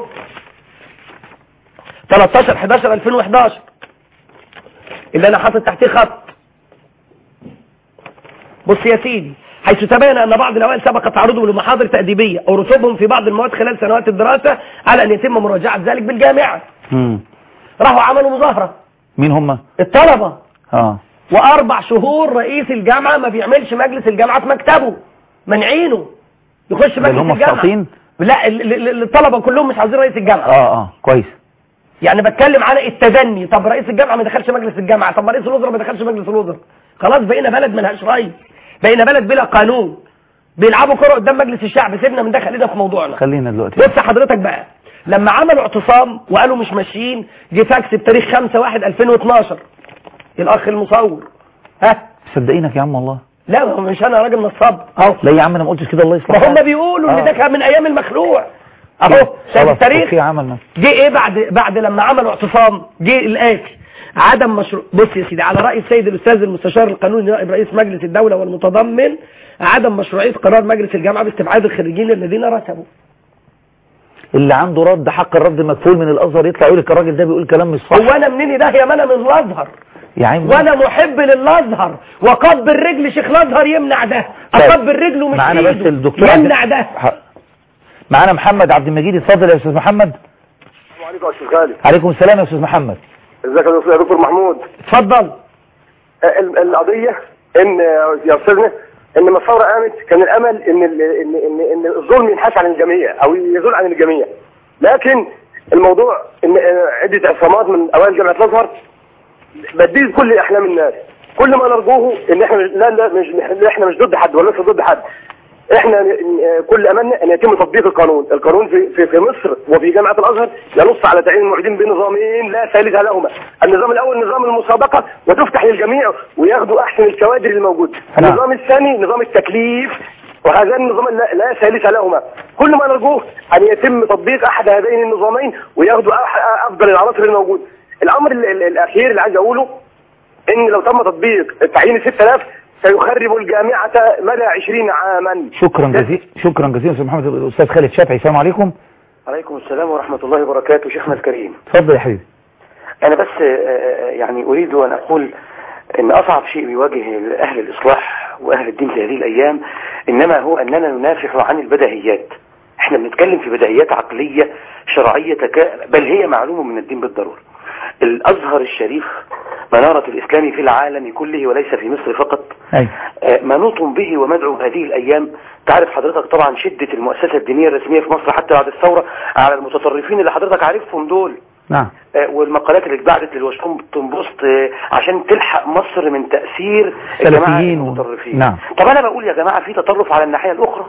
13 11 2011 اللي انا حاطط تحتيه خط بص يا سيدي حيث تبين ان بعض الاوائل سبق تعرضهم لمحاضر تأديبية او رسوبهم في بعض المواد خلال سنوات الدراسة على ان يتم مراجعة ذلك بالجامعة امم راحوا عملوا مظاهرة مين هم الطلبة اه واربع شهور رئيس الجامعة ما بيعملش مجلس الجامعة في مكتبه منعينه يخش ده اللي مجلس هم الجامعة الساقطين لا ال- ال- ال- الطلبة كلهم مش عاوزين رئيس الجامعة اه اه كويس يعني بتكلم على التدني طب رئيس الجامعة ما دخلش مجلس الجامعة طب ما رئيس الوزراء ما دخلش مجلس الوزراء خلاص بقينا بلد ملهاش رئيس بقينا بلد بلا قانون بيلعبوا كرة قدام مجلس الشعب سيبنا من ده خلينا في موضوعنا خلينا دلوقتي بص حضرتك بقى لما عملوا اعتصام وقالوا مش ماشيين جه فاكس بتاريخ 5 1 2012 الاخ المصور ها صدقينك يا عم والله لا هو مش انا راجل نصاب اهو لا يا عم انا ما قلتش كده الله يصلح ما هم حالك. بيقولوا ان آه. ده كان من ايام المخلوع اهو شايف خلاص، التاريخ اوكي عملنا جه ايه بعد بعد لما عملوا اعتصام جه الاتي عدم مشروع بص يا سيدي على راي السيد الاستاذ المستشار القانوني نائب رئيس مجلس الدوله والمتضمن عدم مشروعيه قرار مجلس الجامعه باستبعاد الخريجين الذين رسبوا اللي عنده رد حق الرد مكفول من الازهر يطلع يقول لك الراجل ده بيقول كلام مش صح هو انا منين ده يا ما انا من الازهر يا عم وانا محب للازهر وقبل رجل شيخ الازهر يمنع ده طيب. اقبل رجله مش معانا بس إيده. الدكتور عبد- يمنع ده ح- معانا محمد عبد المجيد اتفضل يا استاذ محمد السلام عليكم يا استاذ خالد عليكم السلام يا استاذ محمد ازيك يا دكتور- يا دكتور محمود اتفضل ال- القضيه ان يا استاذنا ان لما الثوره قامت كان الامل ان ال- ان ان ان الظلم ينحاش عن الجميع او يزول عن الجميع لكن الموضوع ان آه، عده اعتصامات من اوائل جامعه الازهر بديل كل احلام الناس كل ما نرجوه ان احنا لا لا مش احنا مش ضد حد ولا لسه ضد حد احنا ن- ن- كل املنا ان يتم تطبيق القانون القانون في في, في مصر وفي جامعه الازهر ينص على تعيين المعيدين بنظامين لا ثالث لهما النظام الاول نظام المسابقه وتفتح للجميع وياخدوا احسن الكوادر الموجوده نعم. النظام الثاني نظام التكليف وهذان النظام لا, لا ثالث لهما كل ما نرجوه ان يتم تطبيق احد هذين النظامين وياخدوا أح- افضل العناصر الموجوده الامر ال- ال- الاخير اللي عايز اقوله ان لو تم تطبيق تعيين 6000 سيخرب الجامعه مدى 20 عاما شكرا جزيلا شكرا جزيلا استاذ محمد الاستاذ خالد شافعي السلام عليكم عليكم السلام ورحمة الله وبركاته شيخنا الكريم اتفضل يا حبيبي أنا بس آه، يعني أريد أن أقول أن أصعب شيء بيواجه أهل الإصلاح وأهل الدين في هذه الأيام إنما هو أننا ننافح عن البديهيات احنا بنتكلم في بديهيات عقلية شرعية تكا... بل هي معلومة من الدين بالضرورة الأزهر الشريف منارة الإسلام في العالم كله وليس في مصر فقط ايوه آه، منوط به ومدعو هذه الأيام تعرف حضرتك طبعا شدة المؤسسة الدينية الرسمية في مصر حتى بعد الثورة على المتطرفين اللي حضرتك عارفهم دول نعم آه، والمقالات اللي اتبعتت للواشنطن بوست آه، عشان تلحق مصر من تأثير الجماعة سلفيين و... المتطرفين نعم طب أنا بقول يا جماعة في تطرف على الناحية الأخرى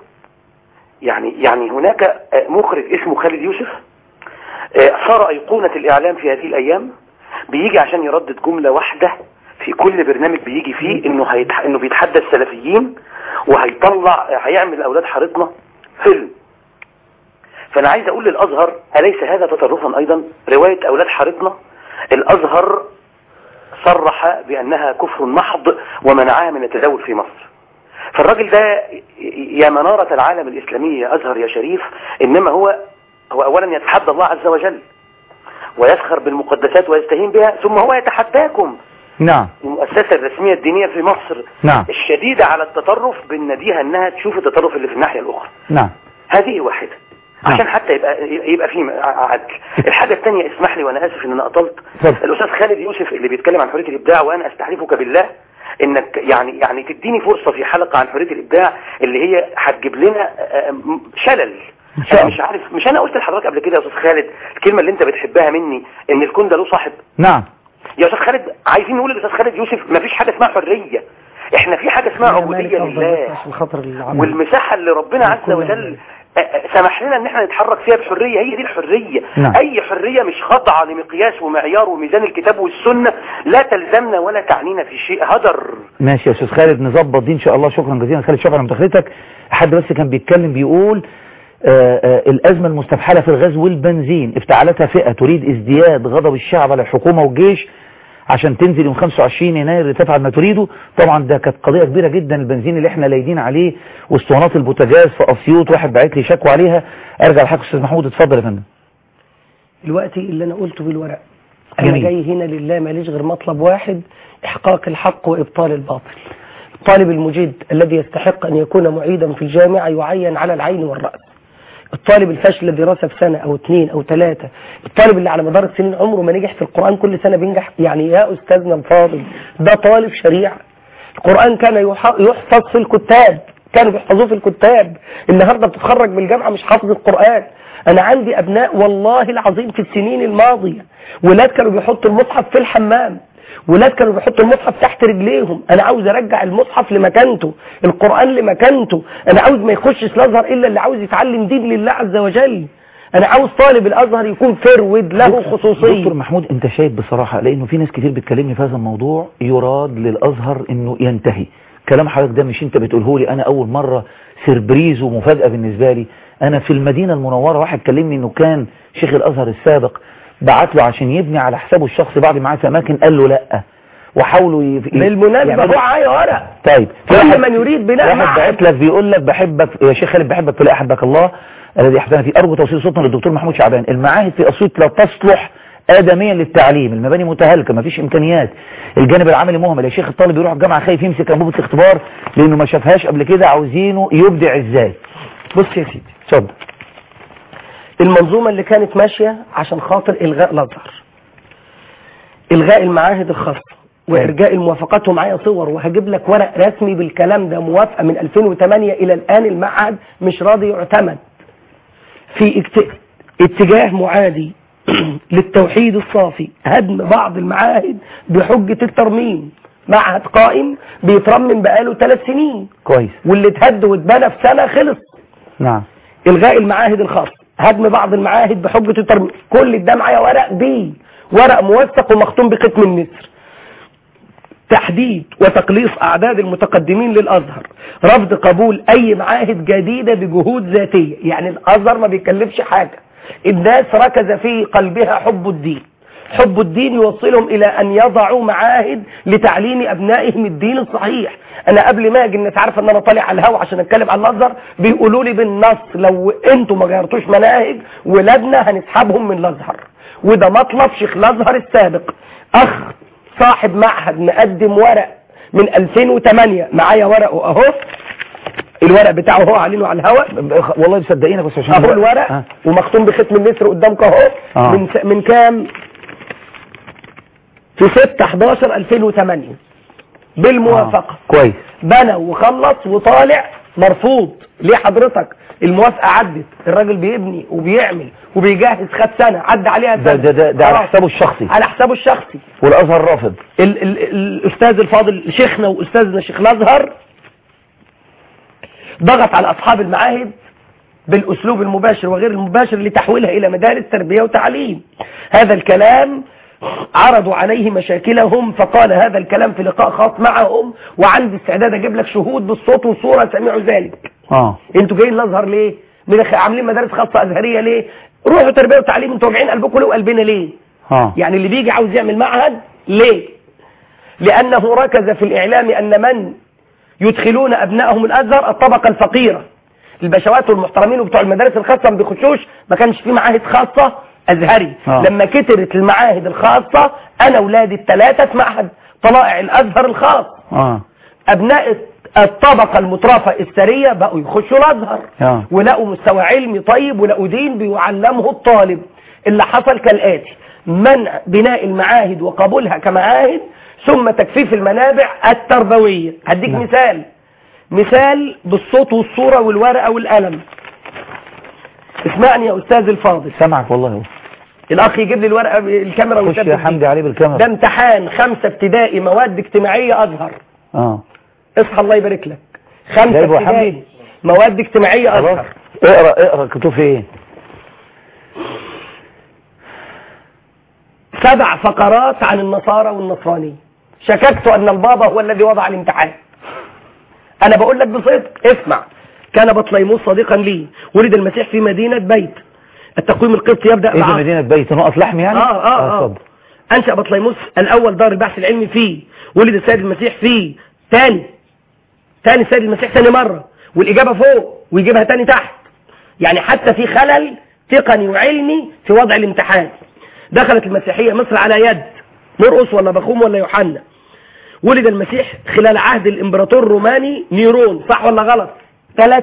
يعني يعني هناك آه، مخرج اسمه خالد يوسف آه، صار أيقونة الإعلام في هذه الأيام بيجي عشان يردد جملة واحدة في كل برنامج بيجي فيه انه هيتح... انه بيتحدى السلفيين وهيطلع هيعمل اولاد حارتنا فيلم فانا عايز اقول للازهر اليس هذا تطرفا ايضا رواية اولاد حارتنا الازهر صرح بانها كفر محض ومنعها من التداول في مصر فالراجل ده يا منارة العالم الاسلامي يا ازهر يا شريف انما هو هو اولا يتحدى الله عز وجل ويسخر بالمقدسات ويستهين بها ثم هو يتحداكم نعم المؤسسة الرسمية الدينية في مصر نعم الشديدة على التطرف بناديها انها تشوف التطرف اللي في الناحية الاخرى نعم هذه واحدة نعم. عشان حتى يبقى يبقى في عدل الحاجة الثانية اسمح لي وانا اسف ان انا اطلت اتفضل. الاستاذ خالد يوسف اللي بيتكلم عن حرية الابداع وانا استحلفك بالله انك يعني يعني تديني فرصة في حلقة عن حرية الابداع اللي هي هتجيب لنا آه، م- شلل شاء انا مش عارف مش انا قلت لحضرتك قبل كده يا استاذ خالد الكلمة اللي انت بتحبها مني ان الكون ده له صاحب نعم يا استاذ خالد عايزين نقول للاستاذ خالد يوسف مفيش حاجة اسمها حرية احنا في حاجة اسمها يا مالك عبودية أفضل بس لله عشان خاطر العمل والمساحة اللي ربنا عز كل وجل آه، آه، سمح لنا ان احنا نتحرك فيها بحرية هي دي الحرية نعم. اي حرية مش خاضعة لمقياس ومعيار وميزان الكتاب والسنة لا تلزمنا ولا تعنينا في شيء هدر ماشي يا استاذ خالد نظبط دي ان شاء الله شكرا جزيلا خالد شكرا على مداخلتك حد بس كان بيتكلم بيقول آه، آه، الازمه المستفحله في الغاز والبنزين افتعلتها فئه تريد ازدياد غضب الشعب على الحكومه والجيش عشان تنزل يوم 25 يناير تفعل ما تريده طبعا ده كانت قضيه كبيره جدا البنزين اللي احنا لايدين عليه واسطوانات البوتاجاز في اسيوط واحد بعت لي شكوى عليها ارجع لحضرتك استاذ محمود اتفضل يا فندم الوقت اللي انا قلته بالورق انا جميل. جاي هنا لله ماليش غير مطلب واحد احقاق الحق وابطال الباطل الطالب المجيد الذي يستحق ان يكون معيدا في الجامعة يعين على العين والرأس الطالب الفاشل الذي درس في سنة او اثنين او ثلاثة الطالب اللي على مدار السنين عمره ما نجح في القرآن كل سنة بينجح يعني يا استاذنا الفاضل ده طالب شريعة القرآن كان يح- يحفظ في الكتاب كانوا بيحفظوه في الكتاب النهاردة بتتخرج من الجامعة مش حافظ القرآن انا عندي ابناء والله العظيم في السنين الماضية ولاد كانوا بيحطوا المصحف في الحمام ولاد كانوا بيحطوا المصحف تحت رجليهم انا عاوز ارجع المصحف لمكانته القرآن لمكانته انا عاوز ما يخشش الازهر الا اللي عاوز يتعلم دين لله عز وجل انا عاوز طالب الازهر يكون فرود له خصوصية دكتور محمود انت شايف بصراحة لانه في ناس كتير بتكلمني في هذا الموضوع يراد للازهر انه ينتهي كلام حضرتك ده مش انت بتقوله لي انا اول مرة سربريز ومفاجأة بالنسبة لي انا في المدينة المنورة واحد كلمني انه كان شيخ الازهر السابق بعت له عشان يبني على حسابه الشخصي بعد معاه في اماكن قال له لا وحاولوا ي... بالمناسبة يعملوا- هو معايا ورق طيب في كل واحد- من يريد بناء واحد معهد. بعت لك بيقول لك بحبك يا شيخ خالد بحبك في لا احبك الله الذي احبنا فيه ارجو توصيل صوتنا للدكتور محمود شعبان المعاهد في اسيوط لا تصلح ادميا للتعليم المباني متهالكه ما فيش امكانيات الجانب العملي مهمل يا شيخ الطالب يروح الجامعه خايف يمسك انبوبه الاختبار لانه ما شافهاش قبل كده عاوزينه يبدع ازاي بص يا سيدي اتفضل المنظومة اللي كانت ماشية عشان خاطر إلغاء الأزهر إلغاء المعاهد الخاصة وإرجاء الموافقات ومعايا صور وهجيب لك ورق رسمي بالكلام ده موافقة من 2008 إلى الآن المعهد مش راضي يعتمد في اكت- اتجاه معادي للتوحيد الصافي هدم بعض المعاهد بحجة الترميم معهد قائم بيترمم بقاله ثلاث سنين كويس واللي اتهد واتبنى في سنة خلص نعم الغاء المعاهد الخاصة هدم بعض المعاهد بحجة الترميم كل ده معايا ورق بيه ورق موثق ومختوم بختم النسر تحديد وتقليص أعداد المتقدمين للأزهر رفض قبول أي معاهد جديدة بجهود ذاتية يعني الأزهر ما بيكلفش حاجة الناس ركز في قلبها حب الدين حب الدين يوصلهم إلى أن يضعوا معاهد لتعليم أبنائهم الدين الصحيح أنا قبل ما أجي الناس عارفة أن أنا طالع على الهوا عشان أتكلم عن الأزهر بيقولوا لي بالنص لو أنتوا ما غيرتوش مناهج ولادنا هنسحبهم من الأزهر وده مطلب شيخ الأزهر السابق أخ صاحب معهد مقدم ورق من 2008 معايا ورقه اهو الورق بتاعه هو علينه على الهواء والله مصدقينك بس عشان اهو الورق آه. ومختوم بختم النسر قدامك اهو آه. من س... من كام في 6 11 2008 بالموافقه كويس بنى وخلص وطالع مرفوض ليه حضرتك الموافقه عدت الراجل بيبني وبيعمل وبيجهز خد سنه عدى عليها ده سنه ده ده, ده على خلاص. حسابه الشخصي على حسابه الشخصي والازهر رافض ال ال الاستاذ الفاضل شيخنا واستاذنا شيخ الازهر ضغط على اصحاب المعاهد بالاسلوب المباشر وغير المباشر لتحويلها الى مدارس تربيه وتعليم هذا الكلام عرضوا عليه مشاكلهم فقال هذا الكلام في لقاء خاص معهم وعندي استعداد اجيب لك شهود بالصوت والصوره سمعوا ذلك اه انتوا جايين الازهر ليه من عاملين مدارس خاصه ازهريه ليه روحوا تربيه وتعليم انتوا واجعين قلبكم ليه وقلبنا ليه اه يعني اللي بيجي عاوز يعمل معهد ليه لأنه ركز في الإعلام أن من يدخلون أبنائهم الأزهر الطبقة الفقيرة البشوات والمحترمين وبتوع المدارس الخاصة ما بيخشوش ما كانش في معاهد خاصة أزهري آه. لما كترت المعاهد الخاصة أنا أولادي الثلاثة في معهد طلائع الأزهر الخاص اه أبناء الطبقة المترفة السرية بقوا يخشوا الأزهر اه ولقوا مستوى علمي طيب ولقوا دين بيعلمه الطالب اللي حصل كالآتي منع بناء المعاهد وقبولها كمعاهد ثم تكثيف المنابع التربوية هديك نعم. مثال مثال بالصوت والصورة والورقة والقلم اسمعني يا أستاذ الفاضل سامعك والله اهو الأخ يجيب لي الورقة الكاميرا خش ويثبت يا دي. حمدي عليه ده بالكاميرا امتحان خمسة ابتدائي مواد اجتماعية أزهر اه اصحى الله يبارك لك خمسة جايبه يا ابتدائي حمدي؟ مواد اجتماعية خلاص أزهر اقرا اقرا كتب في ايه سبع فقرات عن النصارى والنصرانية شككت أن البابا هو الذي وضع الامتحان أنا بقول لك بصدق اسمع كان بطليموس صديقا لي ولد المسيح في مدينة بيت التقويم القبطي يبدأ ايه في مع مدينة بيت نقط لحم يعني آه آه آه اتفضل. أنشأ بطليموس الأول دار البحث العلمي فيه ولد السيد المسيح فيه تاني تاني السيد المسيح تاني مرة والإجابة فوق ويجيبها تاني تحت يعني حتى في خلل تقني وعلمي في وضع الامتحان دخلت المسيحية مصر على يد مرقس ولا بخوم ولا يوحنا ولد المسيح خلال عهد الامبراطور الروماني نيرون صح ولا غلط ثلاث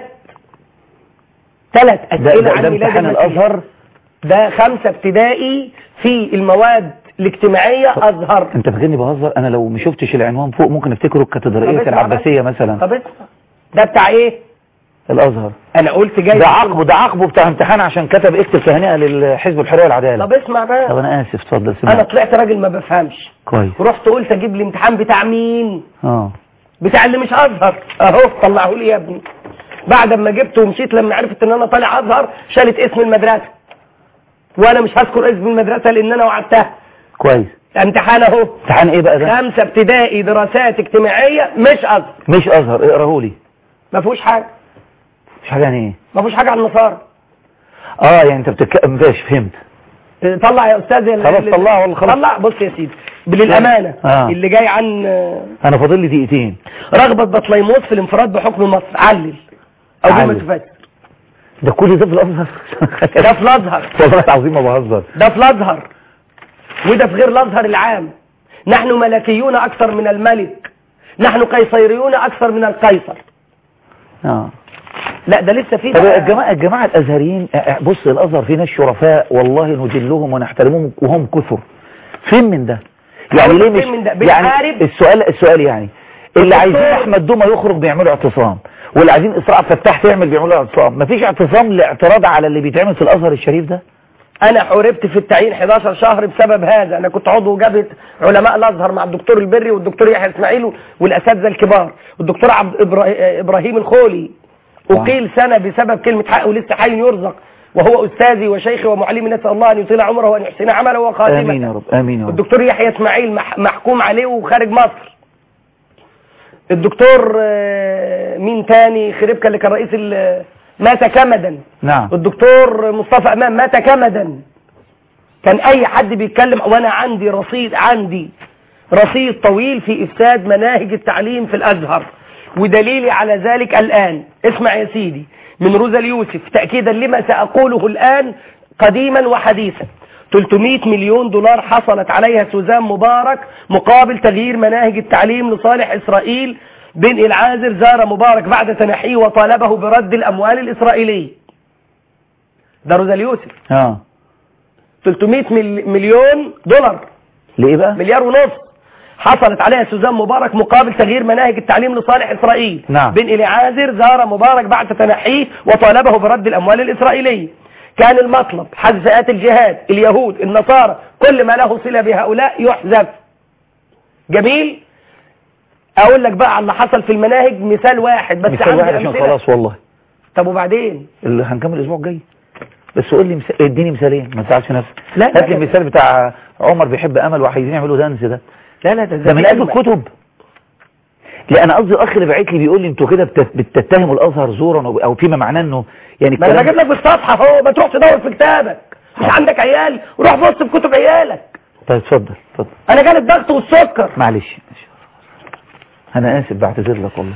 ثلاث ده, أسئلة ده, عن ده ميلاد امتحان المسيح الازهر ده خمسة ابتدائي في المواد الاجتماعية أزهر انت فاكرني بهزر انا لو ما شفتش العنوان فوق ممكن افتكره طب الكاتدرائية اسمع العباسية مثلا طب اسمع ده بتاع ايه الازهر انا قلت جاي ده عقبه ده عقبه بتاع امتحان عشان كتب اكتب تهنئة للحزب الحرية والعدالة طب اسمع طب بقى انا اسف اتفضل انا سمعت طلعت راجل ما بفهمش كويس ورحت قلت اجيب لي امتحان بتاع مين اه بتاع اللي مش ازهر اهو طلعه لي يا ابني بعد ما جبته ومشيت لما عرفت ان انا طالع ازهر شالت اسم المدرسه وانا مش هذكر اسم المدرسه لان انا وعدتها كويس امتحان اهو امتحان ايه بقى ده خمسه ابتدائي دراسات اجتماعيه مش ازهر مش ازهر اقراه لي ما فيهوش حاجه مش حاجة يعني ايه ما فيهوش حاجه عن النصارى اه يعني انت بتتكلم ماشي فهمت طلع يا استاذ ال- خلاص ال- طلعه والله خلاص. طلع بص يا سيدي للامانه آه. اللي جاي عن انا فاضل لي دقيقتين رغبه بطليموس في الانفراد بحكم مصر علل او علل. بما تفسر ده كل ده في الازهر ده في الازهر والله العظيم ما بهزر ده في الازهر وده في غير الازهر العام نحن ملكيون اكثر من الملك نحن قيصريون اكثر من القيصر اه لا ده لسه في طب بقى- الجماعة الجماعة الازهريين آه، آه، بص الازهر فيه ناس شرفاء والله نجلهم ونحترمهم وهم كثر فين من ده يعني ليه مش فين من ده؟ يعني بنحارب. السؤال السؤال يعني اللي عايزين الدكتور- احمد دوما يخرج بيعملوا اعتصام واللي عايزين اسراء فتاح تعمل بيعملوا اعتصام مفيش اعتصام لاعتراض على اللي بيتعمل في الازهر الشريف ده انا حوربت في التعيين 11 شهر بسبب هذا انا كنت عضو جبهه علماء الازهر مع الدكتور البري والدكتور يحيى اسماعيل والاساتذه الكبار والدكتور عبد إبرا- ابراهيم الخولي اقيل سنه بسبب كلمه حق ولسه حي يرزق وهو استاذي وشيخي ومعلمي نسال الله ان يطيل عمره وان يحسن عمله وخاتمه امين يا رب امين يا رب الدكتور يحيى اسماعيل مح- محكوم عليه وخارج مصر الدكتور آه، مين تاني خريبكا اللي كان رئيس ال- مات كمدا نعم الدكتور مصطفى امام مات كمدا كان اي حد بيتكلم وانا عندي رصيد عندي رصيد طويل في افساد مناهج التعليم في الازهر ودليلي على ذلك الان اسمع يا سيدي من روزا اليوسف تاكيدا لما ساقوله الان قديما وحديثا 300 مليون دولار حصلت عليها سوزان مبارك مقابل تغيير مناهج التعليم لصالح اسرائيل بن العازر زار مبارك بعد تنحيه وطالبه برد الاموال الاسرائيليه ده روزا اليوسف اه 300 مل- مليون دولار ليه بقى مليار ونص حصلت عليها سوزان مبارك مقابل تغيير مناهج التعليم لصالح إسرائيل نعم. بن إليعازر زار مبارك بعد تنحيه وطالبه برد الأموال الإسرائيلية كان المطلب حذف فئات الجهاد اليهود النصارى كل ما له صلة بهؤلاء يحذف جميل أقول لك بقى على اللي حصل في المناهج مثال واحد بس مثال عندي واحد عشان أمثلة. خلاص والله طب وبعدين اللي هنكمل الاسبوع الجاي بس قول لي مثال اديني مثالين ما تزعلش نفسك لا، هات لا، لي لا. المثال بتاع عمر بيحب امل وعايزين يعملوا دانس ده لا لا ده ده من في قلب أجمل. الكتب لا انا قصدي الاخ اللي باعت لي بيقول لي انتوا كده بتت- بتتهموا الازهر زورا او أو فيما معناه انه يعني ما انا الكلام- بجيب لك بالصفحه اهو ما تروح تدور في كتابك مش عندك عيال وروح بص في كتب عيالك طيب اتفضل اتفضل انا جالي الضغط والسكر معلش معلش. انا اسف بعتذر لك والله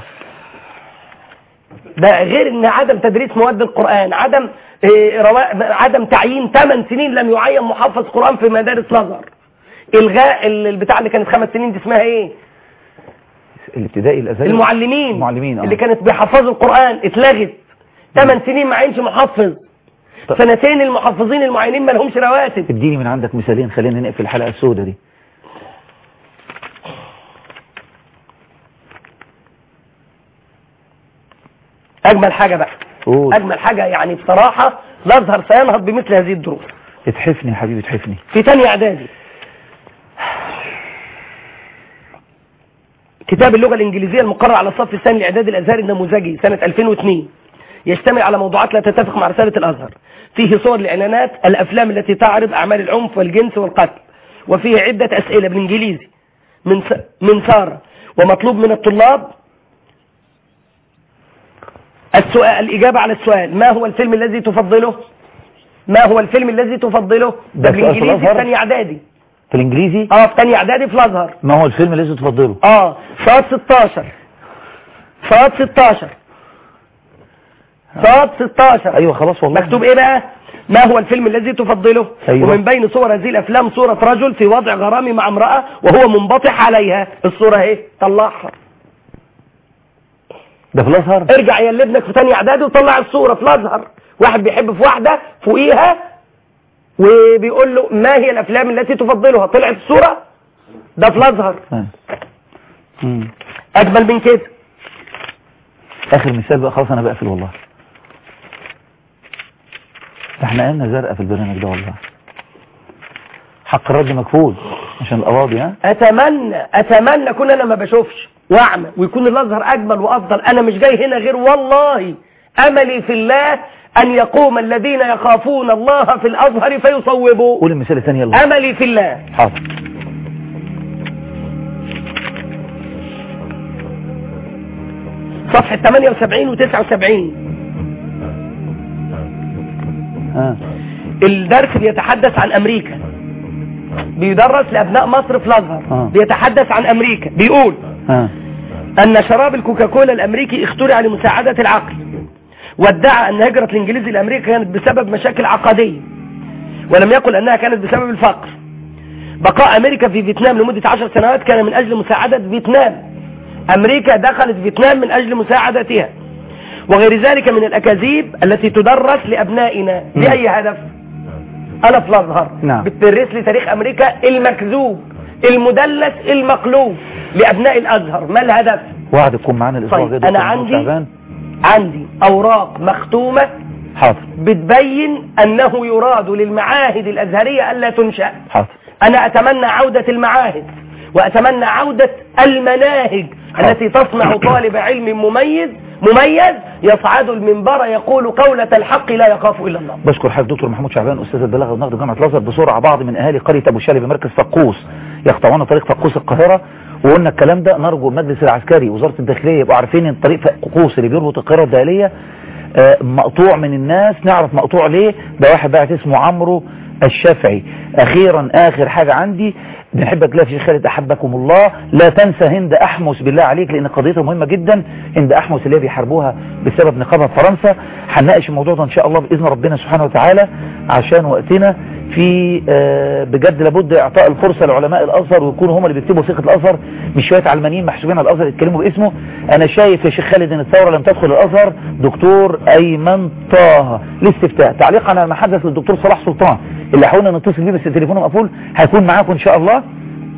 ده غير ان عدم تدريس مواد القرآن عدم إيه، روا... عدم تعيين 8 سنين لم يعين محفظ قرآن في مدارس الازهر الغاء ال- البتاع اللي كانت خمس سنين دي اسمها ايه الابتدائي الازهري المعلمين المعلمين اه اللي كانت بيحفظوا القرآن اتلغت 8 سنين ما عينش محفظ طب. سنتين المحفظين المعينين ما لهمش رواتب اديني من عندك مثالين خلينا نقفل الحلقه السوداء دي اجمل حاجة بقى قول اجمل حاجة يعني بصراحة الازهر سينهض بمثل هذه الدروس اتحفني يا حبيبي اتحفني في تانية اعدادي كتاب اللغة الإنجليزية المقرر على الصف الثاني الإعداد الأزهري النموذجي سنة 2002 يشتمل على موضوعات لا تتفق مع رسالة الأزهر فيه صور الإعلانات الأفلام التي تعرض أعمال العنف والجنس والقتل وفيه عدة أسئلة بالإنجليزي من س... من سارة ومطلوب من الطلاب السؤال الإجابة على السؤال ما هو الفيلم الذي تفضله ما هو الفيلم الذي تفضله ده ده سؤال في بالإنجليزي الأزهر؟ في ثانية إعدادي في الانجليزي اه في ثانية إعدادي في الأزهر ما هو الفيلم اللي لازم تفضله اه صاد 16 صاد 16 صاد 16 ايوه خلاص والله مكتوب ايه بقى ما هو الفيلم الذي تفضله أيوة. ومن بين صور هذه الافلام صورة رجل في وضع غرامي مع امرأة وهو منبطح عليها الصورة اهي طلعها ده في الازهر ارجع يا ابنك في تاني اعدادي وطلع الصورة في الازهر واحد بيحب في واحدة فوقيها وبيقول له ما هي الافلام التي تفضلها طلعت الصورة ده في الازهر آه. مم. اجمل من كده اخر مثال بقى خلاص انا بقفل والله ده احنا قلنا زرقاء في البرنامج ده والله حق الرد مكفول عشان القواضي ها اتمنى اتمنى اكون انا ما بشوفش واعمى ويكون الازهر اجمل وافضل انا مش جاي هنا غير والله املي في الله ان يقوم الذين يخافون الله في الازهر فيصوبوا قول المثال الثاني يلا املي في الله حاضر صفحة 78 و 79 ها الدرس بيتحدث عن امريكا بيدرس لابناء مصر في الازهر آه. بيتحدث عن امريكا بيقول ها أن شراب الكوكاكولا الأمريكي اخترع لمساعدة العقل وادعى أن هجرة الإنجليز لأمريكا كانت بسبب مشاكل عقدية ولم يقل أنها كانت بسبب الفقر بقاء أمريكا في فيتنام لمدة عشر سنوات كان من أجل مساعدة فيتنام أمريكا دخلت فيتنام من أجل مساعدتها وغير ذلك من الأكاذيب التي تدرس لأبنائنا لأي هدف أنا في الأزهر نعم. بتدرس لي تاريخ أمريكا المكذوب المدلس المقلوب لأبناء الأزهر ما الهدف وعد تكون معانا الاسبوع طيب، الجاي أنا دكتور محمود عندي- شعبان عندي أوراق مختومة حاضر بتبين أنه يراد للمعاهد الأزهرية ألا تنشأ حاضر أنا أتمنى عودة المعاهد وأتمنى عودة المناهج حاضر. التي تصنع طالب علم مميز مميز يصعد المنبر يقول قولة الحق لا يخاف إلا الله بشكر حضرتك دكتور محمود شعبان استاذ البلاغه والنقد جامعه الازهر بسرعه بعض من اهالي قريه ابو شالي بمركز فقوس يقطعون طريق فقوس القاهره وقلنا الكلام ده نرجو المجلس العسكري وزاره الداخليه يبقوا عارفين ان طريق فقوس اللي بيربط القاهره الداخليه آه، مقطوع من الناس نعرف مقطوع ليه ده واحد بعت اسمه عمرو الشافعي اخيرا اخر حاجه عندي بنحبك لا في خالد احبكم الله لا تنسى هند احمس بالله عليك لان قضيتها مهمه جدا هند احمس اللي هي بيحاربوها بسبب نقابها في فرنسا هنناقش الموضوع ده ان شاء الله باذن ربنا سبحانه وتعالى عشان وقتنا في آه، بجد لابد اعطاء الفرصه لعلماء الازهر ويكونوا هم اللي بيكتبوا ثقه الازهر مش شويه علمانيين محسوبين على الازهر يتكلموا باسمه انا شايف يا شيخ خالد ان الثوره لم تدخل الازهر دكتور ايمن طه الاستفتاء تعليقا على ما حدث للدكتور صلاح سلطان اللي حاولنا نتصل بيه بس تليفونه مقفول هيكون معاكم ان شاء الله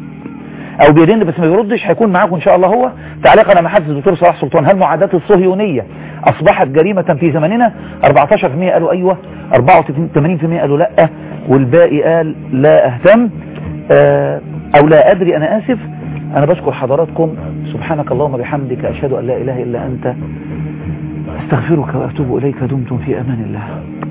او بيرن بس ما بيردش هيكون معاكم ان شاء الله هو تعليقا على ما حدث الدكتور صلاح سلطان هل معاداة الصهيونية اصبحت جريمة في زمننا 14% قالوا ايوه 84% قالوا لا والباقي قال لا اهتم آه، او لا ادري انا اسف انا بشكر حضراتكم سبحانك اللهم بحمدك اشهد ان لا اله الا انت استغفرك واتوب اليك دمتم في امان الله